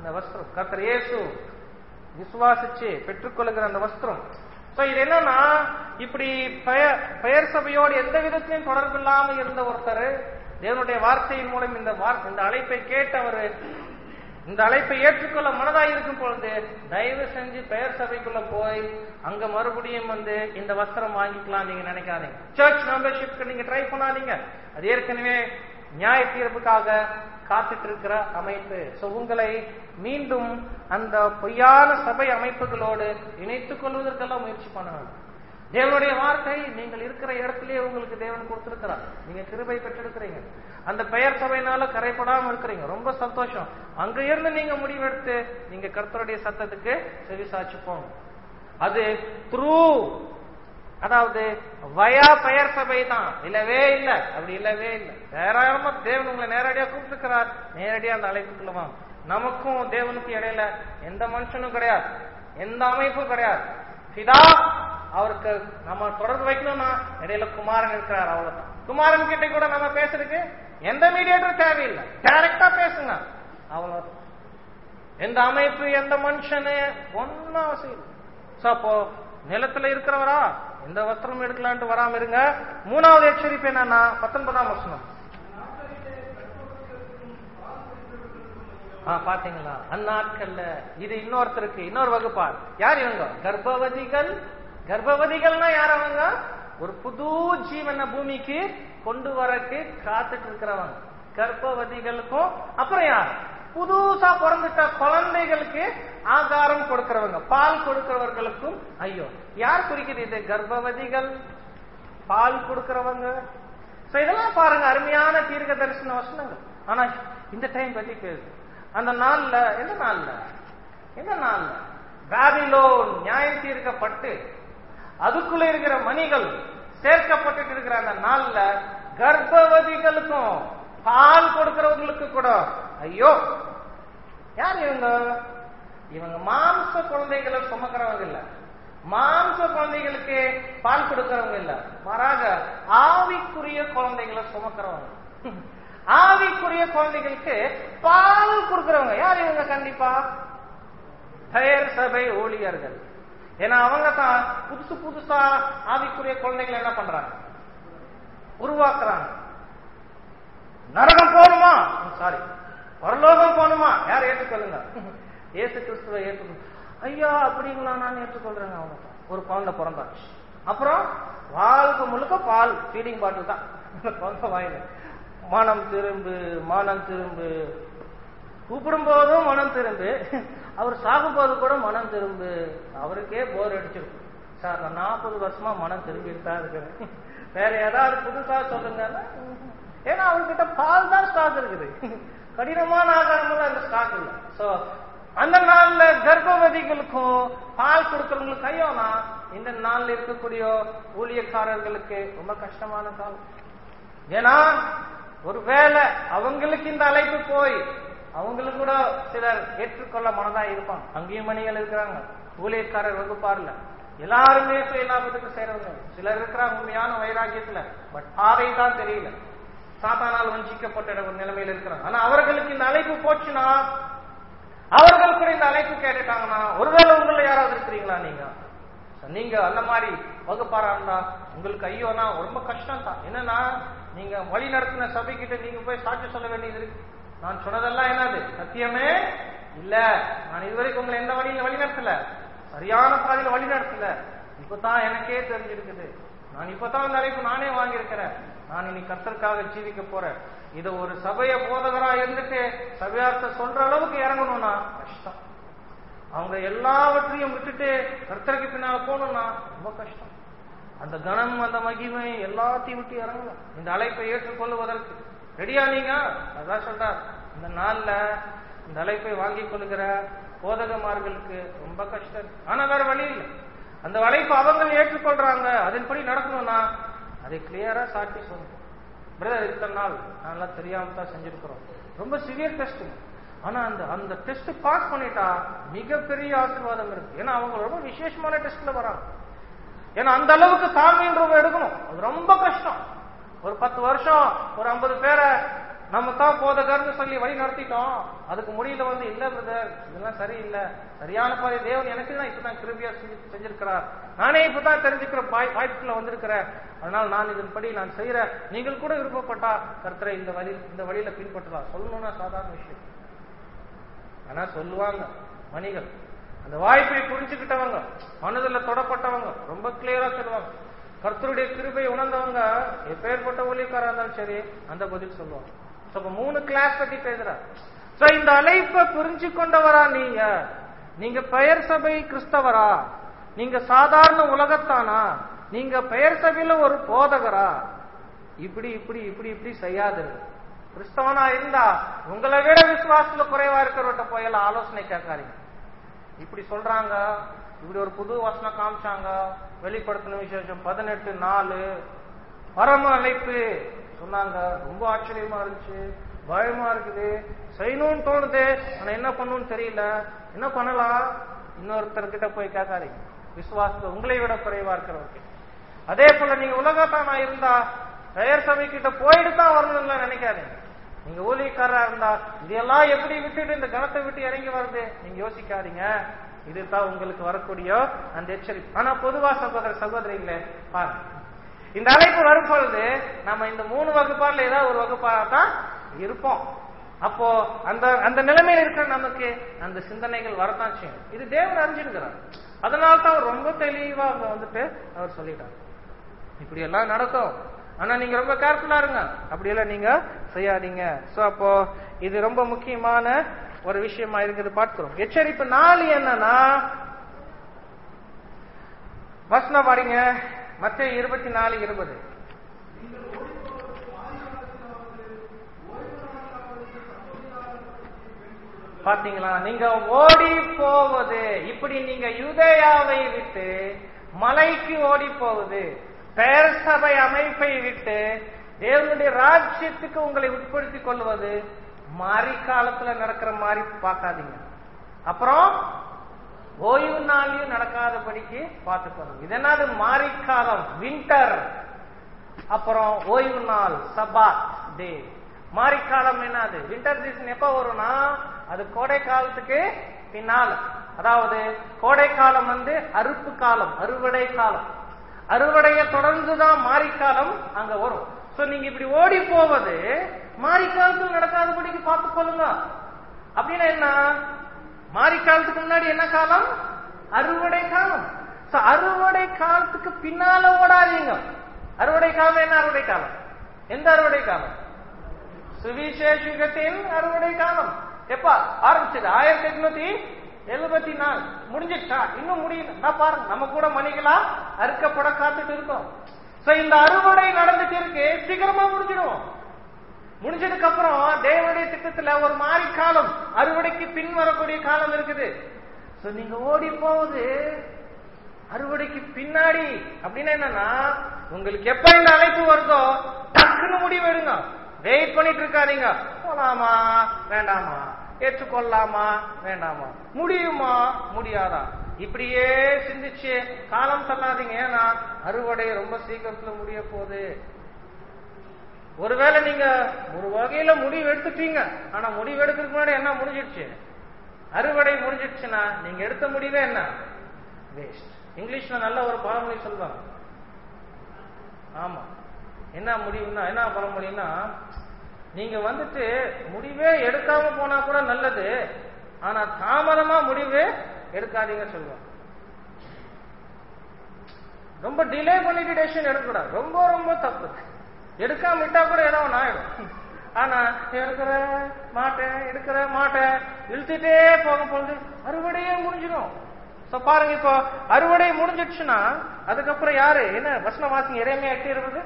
அந்த வஸ்திரம் கர்த்தர் இயேசு விசுவாசிச்சு பெற்றுக்கொள்ளுகிற அந்த வஸ்திரம் சோ இது என்னன்னா இப்படி பெயர் பெயர் சபையோடு எந்த விதத்திலையும் தொடர்பு இல்லாம இருந்த ஒருத்தர் தேவனுடைய வார்த்தையின் மூலம் இந்த வார்- இந்த அழைப்பை கேட்டவர் இந்த அழைப்பை ஏற்றுக்கொள்ள மனதாய் இருக்கும் பொழுது தயவு செஞ்சு பெயர் சபைக்குள்ள போய் அங்க மறுபடியும் வந்து இந்த வஸ்திரம் வாங்கிக்கலாம் நீங்க நினைக்காதீங்க சர்ச் மெம்பர்ஷிப்க்கு நீங்க ட்ரை பண்ணாதீங்க அது ஏற்கனவே நியாய தீர்ப்புக்காக காத்துட்டு இருக்கிற அமைப்பு சோ உங்களை மீண்டும் அந்த பொய்யான சபை அமைப்புகளோடு இணைத்துக் கொள்வதற்கெல்லாம் முயற்சி பண்ணணும் தேவனுடைய வார்த்தை நீங்கள் இருக்கிற இடத்திலேயே உங்களுக்கு தேவன் கொடுத்திருக்கிறார் நீங்க கிருபை பெற்றிருக்கிறீங்க அந்த பெயர் சபையினால கரைப்படாம இருக்கிறீங்க ரொம்ப சந்தோஷம் அங்க இருந்து நீங்க முடிவெடுத்து நீங்க கர்த்தருடைய சத்தத்துக்கு செவிசாச்சு போகணும் அது த்ரூ அதாவது வயா பெயர் சபை தான் இல்லவே இல்ல அப்படி இல்லவே இல்லை தாராளமா தேவன் உங்களை நேரடியா கூப்பிட்டுருக்கிறார் நேரடியா அந்த அழைப்புக்குள்ள வாங்க நமக்கும் தேவனுக்கும் இடையில எந்த மனுஷனும் கிடையாது எந்த அமைப்பும் கிடையாது பிதா அவருக்கு நம்ம தொடர்பு வைக்கணும்னா இடையில குமாரன் இருக்கிறார் அவ்வளவுதான் குமாரன் கிட்ட கூட நம்ம பேசுறதுக்கு எந்த மீடியேட்டரும் தேவையில்லை டைரக்டா பேசுங்க அவ்வளவுதான் எந்த அமைப்பு எந்த மனுஷனு ஒன்னும் அவசியம் இல்லை So, அப்போ நிலத்துல இருக்கிறவரா எந்த வஸ்திரம் எடுக்கலான்ட்டு வராம இருங்க மூணாவது எச்சரிப்பு என்னன்னா பத்தொன்பதாம் வசனம் ஆ பாத்தீங்களா அந்நாட்கள்ல இது இன்னொருத்தருக்கு இன்னொரு வகுப்பார் யார் இவங்க கர்ப்பவதிகள் கர்ப்பவதிகள்னா யார் அவங்க ஒரு புது ஜீவன பூமிக்கு கொண்டு வரக்கு காத்துட்டு இருக்கிறவங்க கர்ப்பவதிகளுக்கும் அப்புறம் யார் புதுசா பிறந்துட்ட குழந்தைகளுக்கு ஆகாரம் கொடுக்கிறவங்க பால் கொடுக்கிறவர்களுக்கும் ஐயோ யார் குறிக்குது இது கர்ப்பவதிகள் பால் கொடுக்கிறவங்க So, இதெல்லாம் பாருங்க அருமையான தீர்க்க தரிசன வசனங்கள் ஆனா இந்த டைம் பத்தி பேசு அந்த நாள்ல எந்த நாள்ல எந்த நாள்ல பாபிலோன் நியாயம் தீர்க்கப்பட்டு அதுக்குள்ள இருக்கிற மணிகள் சேர்க்கப்பட்டு இருக்கிற அந்த நாள்ல கர்ப்பவதிகளுக்கும் பால் கொடுக்கிறவங்களுக்கு கூட ஐயோ யார் இவங்க இவங்க மாம்ச குழந்தைகளை சுமக்கிறவங்க இல்ல மாம்ச குழந்தைகளுக்கு பால் கொடுக்கறவங்க இல்ல மாறாக ஆவிக்குரிய குழந்தைகளை சுமக்கிறவங்க ஆவிக்குரிய குழந்தைகளுக்கு பால் கொடுக்கறவங்க யார் இவங்க கண்டிப்பா பெயர் சபை ஊழியர்கள் ஏன்னா அவங்க தான் புதுசு புதுசா ஆவிக்குரிய குழந்தைகளை என்ன பண்றாங்க உருவாக்குறாங்க நரகம் போகணுமா சாரி பரலோகம் போகணுமா யார் ஏற்றுக்கொள்ளுங்க ஏசு கிறிஸ்துவை ஏற்றுக்கொள்ளுங்க ஐயா அப்படிங்களா நான் ஏற்றுக்கொள்றேங்க அவங்க ஒரு குழந்தை பிறந்தாச்சு அப்புறம் வாழ்க்கை முழுக்க பால் ஃபீடிங் பாட்டில் தான் குழந்தை வாயில மனம் திரும்பு மனம் திரும்பு கூப்பிடும் போதும் மனம் திரும்பு அவர் சாகும் போது கூட மனம் திரும்பு அவருக்கே போர் அடிச்சிருக்கும் சார் நான் நாற்பது வருஷமா மனம் திரும்பிட்டு தான் இருக்கிறேன் வேற ஏதாவது புதுசா சொல்லுங்கன்னா ஏன்னா அவர்கிட்ட பால் தான் ஸ்டாக் இருக்குது கடினமான ஆகாரம் அந்த ஸ்டாக் இல்லை சோ அந்த நாள்ல கர்ப்பவதிகளுக்கும் பால் கொடுக்கறவங்களுக்கு ஐயோனா இந்த நாள்ல இருக்கக்கூடிய ஊழியக்காரர்களுக்கு ரொம்ப கஷ்டமான காலம் ஏன்னா ஒருவேளை அவங்களுக்கு இந்த அழைப்பு போய் அவங்களுக்கு கூட சிலர் ஏற்றுக்கொள்ள மனதா இருப்பாங்க அங்கேயும் மணிகள் இருக்கிறாங்க ஊழியக்காரர் வகுப்பார்ல எல்லாருமே சுயலாபத்துக்கு செய்றவங்க சிலர் இருக்கிறாங்க உண்மையான வைராக்கியத்துல பட் பாதை தான் தெரியல சாத்தானால் வஞ்சிக்கப்பட்ட ஒரு நிலைமையில இருக்கிறாங்க ஆனா அவர்களுக்கு இந்த அழைப்பு போச்சுன்னா அவர்கள் கூட இந்த அழைப்பு கேட்டுட்டாங்கன்னா ஒருவேளை உங்களை யாராவது இருக்கிறீங்களா நீங்க So, நீங்க அந்த மாதிரி வகுப்பாரா இருந்தா உங்களுக்கு ஐயோனா ரொம்ப கஷ்டம் தான் என்னன்னா நீங்க வழி நடத்தின சபைக்கிட்ட நீங்க போய் சாட்சி சொல்ல வேண்டியது இருக்கு நான் சொன்னதெல்லாம் என்னது சத்தியமே இல்ல நான் இதுவரைக்கும் உங்களை எந்த வழியில வழி நடத்தல சரியான பாதையில வழி நடத்தல இப்பதான் எனக்கே தெரிஞ்சிருக்குது நான் இப்பதான் இந்த அழைப்பு நானே வாங்கியிருக்கிறேன் நான் இனி கர்த்தருக்காக ஜீவிக்க போறேன் இது ஒரு சபைய போதகரா இருந்துட்டு சபையார்த்த சொல்ற அளவுக்கு இறங்கணும்னா கஷ்டம் அவங்க எல்லாவற்றையும் விட்டுட்டு கர்த்தருக்கு பின்னால போகணும்னா ரொம்ப கஷ்டம் அந்த கணம் அந்த மகிமை எல்லாத்தையும் விட்டு இறங்கணும் இந்த அழைப்பை ஏற்றுக்கொள்வதற்கு ரெடியா நீங்க அதான் சொல்றார் இந்த நாள்ல இந்த அழைப்பை வாங்கிக் கொள்கிற போதகமார்களுக்கு ரொம்ப கஷ்டம் ஆனா வேற வழி இல்லை அந்த அழைப்பு அவங்க ஏற்றுக்கொள்றாங்க அதன்படி நடக்கணும்னா அதை கிளியரா சாட்டி சொல்லணும் பிரதர் இத்தனை நாள் நல்லா தெரியாம தான் செஞ்சிருக்கிறோம் ரொம்ப சிவியர் டெஸ்ட் ஆனா அந்த அந்த டெஸ்ட் பாஸ் பண்ணிட்டா மிகப்பெரிய ஆசீர்வாதம் இருக்கு ஏன்னா அவங்க ரொம்ப விசேஷமான டெஸ்ட்ல வராங்க ஏன்னா அந்த அளவுக்கு சாமியின் ரூபம் எடுக்கணும் அது ரொம்ப கஷ்டம் ஒரு பத்து வருஷம் ஒரு ஐம்பது பேரை நம்ம தான் போதகர்னு சொல்லி வழி நடத்திட்டோம் அதுக்கு முடியல வந்து இல்ல பிரதர் இதெல்லாம் சரியில்லை சரியான பாதை தேவன் எனக்கு தான் இப்பதான் கிருபியா செஞ்சு- செஞ்சிருக்கிறார் நானே இப்பதான் தெரிஞ்சுக்கிற வாய்- வாய்ப்புக்குள்ள வந்திருக்கிறேன் அதனால நான் இதன்படி நான் செய்யறேன் நீங்கள் கூட விருப்பப்பட்டா கர்த்தரை இந்த வழி இந்த வழியில பின்பற்றலாம் சொல்லணும்னா சாதாரண விஷயம் ஆனா சொல்லுவாங்க மணிகள் அந்த வாய்ப்பை புரிஞ்சுக்கிட்டவங்க மனதில் தொடப்பட்டவங்க ரொம்ப கிளியரா சொல்லுவாங்க கர்த்தருடைய கிருபை உணர்ந்தவங்க எப்பேற்பட்ட ஊழியக்காரா இருந்தாலும் சரி அந்த பதில் சொல்லுவாங்க So, அப்ப மூணு கிளாஸ் பத்தி பேசுறார் சோ இந்த அழைப்பை புரிஞ்சு கொண்டவரா நீங்க நீங்க பெயர் சபை கிறிஸ்தவரா நீங்க சாதாரண உலகத்தானா நீங்க பெயர் சபையில ஒரு போதகரா இப்படி இப்படி இப்படி இப்படி செய்யாது கிறிஸ்தவனா இருந்தா உங்களை விட விசுவாசத்துல குறைவா இருக்கிறவட்ட போயெல்லாம் ஆலோசனை கேட்காதீங்க இப்படி சொல்றாங்க இப்படி ஒரு புது வசனம் காமிச்சாங்க வெளிப்படுத்தின விசேஷம் பதினெட்டு நாலு பரம அழைப்பு சொன்னாங்க ரொம்ப ஆச்சரியமா இருந்துச்சு பயமா இருக்குது செய்யணும்னு தோணுது ஆனா என்ன பண்ணணும்னு தெரியல என்ன பண்ணலாம் இன்னொருத்தர்கிட்ட போய் கேட்காதீங்க விசுவாசத்துல உங்களை விட குறைவா இருக்கிறவங்க அதே போல நீங்க உலகத்தானா இருந்தா பெயர் சபை கிட்ட போயிட்டு தான் வரணும்னு நினைக்காதீங்க நீங்க ஊழியக்காரரா இருந்தா இதெல்லாம் எப்படி விட்டுட்டு இந்த கணத்தை விட்டு இறங்கி வருது நீங்க யோசிக்காதீங்க இதுதான் உங்களுக்கு வரக்கூடிய அந்த எச்சரிக்கை ஆனா பொதுவா சகோதர சகோதரிகளே பாருங்க இந்த அழைப்பு வரும் பொழுது நம்ம இந்த மூணு வகுப்பார்ல ஏதாவது ஒரு வகுப்பா தான் இருப்போம் அப்போ அந்த அந்த நிலைமையில இருக்கிற நமக்கு அந்த சிந்தனைகள் வரத்தான் செய்யும் இது தேவன் அறிஞ்சிருக்கிறார் அதனால தான் அவர் ரொம்ப தெளிவா அங்க வந்துட்டு அவர் சொல்லிட்டார் இப்படி எல்லாம் நடக்கும் ஆனா நீங்க ரொம்ப கேர்ஃபுல்லா இருங்க அப்படி எல்லாம் நீங்க செய்யாதீங்க சோ அப்போ இது ரொம்ப முக்கியமான ஒரு விஷயமா இருக்குது பார்க்கிறோம் எச்சரிப்பு நாலு என்னன்னா வசனம் பாருங்க மத்திய இருபத்தி நாலு இருபது பாத்தீங்களா நீங்க ஓடி போவது இப்படி நீங்க யூதேயாவை விட்டு மலைக்கு ஓடி போவது பெயர் சபை அமைப்பை விட்டு தேவனுடைய ராஜ்யத்துக்கு உங்களை உட்படுத்திக் கொள்வது மாறி காலத்துல நடக்கிற மாதிரி பார்க்காதீங்க அப்புறம் ஓய்வு நாளையும் நடக்காதபடிக்கு பார்த்துக்கணும் இது என்னது மாரிக்காலம் வின்டர் அப்புறம் ஓய்வு நாள் சபாத் டே மாரிக்காலம் என்னது வின்டர் சீசன் எப்ப வரும்னா அது கோடை காலத்துக்கு பின்னால் அதாவது கோடை காலம் வந்து அறுப்பு காலம் அறுவடை காலம் அறுவடைய தொடர்ந்துதான் மாரிக்காலம் அங்க வரும் சோ நீங்க இப்படி ஓடி போவது மாரிக்காலத்தில் நடக்காதபடிக்கு பார்த்துக் கொள்ளுங்க அப்படின்னா என்ன மாரிக்காலத்துக்கு முன்னாடி என்ன காலம் அறுவடை காலம் So, அறுவடை காலத்துக்கு பின்னால ஓடாதீங்க அறுவடை காலம் என்ன அறுவடை காலம் எந்த அறுவடை காலம் சுவிசேஷகத்தின் அறுவடை காலம் எப்ப ஆரம்பிச்சது ஆயிரத்தி எட்நூத்தி எழுபத்தி நாலு முடிஞ்சிட்டா இன்னும் முடியல நான் பாருங்க நம்ம கூட மணிகளா அறுக்கப்பட காத்துட்டு இருக்கோம் சோ இந்த அறுவடை நடந்துட்டு இருக்கு சீக்கிரமா முடிஞ்சிடும் முடிஞ்சதுக்கு அப்புறம் தேவனுடைய திட்டத்துல ஒரு மாறி காலம் அறுவடைக்கு பின் வரக்கூடிய காலம் இருக்குது சோ நீங்க ஓடி போகுது அறுவடைக்கு பின்னாடி அப்படின்னா என்னன்னா உங்களுக்கு எப்ப இந்த அழைப்பு வருதோ டக்குன்னு முடிவு எடுங்க வெயிட் பண்ணிட்டு இருக்காதீங்க போலாமா வேண்டாமா ஏற்றுக்கொள்ளலாமா வேண்டாமா முடியுமா முடியாதா இப்படியே சிந்திச்சு காலம் தள்ளாதீங்க ஏன்னா அறுவடை ரொம்ப சீக்கிரத்துல முடிய போகுது ஒருவேளை நீங்க ஒரு வகையில முடிவு எடுத்துட்டீங்க ஆனா முடிவு எடுக்கிறதுக்கு முன்னாடி என்ன முடிஞ்சிடுச்சு அறுவடை முடிஞ்சிடுச்சுன்னா நீங்க எடுத்த முடிவே என்ன வேஸ்ட் இங்கிலீஷ்ல நல்ல ஒரு பழமொழி சொல்லுவாங்க ஆமா என்ன முடிவுன்னா என்ன பழமொழின்னா நீங்க வந்துட்டு முடிவே எடுக்காம போனா கூட நல்லது ஆனா தாமதமா முடிவு எடுக்காதீங்க சொல்லுவாங்க ரொம்ப டிலே பண்ணிட்டு டெசிஷன் எடுக்கக்கூடாது ரொம்ப ரொம்ப தப்பு எடுக்காம விட்டா கூட ஏதோ ஒன்று ஆயிடும் ஆனா எடுக்கிற மாட்டேன் எடுக்கிற மாட்டேன் இழுத்துட்டே போக பொழுது அறுவடையே முடிஞ்சிடும் சோ பாருங்க இப்போ அறுவடை முடிஞ்சிடுச்சுன்னா அதுக்கப்புறம் யாரு என்ன வசன வாசிங்க இறைமையா எட்டி இருப்பது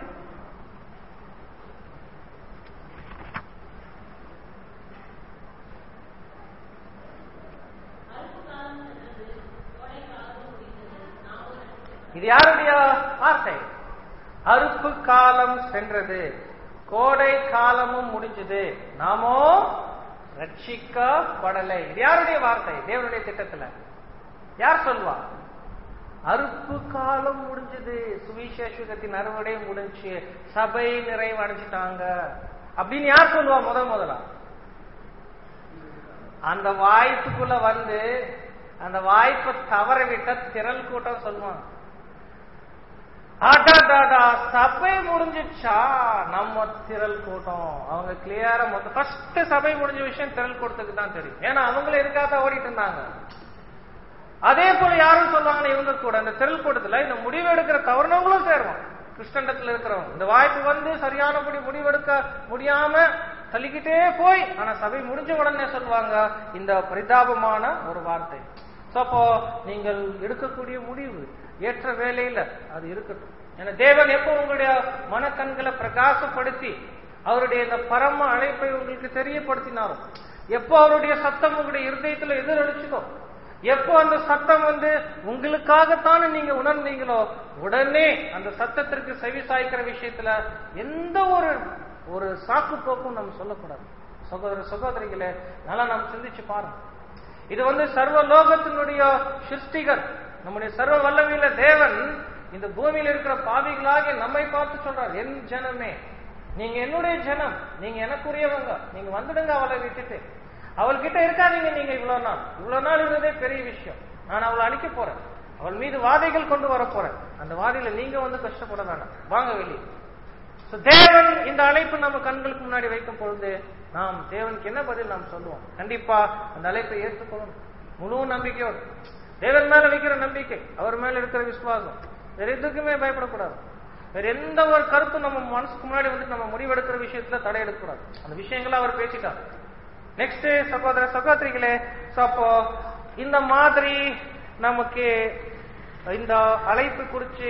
இது யாருடைய வார்த்தை அறுப்பு காலம் சென்றது கோடை காலமும் முடிஞ்சது நாமோ ரட்சிக்கப்படலை இது யாருடைய வார்த்தை தேவனுடைய திட்டத்துல யார் சொல்வா அறுப்பு காலம் முடிஞ்சது சுவிசேஷத்தின் அறுவடை முடிஞ்சு சபை நிறைவடைஞ்சிட்டாங்க அப்படின்னு யார் சொல்லுவா முதல் முதலா அந்த வாய்ப்புக்குள்ள வந்து அந்த வாய்ப்பை தவற விட்ட திரள் கூட்டம் சொல்லுவாங்க அடடடா சபை முடிஞ்சிச்சா நம்ம திரள் கூட்டம் அவங்க கிளியரா மொத்த ஃபர்ஸ்ட் சபை முடிஞ்ச விஷயம் திரள் கூட்டத்துக்கு தான் தெரியும் ஏன்னா அவங்களும் இருக்காத ஓடிட்டு இருந்தாங்க அதே போல யாரும் சொல்லுவாங்க இவங்க கூட இந்த திரள் கூட்டத்துல இந்த முடிவு எடுக்கிற தவறுனவங்களும் சேருவாங்க கிறிஸ்டண்டத்துல இருக்கிறவங்க இந்த வாய்ப்பு வந்து சரியானபடி முடிவெடுக்க முடியாம தள்ளிக்கிட்டே போய் ஆனா சபை முடிஞ்ச உடனே சொல்லுவாங்க இந்த பரிதாபமான ஒரு வார்த்தை சோ அப்போ நீங்கள் எடுக்கக்கூடிய முடிவு ஏற்ற வேலையில அது இருக்கட்டும் ஏன்னா தேவன் எப்போ உங்களுடைய மனக்கண்களை பிரகாசப்படுத்தி அவருடைய இந்த பரம அழைப்பை உங்களுக்கு தெரியப்படுத்தினாரோ எப்போ அவருடைய சத்தம் உங்களுடைய இருதயத்துல எதிரொலிச்சதோ எப்போ அந்த சத்தம் வந்து உங்களுக்காகத்தானே நீங்க உணர்ந்தீங்களோ உடனே அந்த சத்தத்திற்கு செவி சாய்க்கிற விஷயத்துல எந்த ஒரு ஒரு சாக்கு போக்கும் நம்ம சொல்லக்கூடாது சகோதர சகோதரிகளே நல்லா நம்ம சிந்திச்சு பாருங்க இது வந்து சர்வ லோகத்தினுடைய சிருஷ்டிகர் நம்முடைய சர்வ வல்லமையில தேவன் இந்த பூமியில இருக்கிற பாவிகளாகிய நம்மை பார்த்து சொல்றார் என் ஜனமே நீங்க என்னுடைய ஜனம் நீங்க எனக்குரியவங்க நீங்க வந்துடுங்க அவளை விட்டுட்டு அவள்கிட்ட இருக்காதீங்க நீங்க இவ்வளவு நாள் இவ்வளவு நாள் இருந்ததே பெரிய விஷயம் நான் அவளை அழிக்க போறேன் அவள் மீது வாதைகள் கொண்டு வர போறேன் அந்த வாதையில நீங்க வந்து கஷ்டப்பட வேண்டாம் வாங்க வெளியே So, தேவன் இந்த அழைப்பு நம்ம கண்களுக்கு முன்னாடி வைக்கும் பொழுது நாம் தேவனுக்கு என்ன பதில் நாம் சொல்லுவோம் கண்டிப்பா அந்த அழைப்பை ஏற்றுக்கொள்ளணும் முழு நம்பிக்கையோடு தேவன் மேல வைக்கிற நம்பிக்கை அவர் மேல இருக்கிற விசுவாசம் வேற எதுக்குமே பயப்படக்கூடாது வேற எந்த ஒரு கருத்தும் நம்ம மனசுக்கு முன்னாடி வந்து நம்ம முடிவெடுக்கிற விஷயத்துல தடை எடுக்கக்கூடாது அந்த விஷயங்களை அவர் பேசிட்டார் நெக்ஸ்ட் சகோதர சகோதரிகளே so அப்போ இந்த மாதிரி நமக்கு இந்த அழைப்பு குறிச்சு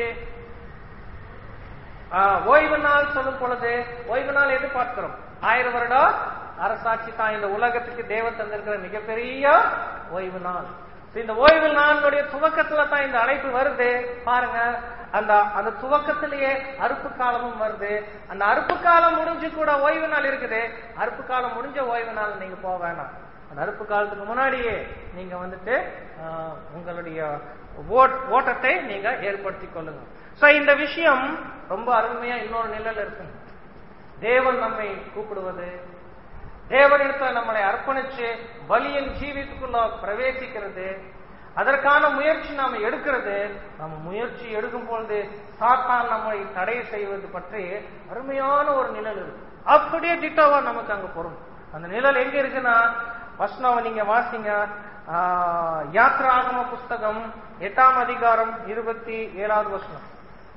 ஆஹ், ஓய்வு நாள் சொல்லும் பொழுது ஓய்வு நாள் எது பார்க்கிறோம் ஆயிரம் வருடம் அரசாட்சி தான் இந்த உலகத்துக்கு தேவன் தந்திருக்கிற மிகப்பெரிய ஓய்வு நாள் So, இந்த ஓய்வு நாளுடைய துவக்கத்துல தான் இந்த அழைப்பு வருது பாருங்க அந்த அந்த துவக்கத்திலேயே அறுப்பு காலமும் வருது அந்த அறுப்பு காலம் முடிஞ்சு கூட ஓய்வு நாள் இருக்குது அறுப்பு காலம் முடிஞ்ச ஓய்வு நாள் நீங்க போக வேணாம் அந்த அறுப்பு காலத்துக்கு முன்னாடியே நீங்க வந்துட்டு ஆஹ், உங்களுடைய ஓட்- ஓட்டத்தை நீங்க ஏற்படுத்திக் கொள்ளுங்க சோ இந்த விஷயம் ரொம்ப அருமையா இன்னொரு நிலையில இருக்கு தேவன் நம்மை கூப்பிடுவது தேவனிடத்துல நம்மளை அர்ப்பணிச்சு பலியின் ஜீவித்துக்குள்ள பிரவேசிக்கிறது அதற்கான முயற்சி நாம எடுக்கிறது நம்ம முயற்சி எடுக்கும் பொழுது சாத்தான் நம்மை தடை செய்வது பற்றி அருமையான ஒரு நிழல் இருக்கு அப்படியே டிட்டோவா நமக்கு அங்க பொருள் அந்த நிழல் எங்க இருக்குன்னா வசனம் நீங்க வாசிங்க ஆஹ், யாத்ராகம புஸ்தகம் எட்டாம் அதிகாரம் இருபத்தி ஏழாவது வசனம்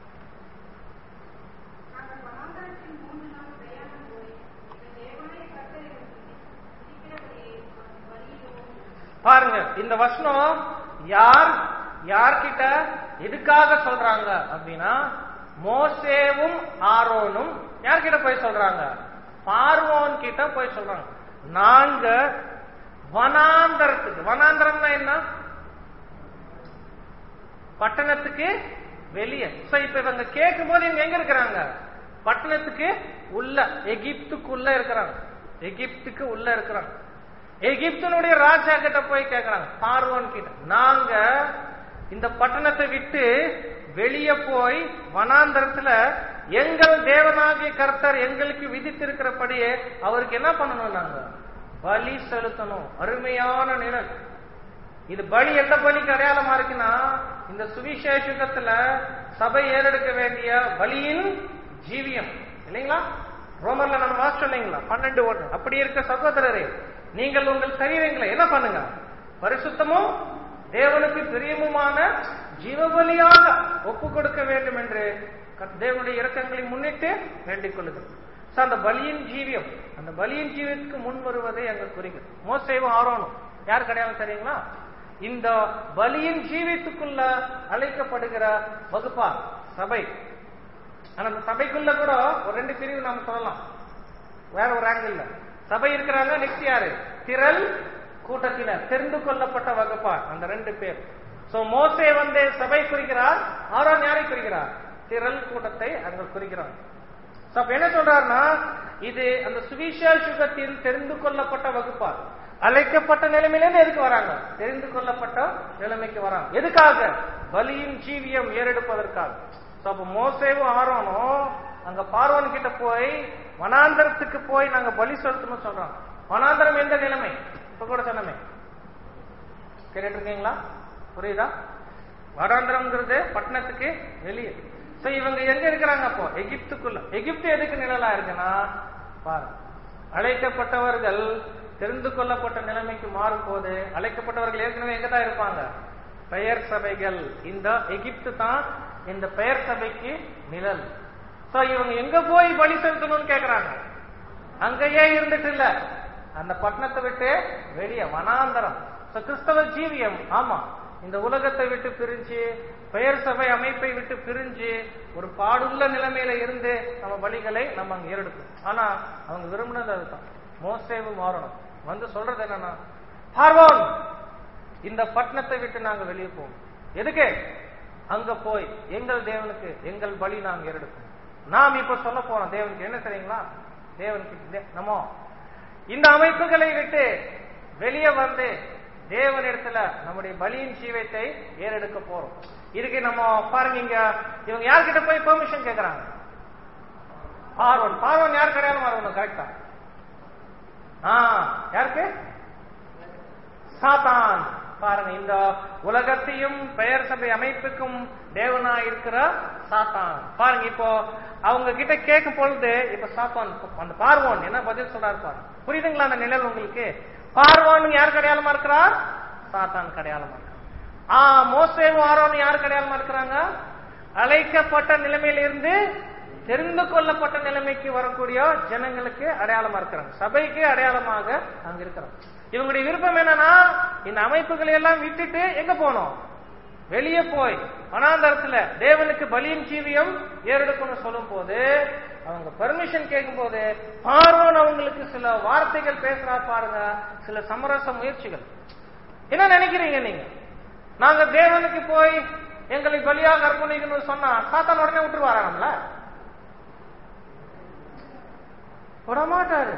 நாங்கள் வனாந்தரத்தில் மூன்று நாள் பிரயாணம் போய் எங்கள் தேவனை கட்டளையிட்டு இருக்கிறபடியே வழியிலும் பாருங்க இந்த வசனம் யார் யார்கிட்ட எதுக்காக சொல்றாங்க அப்படின்னா மோசேவும் ஆரோனும் யார்கிட்ட போய் சொல்றாங்க பார்வோன் கிட்ட போய் சொல்றாங்க நாங்க வனாந்தரத்துக்கு வனாந்தரம்னா என்ன பட்டணத்துக்கு வெளியே சோ இப்ப இவங்க கேட்கும் போது இவங்க எங்க இருக்கிறாங்க பட்டணத்துக்கு உள்ள எகிப்துக்குள்ள இருக்கிறாங்க எகிப்துக்கு உள்ள இருக்கிறாங்க எகிப்தினுடைய ராஜா கிட்ட போய் கேட்கறாங்க பார்வோன் கிட்ட நாங்க இந்த பட்டணத்தை விட்டு வெளியே போய் வனாந்தரத்துல எங்கள் தேவனாகிய கர்த்தர் எங்களுக்கு விதித்திருக்கிறபடியே அவருக்கு என்ன பண்ணணும் நாங்க பலி செலுத்தணும் அருமையான நிழல் இது பலி எந்த பலிக்கு அடையாளமா இருக்குன்னா இந்த சுவிசேஷத்துல சபை ஏறெடுக்க வேண்டிய பலியின் ஜீவியம் இல்லைங்களா ரோமர்ல நம்ம வாசிச்சோம் இல்லைங்களா பன்னெண்டு ஒன்று அப்படி இருக்க சகோதரரே நீங்கள் உங்கள் சரீரங்களை என்ன பண்ணுங்க பரிசுத்தமும் தேவனுக்கு பிரியமுமான ஜீவபலியாக ஒப்பு கொடுக்க வேண்டும் என்று கர்த்த- தேவனுடைய இரக்கங்களை முன்னிட்டு வேண்டிக் கொள்ளுங்கள் So, அந்த பலியின் ஜீவியம் அந்த பலியின் ஜீவியத்துக்கு முன் வருவதை அங்க குறிக்கிறது மோசேவும் ஆரோனும் யார் கிடையாது தெரியுங்களா இந்த பலியின் ஜீவியத்துக்குள்ள அழைக்கப்படுகிற வகுப்பா சபை ஆனா அந்த சபைக்குள்ள கூட ஒரு ரெண்டு பிரிவு நாம சொல்லலாம் வேற ஒரு ஆங்கிள் சபை இருக்கிறாங்க நெக்ஸ்ட் யாரு திரள் கூட்டத்தினர் தெரிந்து கொள்ளப்பட்ட வகுப்பார் அந்த ரெண்டு பேர் சோ மோசே வந்து சபை குறிக்கிறார் ஆரோன் யாரை குறிக்கிறார் திரள் கூட்டத்தை அங்க குறிக்கிறார் So, அப்ப என்ன சொல்றாருன்னா இது அந்த சுவிசேஷகத்தின் தெரிந்து கொள்ளப்பட்ட வகுப்பார் அழைக்கப்பட்ட நிலைமையிலிருந்து எதுக்கு வராங்க தெரிந்து கொள்ளப்பட்ட நிலைமைக்கு வராங்க எதுக்காக பலியின் ஜீவியம் ஏறெடுப்பதற்காக So, அப்ப மோசேவும் ஆரோனும் அங்க பார்வன் கிட்ட போய் வனாந்தரத்துக்கு போய் நாங்க பலி செலுத்தணும்னு சொல்றோம் வனாந்தரம் எந்த நிலைமை இப்ப கூட சொன்னமே கேட்டுட்டு இருக்கீங்களா புரியுதா வனாந்தரம்ங்கிறது பட்டணத்துக்கு வெளியே சோ இவங்க எங்க இருக்கிறாங்க அப்போ எகிப்துக்குள்ள எகிப்து எதுக்கு நிழலா இருக்குன்னா பாருங்க அழைக்கப்பட்டவர்கள் தெரிந்து கொள்ளப்பட்ட நிலைமைக்கு மாறும் போது அழைக்கப்பட்டவர்கள் ஏற்கனவே எங்க தான் இருப்பாங்க பெயர் சபைகள் இந்த எகிப்து தான் இந்த பெயர் சபைக்கு நிழல் சோ இவங்க எங்க போய் பலி செலுத்தணும்னு கேக்குறாங்க அங்கேயே இருந்துட்டு இல்ல அந்த பட்டணத்தை விட்டு வெளியே வனாந்தரம் சோ கிறிஸ்தவ ஜீவியம் ஆமா இந்த உலகத்தை விட்டு பிரிஞ்சு பெயர் சபை அமைப்பை விட்டு பிரிஞ்சு ஒரு பாடுள்ள நிலைமையில இருந்து நம்ம பலிகளை நம்ம அங்க ஏறெடுக்கும் ஆனா அவங்க விரும்பினது அதுதான் மோசேவு மாறணும் வந்து சொல்றது என்னன்னா பார்வோன் இந்த பட்டணத்தை விட்டு நாங்க வெளியே போவோம் எதுக்கு அங்க போய் எங்கள் தேவனுக்கு எங்கள் பலி நாங்க ஏறெடுக்கணும் நாம் இப்ப சொல்ல போறோம் தேவனுக்கு என்ன தெரியுங்களா தேவனுக்கு நம்ம இந்த அமைப்புகளை விட்டு வெளியே வந்து தேவனிடத்துல நம்முடைய பலியின் ஜீவத்தை ஏறெடுக்க போறோம் இதுக்கு நம்ம பாருங்க இங்க இவங்க யார்கிட்ட போய் பெர்மிஷன் கேக்குறாங்க பார்வன் பார்வன் யார் கிடையாது மாறணும் கரெக்டா ஆ யாருக்கு சாத்தான் பாருங்க இந்த உலகத்தையும் பெயர் சபை அமைப்புக்கும் தேவனா இருக்கிற சாத்தான் பாருங்க இப்போ அவங்க கிட்ட கேட்கும் பொழுது இப்ப சாத்தான் அந்த பார்வோன் என்ன பதில் சொல்றாரு பாருங்க புரியுதுங்களா அந்த நிழல் உங்களுக்கு பார்வோன் யார் கடையாளமா இருக்கிறார் சாத்தான் கடையாளமா இருக்கிறார் ஆ மோசேவும் ஆரோன் யார் கடையாளமா இருக்கிறாங்க அழைக்கப்பட்ட நிலைமையில இருந்து தெரிந்து கொள்ளப்பட்ட நிலைமைக்கு வரக்கூடிய ஜனங்களுக்கு அடையாளமா இருக்கிறாங்க சபைக்கு அடையாளமாக அங்க இருக்கிறோம் இவங்களுடைய விருப்பம் என்னன்னா இந்த அமைப்புகளை எல்லாம் விட்டுட்டு எங்க போனோம் வெளியே போய் வனாந்தரத்துல தேவனுக்கு பலியின் ஜீவியம் ஏறெடுக்கணும் சொல்லும் போது அவங்க பர்மிஷன் கேட்கும் போது பார்வோன் அவங்களுக்கு சில வார்த்தைகள் பேசுறார் பாருங்க சில சமரச முயற்சிகள் என்ன நினைக்கிறீங்க நீங்க நாங்க தேவனுக்கு போய் எங்களை பலியாக அர்ப்பணிக்கணும்னு சொன்னா சாத்தான் உடனே விட்டுருவாரா நம்மள விடமாட்டாரு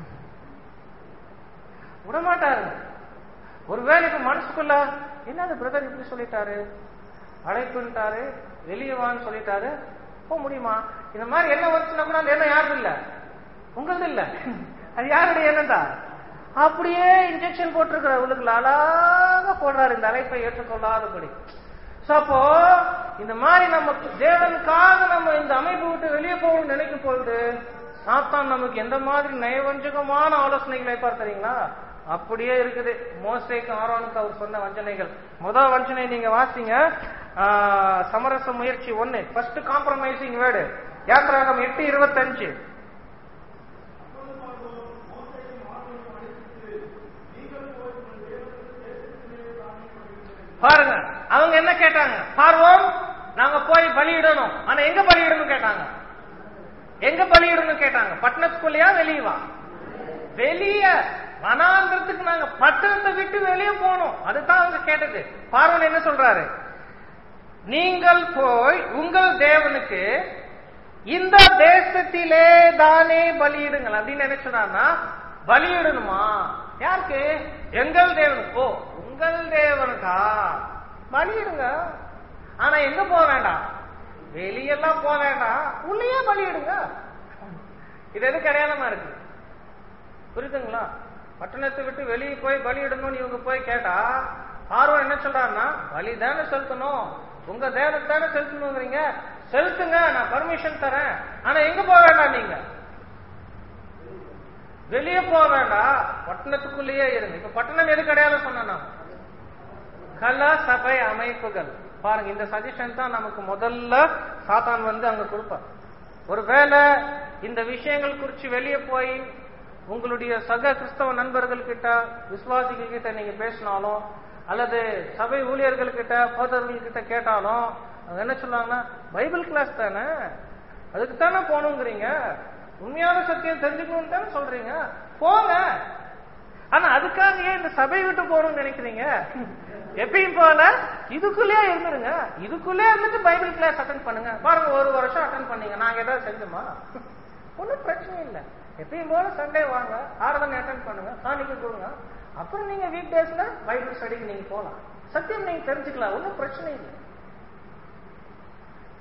விடமாட்டாரு ஒருவேளை இப்ப மனசுக்குள்ள என்னது பிரதர் இப்படி சொல்லிட்டாரு அழைப்புன்ட்டாரு வெளியே வான்னு சொல்லிட்டாரு போக முடியுமா இந்த மாதிரி என்ன வந்துச்சுன்னா கூட அந்த எண்ணம் யாருது இல்ல உங்களது இல்ல அது யாருடைய எண்ணம் தான் அப்படியே இன்ஜெக்ஷன் போட்டிருக்கிற உள்ளுக்குள்ள அழகா போடுறாரு இந்த அழைப்பை ஏற்றுக்கொள்ளாதபடி சோ அப்போ இந்த மாதிரி நம்ம தேவனுக்காக நம்ம இந்த அமைப்பு விட்டு வெளியே போகணும்னு நினைக்கும் பொழுது சாத்தான் நமக்கு எந்த மாதிரி நயவஞ்சகமான ஆலோசனைகள் வைப்பார் தெரியுங்களா அப்படியே இருக்குது மோசைக்கு ஆரோனுக்கு அவர் சொன்ன வஞ்சனைகள் முதல் வஞ்சனை நீங்க வாசிங்க சமரச முயற்சி ஒன்னு ஃபர்ஸ்ட் காம்ப்ரமைசிங் வேர்டு யாத்திராகம் எட்டு இருபத்தஞ்சு பாருங்க அவங்க என்ன கேட்டாங்க பார்வோம் நாங்க போய் பலியிடணும் ஆனா எங்க பலியிடணும் கேட்டாங்க எங்க பலியிடணும் கேட்டாங்க பட்டணத்துக்குள்ளயா வெளியவா வெளிய வனாந்திரத்துக்கு நாங்க பட்டணத்தை விட்டு வெளியே போனோம் அதுதான் அவங்க கேட்டது பார்வன் என்ன சொல்றாரு நீங்கள் போய் உங்கள் தேவனுக்கு இந்த தேசத்திலே தானே பலியிடுங்கள் அப்படின்னு என்ன சொன்னார்னா பலியிடணுமா யாருக்கு எங்கள் தேவனுக்கு ஓ உங்கள் தேவனுக்கா பலியிடுங்க ஆனா எங்க போக வேண்டாம் வெளியெல்லாம் போக வேண்டாம் உள்ளேயே பலியிடுங்க இது எது அடையாளமா இருக்கு புரியுதுங்களா பட்டணத்தை விட்டு வெளியே போய் பலியிடணும்னு இவங்க போய் கேட்டா ஆர்வம் என்ன சொல்றாருன்னா பலி தானே செலுத்தணும் உங்க தேவனுக்கு தானே செலுத்தணுங்கிறீங்க செலுத்துங்க நான் பர்மிஷன் தரேன் ஆனா எங்க போக வேண்டாம் நீங்க வெளியே போக வேண்டாம் பட்டணத்துக்குள்ளேயே இருங்க இப்ப பட்டணம் எதுக்கு அடையாளம் சொன்னா கல சபை அமைப்புகள் பாருங்க இந்த சஜஷன் தான் நமக்கு முதல்ல சாத்தான் வந்து அங்க கொடுப்பார் ஒருவேளை இந்த விஷயங்கள் குறித்து வெளியே போய் உங்களுடைய சக கிறிஸ்தவ நண்பர்கள் கிட்ட விசுவாசிகள் கிட்ட நீங்க பேசினாலும் அல்லது சபை ஊழியர்கள் கிட்ட போதர்கள் கிட்ட கேட்டாலும் அவங்க என்ன சொல்லுவாங்கன்னா பைபிள் கிளாஸ் தானே அதுக்கு தானே போகணுங்கிறீங்க உண்மையான சத்தியம் தெரிஞ்சுக்கணும்னு தானே சொல்றீங்க போங்க ஆனா அதுக்காக ஏன் இந்த சபை விட்டு போகணும்னு நினைக்கிறீங்க எப்பயும் போல இதுக்குள்ளே இருந்துருங்க இதுக்குள்ளே இருந்துட்டு பைபிள் கிளாஸ் அட்டன் பண்ணுங்க பாருங்க ஒரு வருஷம் அட்டன் பண்ணீங்க நாங்க ஏதாவது செஞ்சோமா ஒன்றும் பிரச்சனை இல்லை எப்பயும் போல சண்டே வாங்க ஆராதனை அட்டன் பண்ணுங்க காணிக்க கொடுங்க அப்புறம் நீங்க வீக் டேஸ்ல பைபிள் ஸ்டடிக்கு நீங்க போகலாம் சத்தியம் நீங்க தெரிஞ்சுக்கலாம் ஒன்றும் பிரச்சனை இல்லை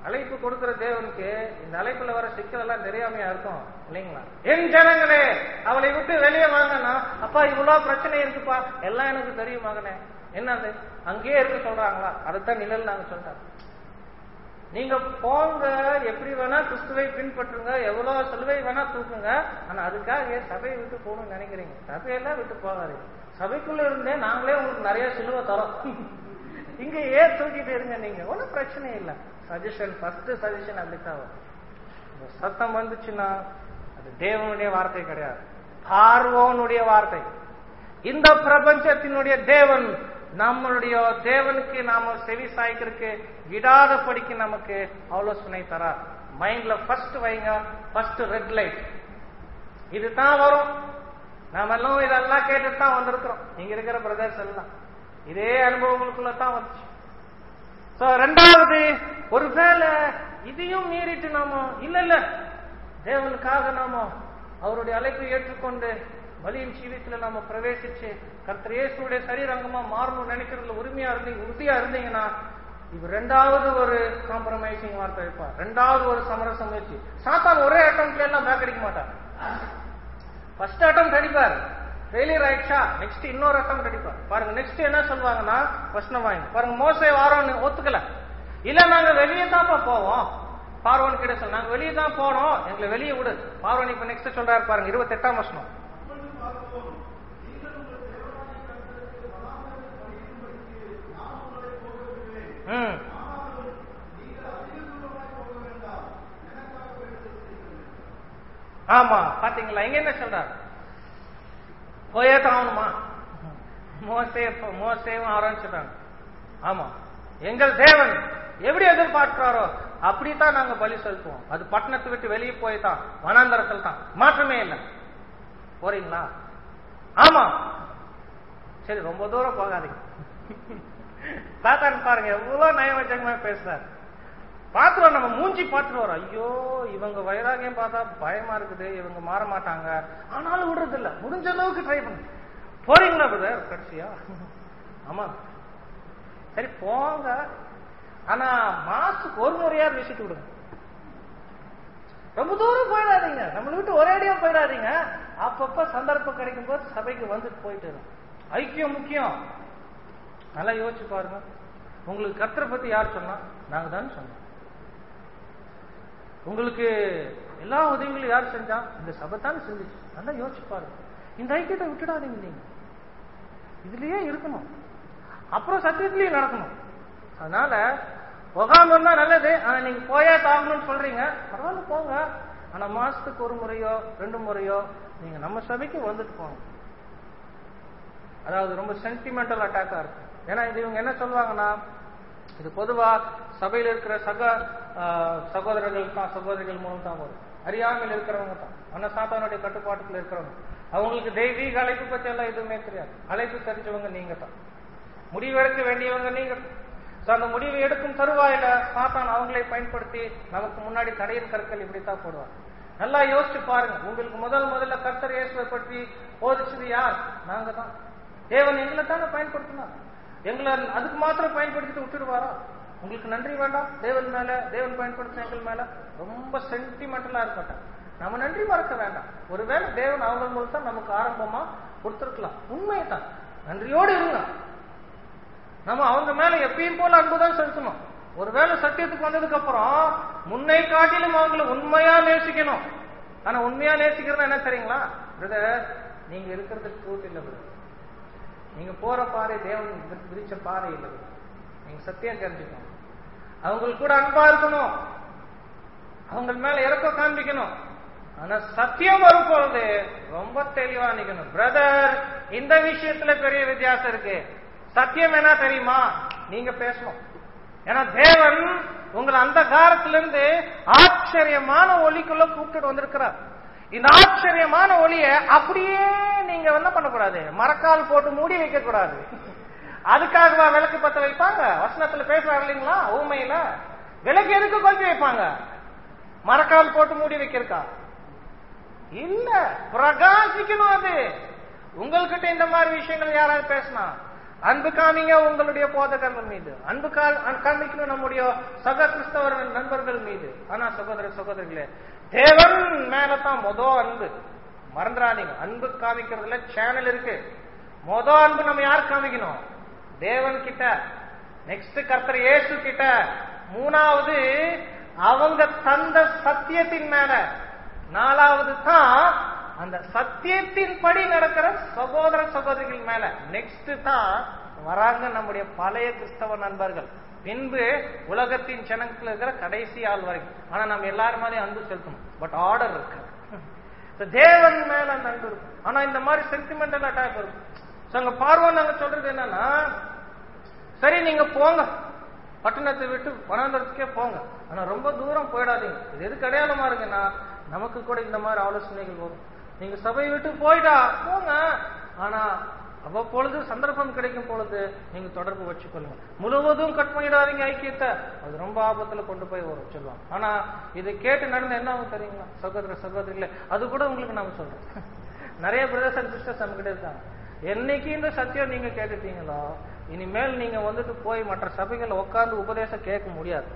அழைப்பு கொடுக்கிற தேவனுக்கு இந்த அழைப்புல வர சிக்கல் எல்லாம் தெரியாமையா இருக்கும் இல்லைங்களா என் ஜனங்களே அவளை விட்டு வெளியே வாங்கன்னா அப்பா இவ்வளவு பிரச்சனை இருக்குப்பா எல்லாம் எனக்கு தெரியும் மகனே என்னது அங்கேயே இருக்க சொல்றாங்களா அதைத்தான் நிழல் நாங்க சொல்றோம் நீங்க போங்க எப்படி வேணா கிறிஸ்துவை பின்பற்றுங்க எவ்வளவு சிலுவை வேணா தூக்குங்க ஆனா அதுக்காக சபையை விட்டு போகணும்னு நினைக்கிறீங்க சபையெல்லாம் விட்டு போகாதீங்க சபைக்குள்ள இருந்தே நாங்களே உங்களுக்கு நிறைய சிலுவை தரோம் இங்க ஏன் தூக்கிட்டு இருங்க நீங்க ஒன்றும் பிரச்சனை இல்லை சஜஷன் ஃபர்ஸ்ட் சஜஷன் அப்படித்தான் வரும் இந்த சத்தம் வந்துச்சுன்னா அது தேவனுடைய வார்த்தை கிடையாது பார்வோனுடைய வார்த்தை இந்த பிரபஞ்சத்தினுடைய தேவன் நம்மளுடைய தேவனுக்கு நாம செவி சாய்க்கிறதுக்கு விடாதபடிக்கு நமக்கு ஆலோசனை தரார் மைண்ட்ல ஃபர்ஸ்ட் வைங்க ஃபர்ஸ்ட் ரெட் லைட் இதுதான் வரும் நாம எல்லாம் இதெல்லாம் கேட்டுட்டு தான் வந்திருக்கிறோம் இங்க இருக்கிற பிரதர்ஸ் எல்லாம் இதே அனுபவங்களுக்குள்ள தான் வந்துச்சு சோ ரெண்டாவது ஒருவேளை இதையும் மீறிட்டு நாம இல்ல இல்ல தேவனுக்காக நாம அவருடைய அழைப்பை ஏற்றுக்கொண்டு பலியின் ஜீவித்துல நாம பிரவேசிச்சு கர்த்தர் இயேசுடைய சரீரங்கமா மாறணும்னு நினைக்கிறதுல உரிமையா இருந்தீங்க உறுதியா இருந்தீங்கன்னா இது ரெண்டாவது ஒரு காம்ப்ரமைசிங் வார்த்தை வைப்பார் ரெண்டாவது ஒரு சமரச முயற்சி சாத்தான் ஒரே அட்டம்ல எல்லாம் பேக் அடிக்க மாட்டார் ஃபர்ஸ்ட் அட்டம் அடிப்பார் ஃபெயிலியர் ஆயிடுச்சா நெக்ஸ்ட் இன்னொரு அட்டம் அடிப்பார் பாருங்க நெக்ஸ்ட் என்ன சொல்லுவாங்கன்னா ஃபர்ஸ்ட் வாங்கி பாருங்க மோசே வாரோன்னு ஒத்துக்கல இல்ல நாங்க வெளியே தான்ப்பா போவோம் பார்வன் கிட்ட சொல்ல நாங்க வெளியே தான் போனோம் எங்களை வெளியே விடு பார்வன் இப்ப நெக்ஸ்ட் சொல்றாரு பாருங்க இருபத்தி எட்டாம் வருஷம் ம் ஆமா பாத்தீங்களா இங்க என்ன சொல்றாரு போயே தாகணுமா மோசே மோசேவும் ஆரம்பிச்சுட்டாங்க ஆமா எங்கள் தேவன் எப்படி எதிர்பார்க்கிறாரோ அப்படித்தான் நாங்க பலி செலுத்துவோம் அது பட்டணத்தை விட்டு வெளியே போய் தான் வனாந்தரத்தில் தான் மாற்றமே இல்லை போறீங்களா ஆமா சரி ரொம்ப தூரம் போகாதீங்க சாத்தான் பாருங்க எவ்வளவு நயவச்சகமா பேசுறாரு பாத்துருவோம் நம்ம மூஞ்சி பாத்துருவோம் ஐயோ இவங்க வைராகியம் பார்த்தா பயமா இருக்குது இவங்க மாற மாட்டாங்க ஆனாலும் விடுறது இல்ல முடிஞ்ச அளவுக்கு ட்ரை பண்ணு போறீங்களா பிரதர் கடைசியா ஆமா சரி போங்க ஆனா மாசத்துக்கு ஒரு முறையாவது விசிட்டு விடுங்க ரொம்ப தூரம் போயிடாதீங்க நம்மளை விட்டு ஒரேடியா போயிடாதீங்க அப்பப்ப சந்தர்ப்பம் கிடைக்கும் போது சபைக்கு வந்துட்டு போயிட்டு இருக்கும் ஐக்கியம் முக்கியம் நல்லா யோசிச்சு பாருங்க உங்களுக்கு கர்த்தரை பத்தி யார் சொன்னா நாங்க தான் சொன்னோம் உங்களுக்கு எல்லா உதவிகளும் யார் செஞ்சா இந்த சபை தான் செஞ்சுச்சு நல்லா யோசிச்சு பாருங்க இந்த ஐக்கியத்தை விட்டுடாதீங்க நீங்க இதுலயே இருக்கணும் அப்புறம் சத்தியத்திலயும் நடக்கணும் அதனால உகாம இருந்தா நல்லது ஆனா நீங்க போயே தாங்கணும்னு சொல்றீங்க பரவாயில்ல போங்க ஆனா மாசத்துக்கு ஒரு முறையோ ரெண்டு முறையோ நீங்க நம்ம சபைக்கு வந்துட்டு போங்க அதாவது ரொம்ப சென்டிமெண்டல் அட்டாக்கா இருக்கும் ஏன்னா இது இவங்க என்ன சொல்லுவாங்கன்னா இது பொதுவா சபையில் இருக்கிற சக ஆஹ், சகோதரர்கள் தான் சகோதரிகள் மூலம் தான் வரும் அறியாமல் இருக்கிறவங்க தான் ஆனா சாத்தானுடைய கட்டுப்பாட்டுக்குள்ள இருக்கிறவங்க அவங்களுக்கு தெய்வீக அழைப்பு பத்தி எல்லாம் எதுவுமே தெரியாது அழைப்பு தெரிஞ்சவங்க நீங்க தான் முடிவு எடுக்க வேண்டியவங்க நீங்க So, அந்த முடிவு எடுக்கும் தருவாயில சாத்தான் அவங்களை பயன்படுத்தி நமக்கு முன்னாடி தடையின் கற்கள் இப்படித்தான் போடுவார் நல்லா யோசிச்சு பாருங்க உங்களுக்கு முதல் முதல்ல கர்த்தர் இயேசுவை பற்றி போதிச்சது யார் நாங்க தான் தேவன் எங்களை தானே பயன்படுத்தினார் எங்களை அதுக்கு மாத்திரம் பயன்படுத்திட்டு விட்டுடுவாரா உங்களுக்கு நன்றி வேண்டாம் தேவன் மேல தேவன் பயன்படுத்தின எங்கள் மேல ரொம்ப சென்டிமெண்டலா இருக்கட்டும் நம்ம நன்றி மறக்க வேண்டாம் ஒருவேளை தேவன் அவங்க மூலம் தான் நமக்கு ஆரம்பமா கொடுத்திருக்கலாம் உண்மைதான் நன்றியோடு இருங்க நம்ம அவங்க மேல எப்பயும் போல அன்புதான் செலுத்தணும் ஒருவேளை சத்தியத்துக்கு வந்ததுக்கு அப்புறம் முன்னை காட்டிலும் அவங்கள உண்மையா நேசிக்கணும் ஆனா உண்மையா நேசிக்கிறது என்ன தெரியுங்களா பிரதர் நீங்க இருக்கிறதுக்கு ட்ரூத் இல்ல பிரதர் நீங்க போற பாறை தேவன் வி- விரிச்ச பாறை இல்ல brother. நீங்க சத்தியம் தெரிஞ்சுக்கணும் அவங்களுக்கு கூட அன்பா இருக்கணும் அவங்க மேல இறக்கம் காண்பிக்கணும் ஆனா சத்தியம் வரும் பொழுது ரொம்ப தெளிவா நிக்கணும் பிரதர் இந்த விஷயத்துல பெரிய வித்தியாசம் இருக்கு சத்தியம் என்ன தெரியுமா நீங்க பேசணும் ஏன்னா தேவன் உங்களை அந்த காலத்திலிருந்து ஆச்சரியமான ஒளிக்குள்ள கூப்பிட்டு வந்திருக்கிறார் இந்த ஆச்சரியமான ஒளிய அப்படியே நீங்க என்ன பண்ணக்கூடாது மரக்கால் போட்டு மூடி வைக்க கூடாது அதுக்காகவா விளக்கு பத்த வைப்பாங்க வசனத்துல பேசுறாங்க இல்லைங்களா ஊமையில விளக்கு எதுக்கு கொஞ்சம் வைப்பாங்க மரக்கால் போட்டு மூடி வைக்கிறக்கா இல்ல பிரகாசிக்கணும் அது உங்கள்கிட்ட இந்த மாதிரி விஷயங்கள் யாராவது பேசினா அன்பு காமிங்க உங்களுடைய போதகர்கள் மீது அன்பு கா- காமிக்கணும் நம்முடைய சக கிறிஸ்தவர் நண்பர்கள் மீது ஆனா சகோதர சகோதரிகளே தேவன் மேலதான் மொத அன்பு மறந்துடாதீங்க அன்பு காமிக்கிறதுல சேனல் இருக்கு மொத அன்பு நம்ம யார் காமிக்கணும் தேவன் கிட்ட நெக்ஸ்ட் கர்த்தர் இயேசு கிட்ட மூணாவது அவங்க தந்த சத்தியத்தின் மேல நாலாவது தான் அந்த சத்தியத்தின் படி நடக்கிற சகோதர சகோதரிகள் மேல நெக்ஸ்ட் தான் வராங்க நம்முடைய பழைய கிறிஸ்தவ நண்பர்கள் பின்பு உலகத்தின் ஜனத்துல இருக்கிற கடைசி ஆள் வரைக்கும் ஆனா நம்ம எல்லாரும் மேலேயும் அன்பு செலுத்தணும் பட் ஆர்டர் இருக்கு So, தேவன் மேல அந்த அன்பு இருக்கும் ஆனா இந்த மாதிரி சென்டிமெண்டல் அட்டாக் இருக்கும் So, அங்க பார்வோம் நாங்க சொல்றது என்னன்னா சரி நீங்க போங்க பட்டணத்தை விட்டு வனாந்தரத்துக்கே போங்க ஆனா ரொம்ப தூரம் போயிடாதீங்க இது எதுக்கு அடையாளமா இருக்குன்னா நமக்கு கூட இந்த மாதிரி ஆலோசனைகள் வரும் நீங்க சபையை விட்டு போயிட்டா போங்க ஆனா அவ்வப்பொழுது சந்தர்ப்பம் கிடைக்கும் பொழுது நீங்க தொடர்பு வச்சுக்கொள்ளுங்க முழுவதும் கட் பண்ணிடாதீங்க ஐக்கியத்தை அது ரொம்ப ஆபத்துல கொண்டு போய் வரும் சொல்லுவாங்க ஆனா இது கேட்டு நடந்த என்ன ஆகும் தெரியுங்களா சகோதர சகோதரிகளே அது கூட உங்களுக்கு நான் சொல்றேன் நிறைய பிரதர்ஸ் அண்ட் சிஸ்டர்ஸ் நம்ம கிட்ட இருக்காங்க என்னைக்கு இந்த சத்தியம் நீங்க கேட்டுட்டீங்களோ இனிமேல் நீங்க வந்துட்டு போய் மற்ற சபைகள் உட்கார்ந்து உபதேசம் கேட்க முடியாது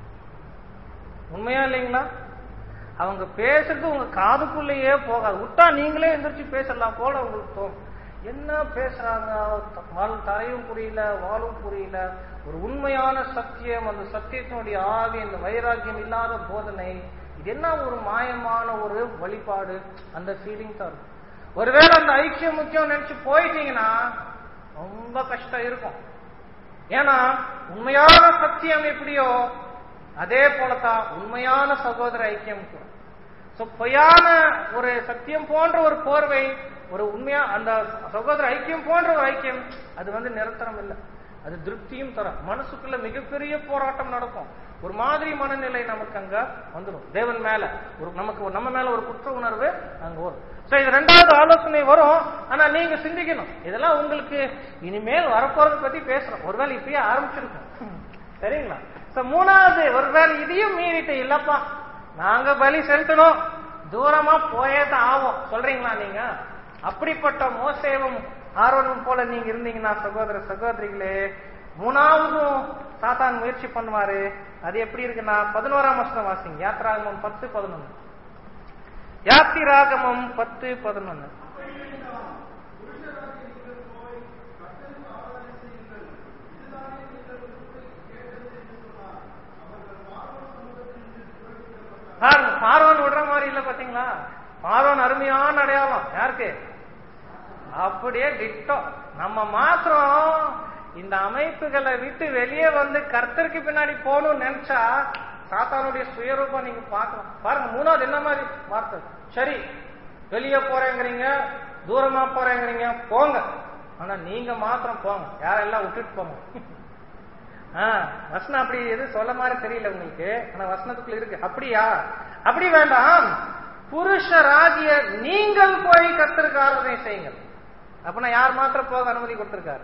உண்மையா இல்லைங்களா அவங்க பேசுறது உங்க காதுக்குள்ளேயே போகாது விட்டா நீங்களே எந்திரிச்சு பேசலாம் போல உங்களுக்கு தோணும் என்ன பேசுறாங்க வால் தலையும் புரியல வாலும் புரியல ஒரு உண்மையான சத்தியம் அந்த சத்தியத்தினுடைய ஆவி அந்த வைராக்கியம் இல்லாத போதனை இது என்ன ஒரு மாயமான ஒரு வழிபாடு அந்த ஃபீலிங் தான் இருக்கும் ஒருவேளை அந்த ஐக்கியம் முக்கியம் நினைச்சு போயிட்டீங்கன்னா ரொம்ப கஷ்டம் இருக்கும் ஏன்னா உண்மையான சத்தியம் எப்படியோ அதே போலதான் உண்மையான சகோதர ஐக்கியம் கூட சோ பொய்யான ஒரு சத்தியம் போன்ற ஒரு போர்வை ஒரு உண்மையா அந்த சகோதர ஐக்கியம் போன்ற ஒரு ஐக்கியம் அது வந்து நிரந்தரம் இல்லை அது திருப்தியும் தரும் மனசுக்குள்ள மிகப்பெரிய போராட்டம் நடக்கும் ஒரு மாதிரி மனநிலை நமக்கு அங்க வந்துடும் தேவன் மேல ஒரு நமக்கு ஒரு- நம்ம மேல ஒரு குற்ற உணர்வு அங்க வரும் சோ இது ரெண்டாவது ஆலோசனை வரும் ஆனா நீங்க சிந்திக்கணும் இதெல்லாம் உங்களுக்கு இனிமேல் வரப்போறத பத்தி பேசுறோம் ஒருவேளை இப்பயே ஆரம்பிச்சிருக்கோம் சரிங்களா சோ மூணாவது ஒருவேளை இதையும் மீறிட்டு இல்லப்பா நாங்க பலி செலுத்தணும் தூரமா போயே தான் ஆகும் சொல்றீங்களா நீங்க அப்படிப்பட்ட மோசேவும் ஆர்வனும் போல நீங்க இருந்தீங்கன்னா சகோதர சகோதரிகளே மூணாவதும் சாத்தான் முயற்சி பண்ணுவாரு அது எப்படி இருக்குன்னா பதினோராம் வருஷம் வாசிங்க யாத்ராகமம் பத்து பதினொன்னு யாத்திராகமம் பத்து பதினொன்னு பாருங்க பார்வன் விடுற மாதிரி இல்ல பாத்தீங்களா பார்வன் அருமையான அடையாளம் யாருக்கு அப்படியே டிட்டோ நம்ம மாத்திரம் இந்த அமைப்புகளை விட்டு வெளியே வந்து கர்த்தருக்கு பின்னாடி போகணும்னு நினைச்சா சாத்தானுடைய சுயரூபம் நீங்க பார்க்கலாம் பாருங்க மூணாவது என்ன மாதிரி வார்த்தை சரி வெளியே போறேங்கிறீங்க தூரமா போறேங்கிறீங்க போங்க ஆனா நீங்க மாத்திரம் போங்க யாரெல்லாம் விட்டுட்டு போங்க ஆ, வசனம் அப்படி எதுவும் சொல்ல மாதிரி தெரியல உங்களுக்கு ஆனா வசனத்துக்குள்ள இருக்கு அப்படியா அப்படி வேண்டாம் புருஷராகிய நீங்கள் போய் கர்த்தருக்கு ஆராதனை செய்யுங்கள் அப்பனா யார் மாத்திரம் போக அனுமதி கொடுத்திருக்காரு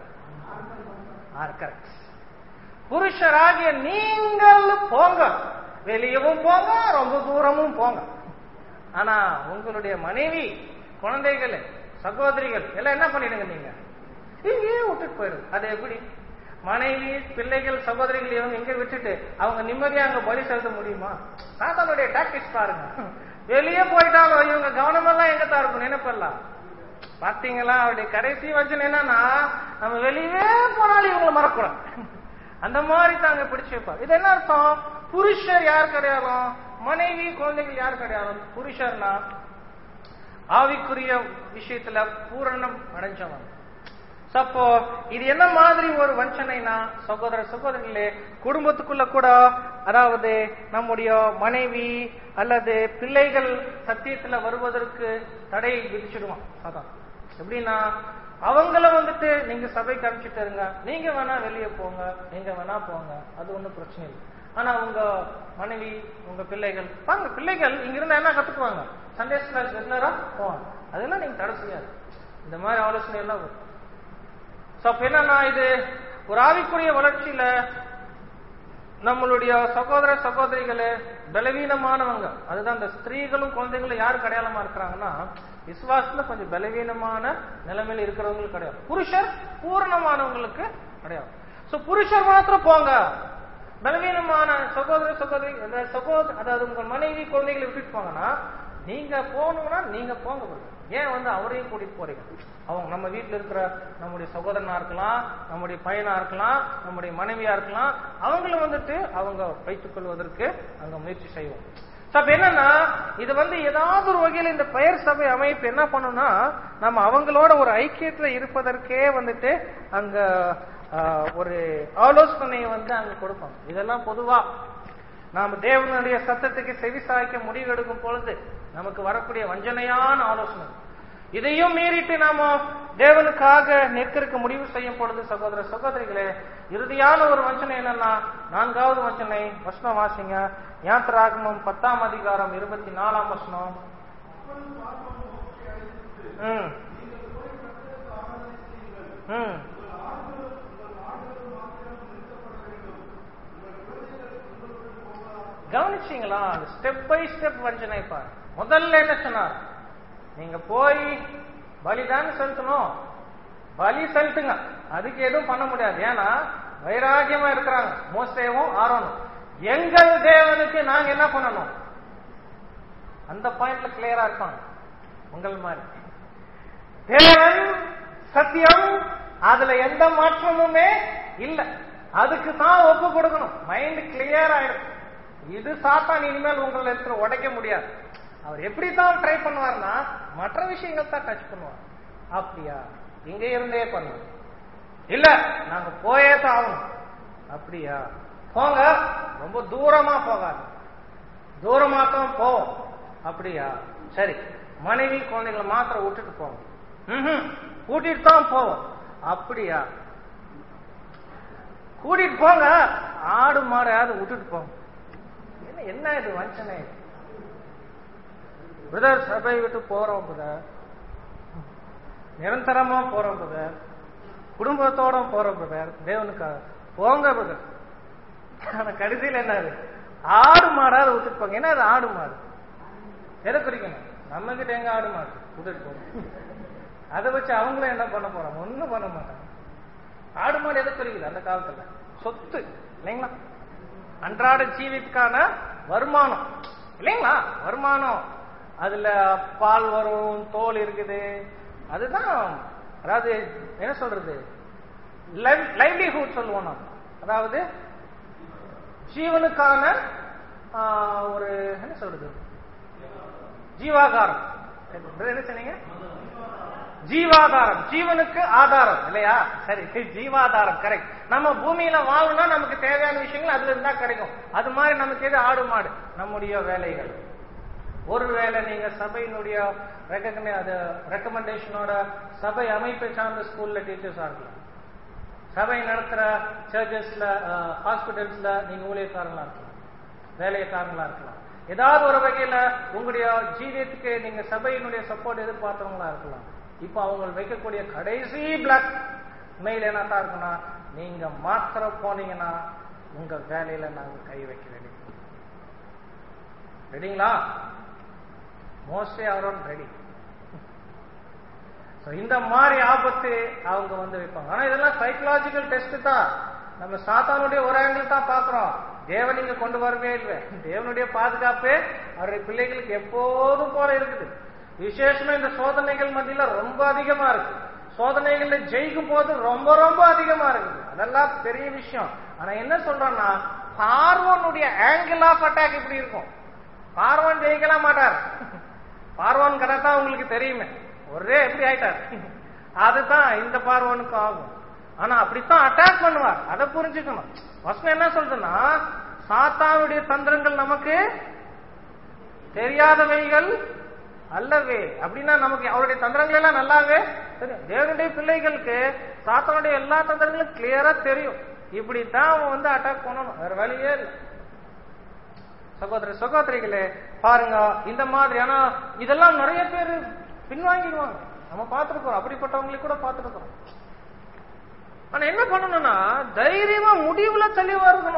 கரெக்ட் புருஷராகிய நீங்கள் போங்க வெளியவும் போங்க ரொம்ப தூரமும் போங்க ஆனா உங்களுடைய மனைவி குழந்தைகள் சகோதரிகள் எல்லாம் என்ன பண்ணிடுங்க நீங்க இங்கேயே விட்டுட்டு போயிடுது அது எப்படி மனைவி பிள்ளைகள் சகோதரிகள் இவங்க எங்க விட்டுட்டு அவங்க நிம்மதியா அங்க பலி செலுத்த முடியுமா சாத்தானுடைய டாக்டிக்ஸ் பாருங்க வெளியே போயிட்டாலும் இவங்க கவனமெல்லாம் எங்க தான் இருக்கும் நினைப்பெல்லாம் பாத்தீங்களா அவருடைய கடைசி வச்சனம் என்னன்னா நம்ம வெளியே போனாலும் இவங்களை மறக்கூடாது அந்த மாதிரி தாங்க பிடிச்சு வைப்பார் இது என்ன அர்த்தம் புருஷர் யார் கிடையாது மனைவி குழந்தைகள் யார் கிடையாது புருஷர்னா ஆவிக்குரிய விஷயத்துல பூரணம் அடைஞ்சவன் So, அப்போ இது என்ன மாதிரி ஒரு வஞ்சனைனா சகோதர சகோதரிகளே குடும்பத்துக்குள்ள கூட அதாவது நம்முடைய மனைவி அல்லது பிள்ளைகள் சத்தியத்துல வருவதற்கு தடை விதிச்சிடுவான் அதான் எப்படின்னா அவங்கள வந்துட்டு நீங்க சபைக்கு அனுப்பிச்சிட்டு இருங்க நீங்க வேணா வெளியே போங்க நீங்க வேணா போங்க அது ஒண்ணும் பிரச்சனை இல்லை ஆனா உங்க மனைவி உங்க பிள்ளைகள் பாருங்க பிள்ளைகள் இங்க இருந்தா என்ன கத்துக்குவாங்க சண்டே கிளாஸ் ரெகுலரா போவாங்க அதெல்லாம் நீங்க தடை செய்யாது இந்த மாதிரி ஆலோசனை எல்லாம் வரும் சோ அப்ப என்னன்னா இது ஒரு ஆவிக்குரிய வளர்ச்சியில நம்மளுடைய சகோதர சகோதரிகளை பலவீனமானவங்க அதுதான் இந்த ஸ்திரீகளும் குழந்தைகளும் யாரு அடையாளமா இருக்கிறாங்கன்னா விசுவாசத்துல கொஞ்சம் பலவீனமான நிலைமையில இருக்கிறவங்களுக்கு கிடையாது புருஷர் பூரணமானவங்களுக்கு கிடையாது சோ புருஷர் மாத்திரம் போங்க பலவீனமான சகோதர சகோதரி அந்த சகோதர அதாவது உங்க மனைவி குழந்தைகளை விட்டுட்டு போங்கன்னா நீங்க போகணும்னா நீங்க போங்க brother. ஏன் வந்து அவரையும் கூட்டிட்டு போறீங்க அவங்க நம்ம வீட்டுல இருக்கிற நம்முடைய சகோதரனா இருக்கலாம் நம்முடைய பையனா இருக்கலாம் நம்முடைய மனைவியா இருக்கலாம் அவங்கள வந்துட்டு அவங்க வைத்துக் கொள்வதற்கு அங்க முயற்சி செய்வோம் So, அப்ப என்னன்னா இது வந்து ஏதாவது ஒரு வகையில இந்த பெயர் சபை அமைப்பு என்ன பண்ணும்னா நம்ம அவங்களோட ஒரு ஐக்கியத்துல இருப்பதற்கே வந்துட்டு அங்க ஆஹ், ஒரு ஆலோசனையை வந்து அங்க கொடுப்பாங்க இதெல்லாம் பொதுவா நாம தேவனுடைய சத்தத்துக்கு செவி சாய்க்க முடிவு எடுக்கும் பொழுது நமக்கு வரக்கூடிய வஞ்சனையான ஆலோசனை இதையும் மீறிட்டு நாம தேவனுக்காக நிற்கிறதுக்கு முடிவு செய்யும் பொழுது சகோதர சகோதரிகளே இறுதியான ஒரு வஞ்சனை என்னன்னா நான்காவது வஞ்சனை வசனம் வாசிங்க யாத்திராகமம் பத்தாம் அதிகாரம் இருபத்தி நாலாம் வசனம் ம் ம் கவனிச்சீங்களா அந்த ஸ்டெப் பை ஸ்டெப் வஞ்சனை பாரு முதல்ல என்ன சொன்னார் நீங்க போய் பலிதான செலுத்தணும் பலி செலுத்துங்க அதுக்கு எதுவும் பண்ண முடியாது ஏன்னா வைராகியமா இருக்கிறாங்க மோசேவும் ஆரோனும் எங்கள் தேவனுக்கு நாங்க என்ன பண்ணணும் அந்த பாயிண்ட்ல கிளியரா இருப்பாங்க உங்கள் மாதிரி தேவன் சத்தியம் அதுல எந்த மாற்றமுமே இல்ல அதுக்கு தான் ஒப்பு கொடுக்கணும் மைண்ட் கிளியர் ஆயிடும் இது சாத்தான் இனிமேல் உங்களை இருக்கிற உடைக்க முடியாது அவர் எப்படி தான் ட்ரை பண்ணுவார்னா மற்ற விஷயங்கள் தான் டச் பண்ணுவார் அப்படியா இங்க இருந்தே பண்ணுவோம் இல்ல நாங்க போயே தான் ஆகணும் அப்படியா போங்க ரொம்ப தூரமா போகாது தூரமா தான் போவோம் அப்படியா சரி மனைவி குழந்தைகளை மாத்திரம் விட்டுட்டு போவோம் ம்ஹும். கூட்டிட்டு தான் போவோம் அப்படியா கூட்டிட்டு போங்க ஆடு மாடையாவது விட்டுட்டு போங்க என்ன என்ன இது வஞ்சனை பிரதர் சபை விட்டு போறோம் பிரதர் நிரந்தரமா போறோம் பிரதர் குடும்பத்தோட போறோம் பிரதர் தேவனுக்காக போங்க பிரதர் ஆனா கடைசியில் என்னது ஆடு மாடாவது விட்டுட்டு போங்க என்ன அது ஆடு மாடு எதை குறிக்கணும் நம்ம கிட்ட எங்க ஆடு மாடு விட்டுட்டு போங்க அதை வச்சு அவங்களும் என்ன பண்ண போறாங்க ஒண்ணும் பண்ண மாட்டாங்க ஆடு மாடு எதை குறிக்குது அந்த காலத்துல சொத்து இல்லைங்களா அன்றாட ஜீவித்துக்கான வருமானம் இல்லைங்களா வருமானம் அதுல பால் வரும் தோல் இருக்குது அதுதான் அதாவது என்ன சொல்றது லைவ்லிஹுட் சொல்லுவோம் நாம் அதாவது ஜீவனுக்கான ஆஹ், ஒரு என்ன சொல்றது ஜீவாகாரம் என்ன சொன்னீங்க ஜீவாதாரம் ஜீவனுக்கு ஆதாரம் இல்லையா சரி ஜீவாதாரம் கரெக்ட் நம்ம பூமியில வாழணும்னா நமக்கு தேவையான விஷயங்கள் அதுல இருந்தா கிடைக்கும் அது மாதிரி நமக்கு எது ஆடு மாடு நம்முடைய வேலைகள் ஒருவேளை நீங்க சபையினுடைய ரெகக்னே அது ரெக்கமெண்டேஷனோட சபை அமைப்பை சார்ந்த ஸ்கூல்ல டீச்சர்ஸா இருக்கலாம் சபை நடத்துற சர்ச்சஸ்ல ஹாஸ்பிட்டல்ஸ்ல நீங்க ஊழியக்காரங்களா இருக்கலாம் வேலைக்காரங்களா இருக்கலாம் ஏதாவது ஒரு வகையில உங்களுடைய ஜீவியத்துக்கு நீங்க சபையினுடைய சப்போர்ட் எதிர்பார்த்தவங்களா இருக்கலாம் இப்போ அவங்க வைக்கக்கூடிய கடைசி பிளாக் மெயில் என்னத்தான் இருக்குன்னா நீங்க மாத்திரம் போனீங்கன்னா உங்க வேலையில நாங்க கை வைக்க வேண்டியது ரெடிங்களா மோஸ்ட்லி அவரோட ரெடி So, இந்த மாதிரி ஆபத்து அவங்க வந்து வைப்பாங்க ஆனா இதெல்லாம் சைக்கலாஜிக்கல் டெஸ்ட் தான் நம்ம சாத்தானுடைய ஒரு ஆங்கிள் தான் பாக்குறோம் தேவன் இங்க கொண்டு வரவே இல்லை தேவனுடைய பாதுகாப்பு அவருடைய பிள்ளைகளுக்கு எப்போதும் போல இருக்குது விசேஷமா இந்த சோதனைகள் மத்தியில ரொம்ப அதிகமா இருக்கு சோதனைகள்ல ஜெயிக்கும் போது ரொம்ப ரொம்ப அதிகமா இருக்குது அதெல்லாம் பெரிய விஷயம் ஆனா என்ன சொல்றோம்னா பார்வனுடைய ஆங்கிள் ஆஃப் அட்டாக் இப்படி இருக்கும் பார்வன் ஜெயிக்கலாம் மாட்டார் பார்வன் கதை தான் உங்களுக்கு தெரியுமே ஒரே எப்படி ஆயிட்டார் அதுதான் இந்த பார்வனுக்கு ஆகும் ஆனா அப்படித்தான் அட்டாக் பண்ணுவார் அதை புரிஞ்சுக்கணும் வசனம் என்ன சொல்றதுன்னா சாத்தானுடைய தந்திரங்கள் நமக்கு தெரியாதவைகள் அல்லவே அப்படின்னா நமக்கு அவருடைய தந்திரங்கள் எல்லாம் நல்லாவே தெரியும் தேவனுடைய பிள்ளைகளுக்கு சாத்தானுடைய எல்லா தந்திரங்களும் கிளியரா தெரியும் இப்படித்தான் அவன் வந்து அட்டாக் பண்ணணும் வேற வழியே இல்லை சகோதர சகோதரிகளே பாருங்க இந்த மாதிரி ஆனா இதெல்லாம் நிறைய பேர் பின்வாங்கிடுவாங்க நம்ம பார்த்திருக்கிறோம் அப்படிப்பட்டவங்களை கூட பார்த்திருக்கிறோம் ஆனா என்ன பண்ணணும்னா தைரியமா முடிவுல தெளிவா இருக்கணும்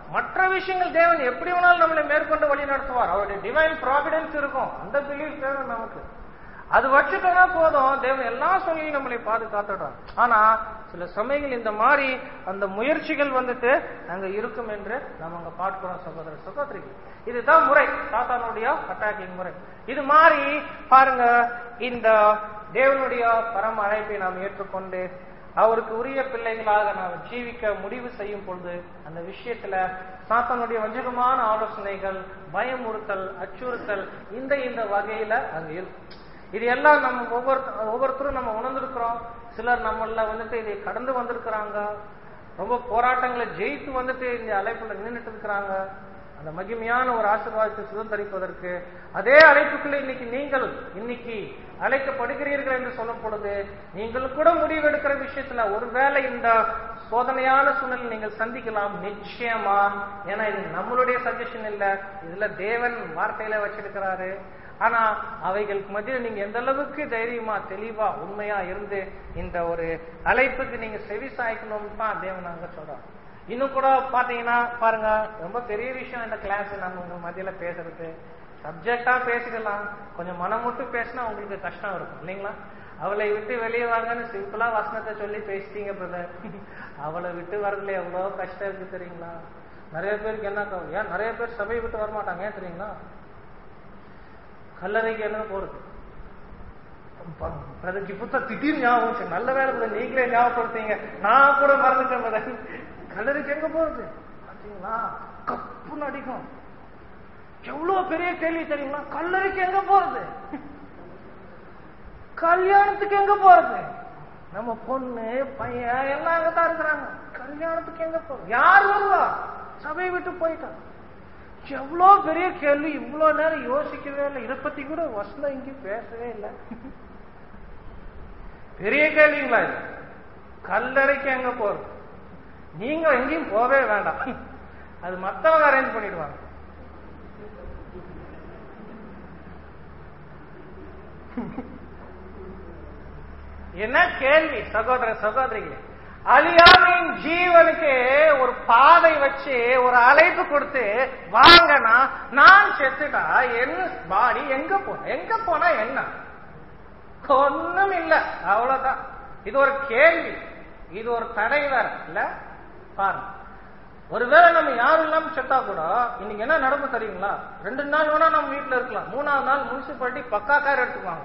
மற்ற விஷயங்கள் தேவன் எப்படி வேணாலும் நம்மளை மேற்கொண்டு வழி நடத்துவார் அவருடைய டிவைன் ப்ராவிடன்ஸ் இருக்கும் அந்த பிலீஃப் தேவை நமக்கு அது வச்சுட்டோம்னா போதும் தேவன் எல்லா சொல்லியும் நம்மளை பாதுகாத்துடுறார் ஆனா சில சமயங்கள் இந்த மாதிரி அந்த முயற்சிகள் வந்துட்டு அங்க இருக்கும் என்று நம்ம அங்க பார்க்கிறோம் சகோதர சகோதரிகள் இதுதான் முறை சாத்தானுடைய அட்டாக்கிங் முறை இது மாதிரி பாருங்க இந்த தேவனுடைய பரம அழைப்பை நாம் ஏற்றுக்கொண்டு அவருக்கு உரிய பிள்ளைகளாக நாம் ஜீவிக்க முடிவு செய்யும் பொழுது அந்த விஷயத்துல சாத்தானுடைய வஞ்சகமான ஆலோசனைகள் பயமுறுத்தல் அச்சுறுத்தல் இந்த இந்த வகையில அங்க இருக்கும் இது எல்லாம் நம்ம ஒவ்வொரு ஒவ்வொருத்தரும் நம்ம உணர்ந்திருக்கிறோம் சிலர் நம்மள வந்துட்டு இதை கடந்து வந்திருக்கிறாங்க ரொம்ப போராட்டங்களை ஜெயித்து வந்துட்டு இந்த அழைப்புல நின்றுட்டு இருக்கிறாங்க அந்த மகிமையான ஒரு ஆசீர்வாதத்தை சுதந்திரிப்பதற்கு அதே அழைப்புக்குள்ள இன்னைக்கு நீங்கள் இன்னைக்கு அழைக்கப்படுகிறீர்கள் என்று சொல்லும் பொழுது நீங்கள் கூட முடிவெடுக்கிற விஷயத்துல ஒருவேளை இந்த சோதனையான சூழ்நிலை நீங்கள் சந்திக்கலாம் நிச்சயமா ஏன்னா இது நம்மளுடைய சஜஷன் இல்ல இதுல தேவன் வார்த்தையில வச்சிருக்கிறாரு ஆனா அவைகளுக்கு மத்தியில் நீங்க எந்த அளவுக்கு தைரியமா தெளிவா உண்மையா இருந்து இந்த ஒரு அழைப்புக்கு நீங்க செவி சாய்க்கணும்னு தான் தேவன் அங்க சொல்றோம் இன்னும் கூட பாத்தீங்கன்னா பாருங்க ரொம்ப பெரிய விஷயம் இந்த கிளாஸ் நம்ம உங்க மத்தியில பேசுறது சப்ஜெக்டா பேசிக்கலாம் கொஞ்சம் மனம் விட்டு பேசினா உங்களுக்கு கஷ்டம் இருக்கும் இல்லைங்களா அவளை விட்டு வெளியே வாங்கன்னு சிம்பிளா வசனத்தை சொல்லி பேசிட்டீங்க பிரதர் அவளை விட்டு வரதுல எவ்வளவு கஷ்டம் இருக்கு தெரியுங்களா நிறைய பேருக்கு என்ன கவலை? ஏன் நிறைய பேர் சபையை விட்டு வரமாட்டாங்க ஏன் தெரியுங்களா கல்லறைக்கு என்ன போறது பிரதர் இப்ப திடீர்னு ஞாபகம் வந்துச்சு. நல்ல வேலை brother, நீங்களே ஞாபகப்படுத்தீங்க நான் கூட மறந்துட்டேன் brother. கல்லறைக்கு எங்க போறது பாத்தீங்களா கப்புன்னு அடிக்கும் எவ்வளவு பெரிய கேள்வி தெரியுங்களா கல்லறைக்கு எங்க போறது கல்யாணத்துக்கு எங்க போறது நம்ம பொண்ணு பையன் எல்லாம் அங்கதான் இருக்கிறாங்க கல்யாணத்துக்கு எங்க போறது யார் வருவா சபையை விட்டு போயிட்டான் எவ்வளவு பெரிய கேள்வி இவ்வளவு நேரம் யோசிக்கவே இல்லை இதை பத்தி கூட வசனம் எங்கேயும் பேசவே இல்லை பெரிய கேள்விங்களா இது கல்லறைக்கு எங்க போறது நீங்க எங்கேயும் போவே வேண்டாம் அது மத்தவங்க அரேஞ்ச் பண்ணிடுவாங்க என்ன கேள்வி சகோதர சகோதரிகளே அழியாமையின் ஜீவனுக்கு ஒரு பாதை வச்சு ஒரு அழைப்பு கொடுத்து வாங்கனா நான் செத்துட்டா என் பாடி எங்க போன எங்க போனா என்ன ஒண்ணும் இல்ல அவ்வளவுதான் இது ஒரு கேள்வி இது ஒரு தடை வேற இல்ல பாருங்க ஒருவேளை நம்ம யாரும் இல்லாம செத்தா கூட இன்னைக்கு என்ன நடக்கும் தெரியுங்களா ரெண்டு நாள் வேணா நம்ம வீட்டுல இருக்கலாம் மூணாவது நாள் முனிசிபாலிட்டி பக்கா கார் எடுத்துக்குவாங்க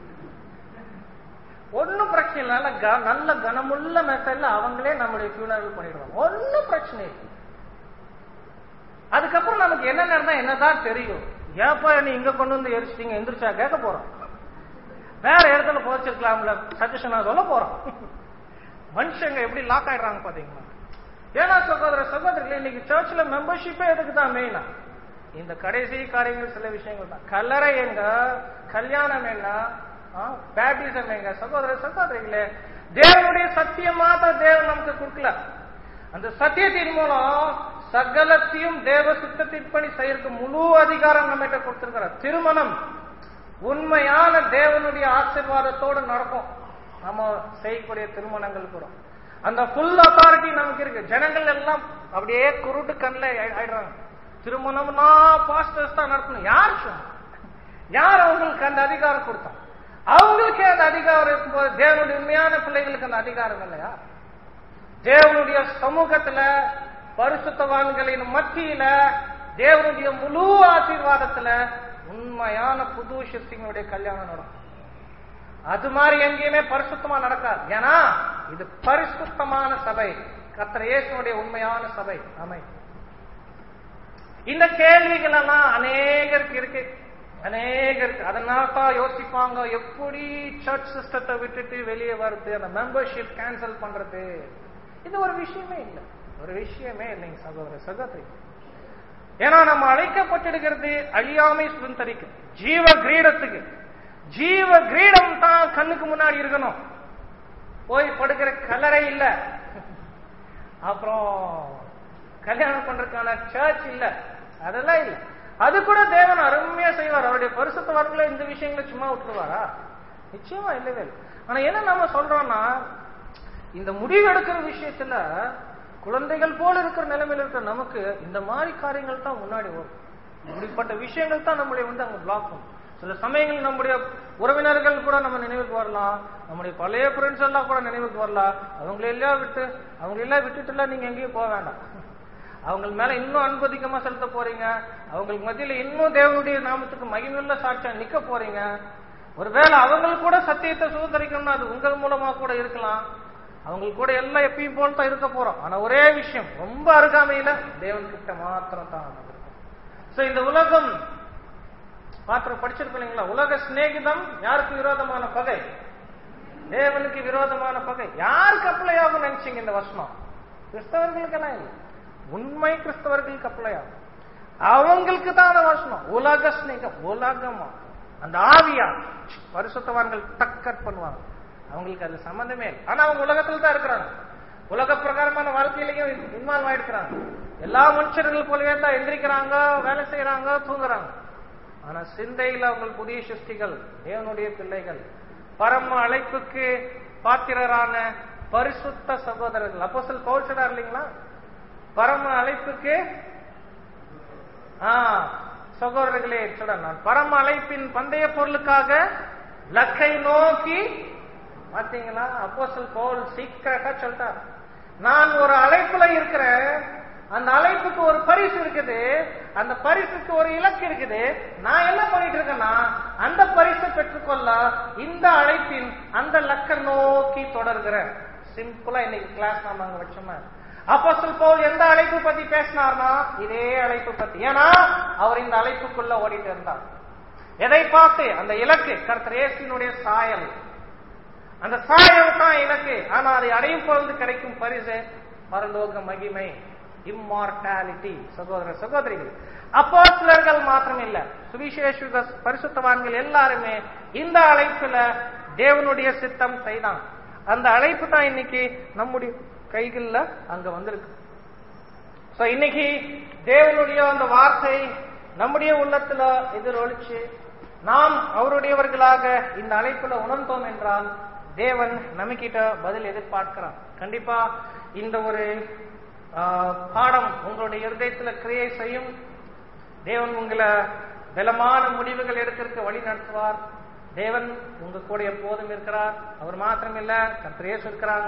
ஒன்னும் பிரச்சனை இல்லை நல்ல க- நல்ல கனமுள்ள மெத்தட்ல அவங்களே நம்முடைய ஃபியூனரல் பண்ணிடுவாங்க ஒன்னும் பிரச்சனை இல்லை அதுக்கப்புறம் நமக்கு என்ன நடந்தா என்னதான் தெரியும் ஏப்பா நீ இங்க கொண்டு வந்து எரிச்சிட்டீங்க எந்திரிச்சா கேட்க போறோம் வேற இடத்துல போச்சிருக்கலாம்ல சஜஷனா சொல்ல போறோம் மனுஷங்க எப்படி லாக் ஆயிடுறாங்க பாத்தீங்களா ஏன்னா சகோதர சகோதரிகள் இன்னைக்கு சர்ச்சில் மெம்பர்ஷிப்பே எதுக்கு தான் மெயினா இந்த கடைசி காரியங்கள் சில விஷயங்கள் தான் கல்லறை எங்க கல்யாணம் என்ன பேப்டிசம் எங்க சகோதர சகோதரிகளே தேவனுடைய சத்தியம் மாத்திரம் தேவன் நமக்கு கொடுக்கல அந்த சத்தியத்தின் மூலம் சகலத்தையும் தேவ சித்தத்தின்படி செய்யறதுக்கு முழு அதிகாரம் நம்மகிட்ட கொடுத்திருக்கிறார் திருமணம் உண்மையான தேவனுடைய ஆசீர்வாதத்தோடு நடக்கும் நம்ம செய்யக்கூடிய திருமணங்கள் கூட அந்த ஃபுல் அத்தாரிட்டி நமக்கு இருக்கு ஜனங்கள் எல்லாம் அப்படியே குருட்டு கண்ணில் ஆயிடுறாங்க திருமணம்னா பாஸ்டர்ஸ் தான் நடத்தணும் யார் சொன்னா யார் அவங்களுக்கு அந்த அதிகாரம் கொடுத்தா அவங்களுக்கே அந்த அதிகாரம் இருக்கும்போது தேவனுடைய உண்மையான பிள்ளைகளுக்கு அந்த அதிகாரம் இல்லையா தேவனுடைய சமூகத்துல பரிசுத்தவான்களின் மத்தியில தேவனுடைய முழு ஆசீர்வாதத்துல உண்மையான புது சிருஷ்டிகளுடைய கல்யாணம் நடக்கும் அது மாதிரி எங்கேயுமே பரிசுத்தமா நடக்காது ஏன்னா இது பரிசுத்தமான சபை கத்திர இயேசுனுடைய உண்மையான சபை அமை இந்த கேள்விகள் எல்லாம் அநேகருக்கு இருக்கு அநேகருக்கு அதனால தான் யோசிப்பாங்க எப்படி சர்ச் சிஸ்டத்தை விட்டுட்டு வெளியே வருது அந்த மெம்பர்ஷிப் கேன்சல் பண்றது இது ஒரு விஷயமே இல்லை ஒரு விஷயமே இல்லைங்க சகோதர சகோதரி ஏன்னா நம்ம அழைக்கப்பட்டிருக்கிறது அழியாமை சுதந்திரிக்கு ஜீவ கிரீடத்துக்கு ஜீவ கிரீடம் தான் கண்ணுக்கு முன்னாடி இருக்கணும் போய் படுக்கிற கலரை இல்ல அப்புறம் கல்யாணம் பண்றதுக்கான சர்ச் இல்ல அதெல்லாம் இல்ல அது கூட தேவன் அருமையா செய்வார் அவருடைய பரிசுத்தவர்களை இந்த விஷயங்களை சும்மா விட்டுருவாரா நிச்சயமா இல்லவே இல்லை ஆனா என்ன நம்ம சொல்றோம்னா இந்த முடிவு எடுக்கிற விஷயத்துல குழந்தைகள் போல இருக்கிற நிலைமையில இருக்கிற நமக்கு இந்த மாதிரி காரியங்கள் தான் முன்னாடி வரும் இப்படிப்பட்ட விஷயங்கள் தான் நம்மளை வந்து அங்க பிளாக் பண்ணும் சில சமயங்கள் நம்முடைய உறவினர்கள் கூட நம்ம நினைவுக்கு வரலாம் நம்முடைய பழைய ஃப்ரெண்ட்ஸ் எல்லாம் கூட நினைவுக்கு வரலாம் அவங்களை எல்லாம் விட்டு அவங்க எல்லாம் விட்டுட்டுலாம் நீங்க எங்கேயும் போக வேண்டாம் அவங்க மேல இன்னும் அன்பு அதிகமா செலுத்த போறீங்க அவங்களுக்கு மத்தியில இன்னும் தேவனுடைய நாமத்துக்கு மகிமையுள்ள சாட்சியா நிக்க போறீங்க ஒருவேளை அவங்களுக்கு கூட சத்தியத்தை சுதந்திரிக்கணும்னா அது உங்கள் மூலமா கூட இருக்கலாம் அவங்களுக்கு கூட எல்லாம் எப்பயும் போல தான் இருக்க போறோம் ஆனா ஒரே விஷயம் ரொம்ப அருகாமையில தேவன் கிட்ட மாத்திரம் தான் நம்ம இருக்கோம் சோ இந்த உலகம் பாத்திரம் படிச்சிருக்கோம் இல்லைங்களா உலக சிநேகிதம் யாருக்கு விரோதமான பகை தேவனுக்கு விரோதமான பகை யாருக்கு அப்ளை ஆகும் நினைச்சீங்க இந்த வருஷம் கிறிஸ்தவர்களுக்கெல்லாம் இல்லை உண்மை கிறிஸ்தவர்களுக்கு அப்ளை ஆகும் அவங்களுக்கு தான் அந்த வசனம் உலக ஸ்நேகம் உலகமா அந்த ஆவியா பரிசுத்தவான்கள் டக்கர் பண்ணுவாங்க அவங்களுக்கு அது சம்பந்தமே இல்லை ஆனா அவங்க உலகத்துல தான் இருக்கிறாங்க உலக பிரகாரமான வாழ்க்கையிலையும் இன்வால்வ் ஆயிடுக்கிறாங்க எல்லா மனுஷர்கள் போலவே தான் எந்திரிக்கிறாங்க வேலை செய்யறாங்க தூங்குறாங்க ஆனா சிந்தையில அவங்க புதிய சிருஷ்டிகள் தேவனுடைய பிள்ளைகள் பரம அழைப்புக்கு பாத்திரரான பரிசுத்த சகோதரர்கள் அப்போ சொல் பவுல் சொன்னார் இல்லைங்களா பரம அழைப்புக்கு ஆ, சகோதரர்களே சொல்றேன் நான் பரம அழைப்பின் பந்தய பொருளுக்காக லக்கை நோக்கி பாத்தீங்களா அப்போஸ்தலன் பவுல் சீக்கிரட்டா சொல்லிட்டார் நான் ஒரு அழைப்புல இருக்கிறேன் அந்த அழைப்புக்கு ஒரு பரிசு இருக்குது அந்த பரிசுக்கு ஒரு இலக்கு இருக்குது நான் என்ன பண்ணிட்டு இருக்கேன்னா அந்த பரிசை பெற்றுக்கொள்ள இந்த அழைப்பின் அந்த லக்க நோக்கி தொடர்கிறேன் சிம்பிளா இன்னைக்கு கிளாஸ் நாம அங்க வச்சோமா அப்போஸ்தலன் பவுல் எந்த அழைப்பு பத்தி பேசினார்னா இதே அழைப்பு பத்தி ஏன்னா அவர் இந்த அழைப்புக்குள்ள ஓடிட்டு இருந்தார் எதை பார்த்து அந்த இலக்கு கர்த்தர் இயேசுவினுடைய சாயல் அந்த சாயல் தான் இலக்கு ஆனா அதை அடையும் பொழுது கிடைக்கும் பரிசு பரலோக மகிமை இம்மார்டாலிட்டி சகோதர சகோதரிகள் அப்போஸ்தலர்கள் மாத்திரம் இல்ல சுவிசேஷ பரிசுத்தவான்கள் எல்லாருமே இந்த அழைப்புல தேவனுடைய சித்தம் செய்தான் அந்த அழைப்பு தான் இன்னைக்கு நம்முடைய கைகள்ல அங்க வந்திருக்கு சோ இன்னைக்கு தேவனுடைய அந்த வார்த்தை நம்முடைய உள்ளத்துல எதிரொலிச்சு நாம் அவருடையவர்களாக இந்த அழைப்புல உணர்ந்தோம் என்றால் தேவன் நம்மகிட்ட பதில் எதிர்பார்க்கிறான் கண்டிப்பா இந்த ஒரு ஆஹ், பாடம் உங்களுடைய இருதயத்துல கிரியை செய்யும் தேவன் உங்களை பலமான முடிவுகள் எடுக்கிறதுக்கு வழி நடத்துவார் தேவன் உங்க கூட எப்போதும் இருக்கிறார் அவர் மாத்திரம் இல்ல கர்த்தர் இயேசு இருக்கிறாங்க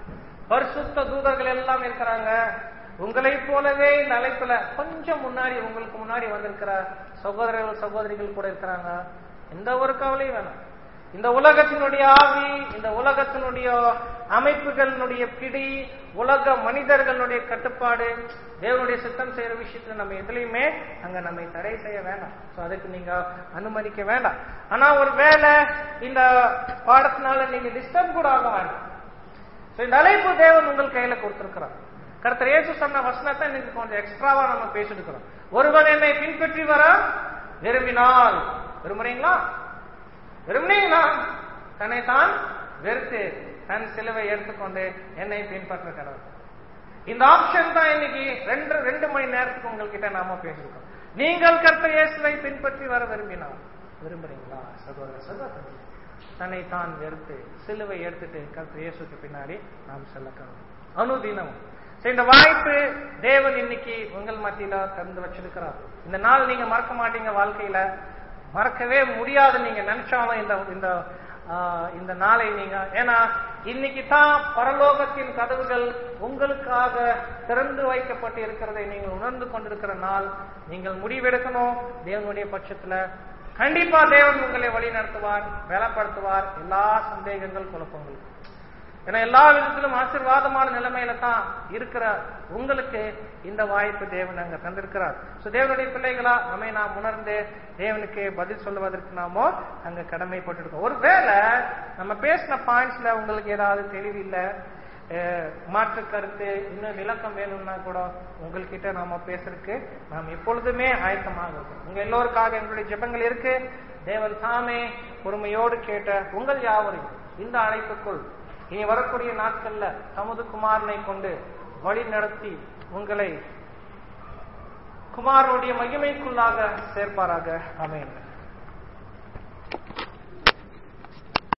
பரிசுத்த தூதர்கள் எல்லாம் இருக்கிறாங்க உங்களை போலவே இந்த அழைப்புல கொஞ்சம் முன்னாடி உங்களுக்கு முன்னாடி வந்திருக்கிற சகோதரர்கள் சகோதரிகள் கூட இருக்கிறாங்க எந்த ஒரு கவலையும் வேணாம் இந்த உலகத்தினுடைய ஆவி இந்த உலகத்தினுடைய அமைப்புகளினுடைய பிடி உலக மனிதர்களுடைய கட்டுப்பாடு தேவனுடைய சித்தம் செய்யற விஷயத்துல நம்ம எதுலையுமே அங்க நம்மை தடை செய்ய வேண்டாம் சோ அதுக்கு நீங்க அனுமதிக்க வேண்டாம் ஆனா ஒரு வேளை இந்த பாடத்தினால நீங்க டிஸ்டர்ப் கூட ஆக வேண்டாம் So, இந்த அழைப்பு தேவன் உங்கள் கையில கொடுத்திருக்கிறார் கர்த்தர் இயேசு சொன்ன வசனத்தை இன்னைக்கு கொஞ்சம் எக்ஸ்ட்ராவா நம்ம பேசிட்டு ஒருவன் என்னை பின்பற்றி வர விரும்பினால் விரும்புறீங்களா விரும்புனீங்களா தன்னை தான் வெறுத்து தன் சிலுவை எடுத்துக்கொண்டு என்னை பின்பற்ற கடவுள் இந்த ஆப்ஷன் தான் இன்னைக்கு ரெண்டு ரெண்டு மணி நேரத்துக்கு உங்ககிட்ட நாம பேசிருக்கோம் நீங்கள் கர்த்தர் இயேசுவை பின்பற்றி வர விரும்பினால் விரும்புறீங்களா சகோதர சகோதரி தன்னை தான் வெறுத்து சிலுவை எடுத்துட்டு கர்த்தர் இயேசுக்கு பின்னாடி நாம் செல்ல கடவுள் அனுதினம் சரி, இந்த வாய்ப்பு தேவன் இன்னைக்கு உங்கள் மத்தியில திறந்து வச்சிருக்கிறார் இந்த நாள் நீங்க மறக்க மாட்டீங்க வாழ்க்கையில மறக்கவே முடியாது நீங்க நினைச்சாலும் இந்த இந்த ஆஹ், இந்த நாளை நீங்க ஏன்னா இன்னைக்கு தான் பரலோகத்தின் கதவுகள் உங்களுக்காக திறந்து வைக்கப்பட்டு இருக்கிறதை நீங்கள் உணர்ந்து கொண்டிருக்கிற நாள் நீங்கள் முடிவெடுக்கணும் தேவனுடைய பட்சத்துல கண்டிப்பா தேவன் உங்களை வழி நடத்துவார் பலப்படுத்துவார் எல்லா சந்தேகங்கள் குழப்பங்கள் ஏன்னா எல்லா விதத்திலும் ஆசீர்வாதமான நிலைமையில தான் இருக்கிற உங்களுக்கு இந்த வாய்ப்பு தேவன் அங்க தந்திருக்கிறார் சோ தேவனுடைய பிள்ளைகளா நம்மை நாம் உணர்ந்து தேவனுக்கு பதில் சொல்லுவதற்கு நாமோ அங்க கடமைப்பட்டிருக்கோம் ஒருவேளை நம்ம பேசின பாயிண்ட்ஸ்ல உங்களுக்கு ஏதாவது தெளிவில்லை அஹ், மாற்று கருத்து இன்னும் விளக்கம் வேணும்னா கூட உங்கள்கிட்ட நாம பேசுறதுக்கு நாம் எப்பொழுதுமே ஆயத்தமாக இருக்கோம் உங்க எல்லோருக்காக எங்களுடைய ஜெபங்கள் இருக்கு தேவன் தாமே பொறுமையோடு கேட்ட உங்கள் யாவரையும் இந்த அழைப்புக்குள் இனி வரக்கூடிய நாட்கள்ல தமது குமாரனை கொண்டு வழி நடத்தி உங்களை குமாரனுடைய மகிமைக்குள்ளாக சேர்ப்பாராக அமையுங்கள்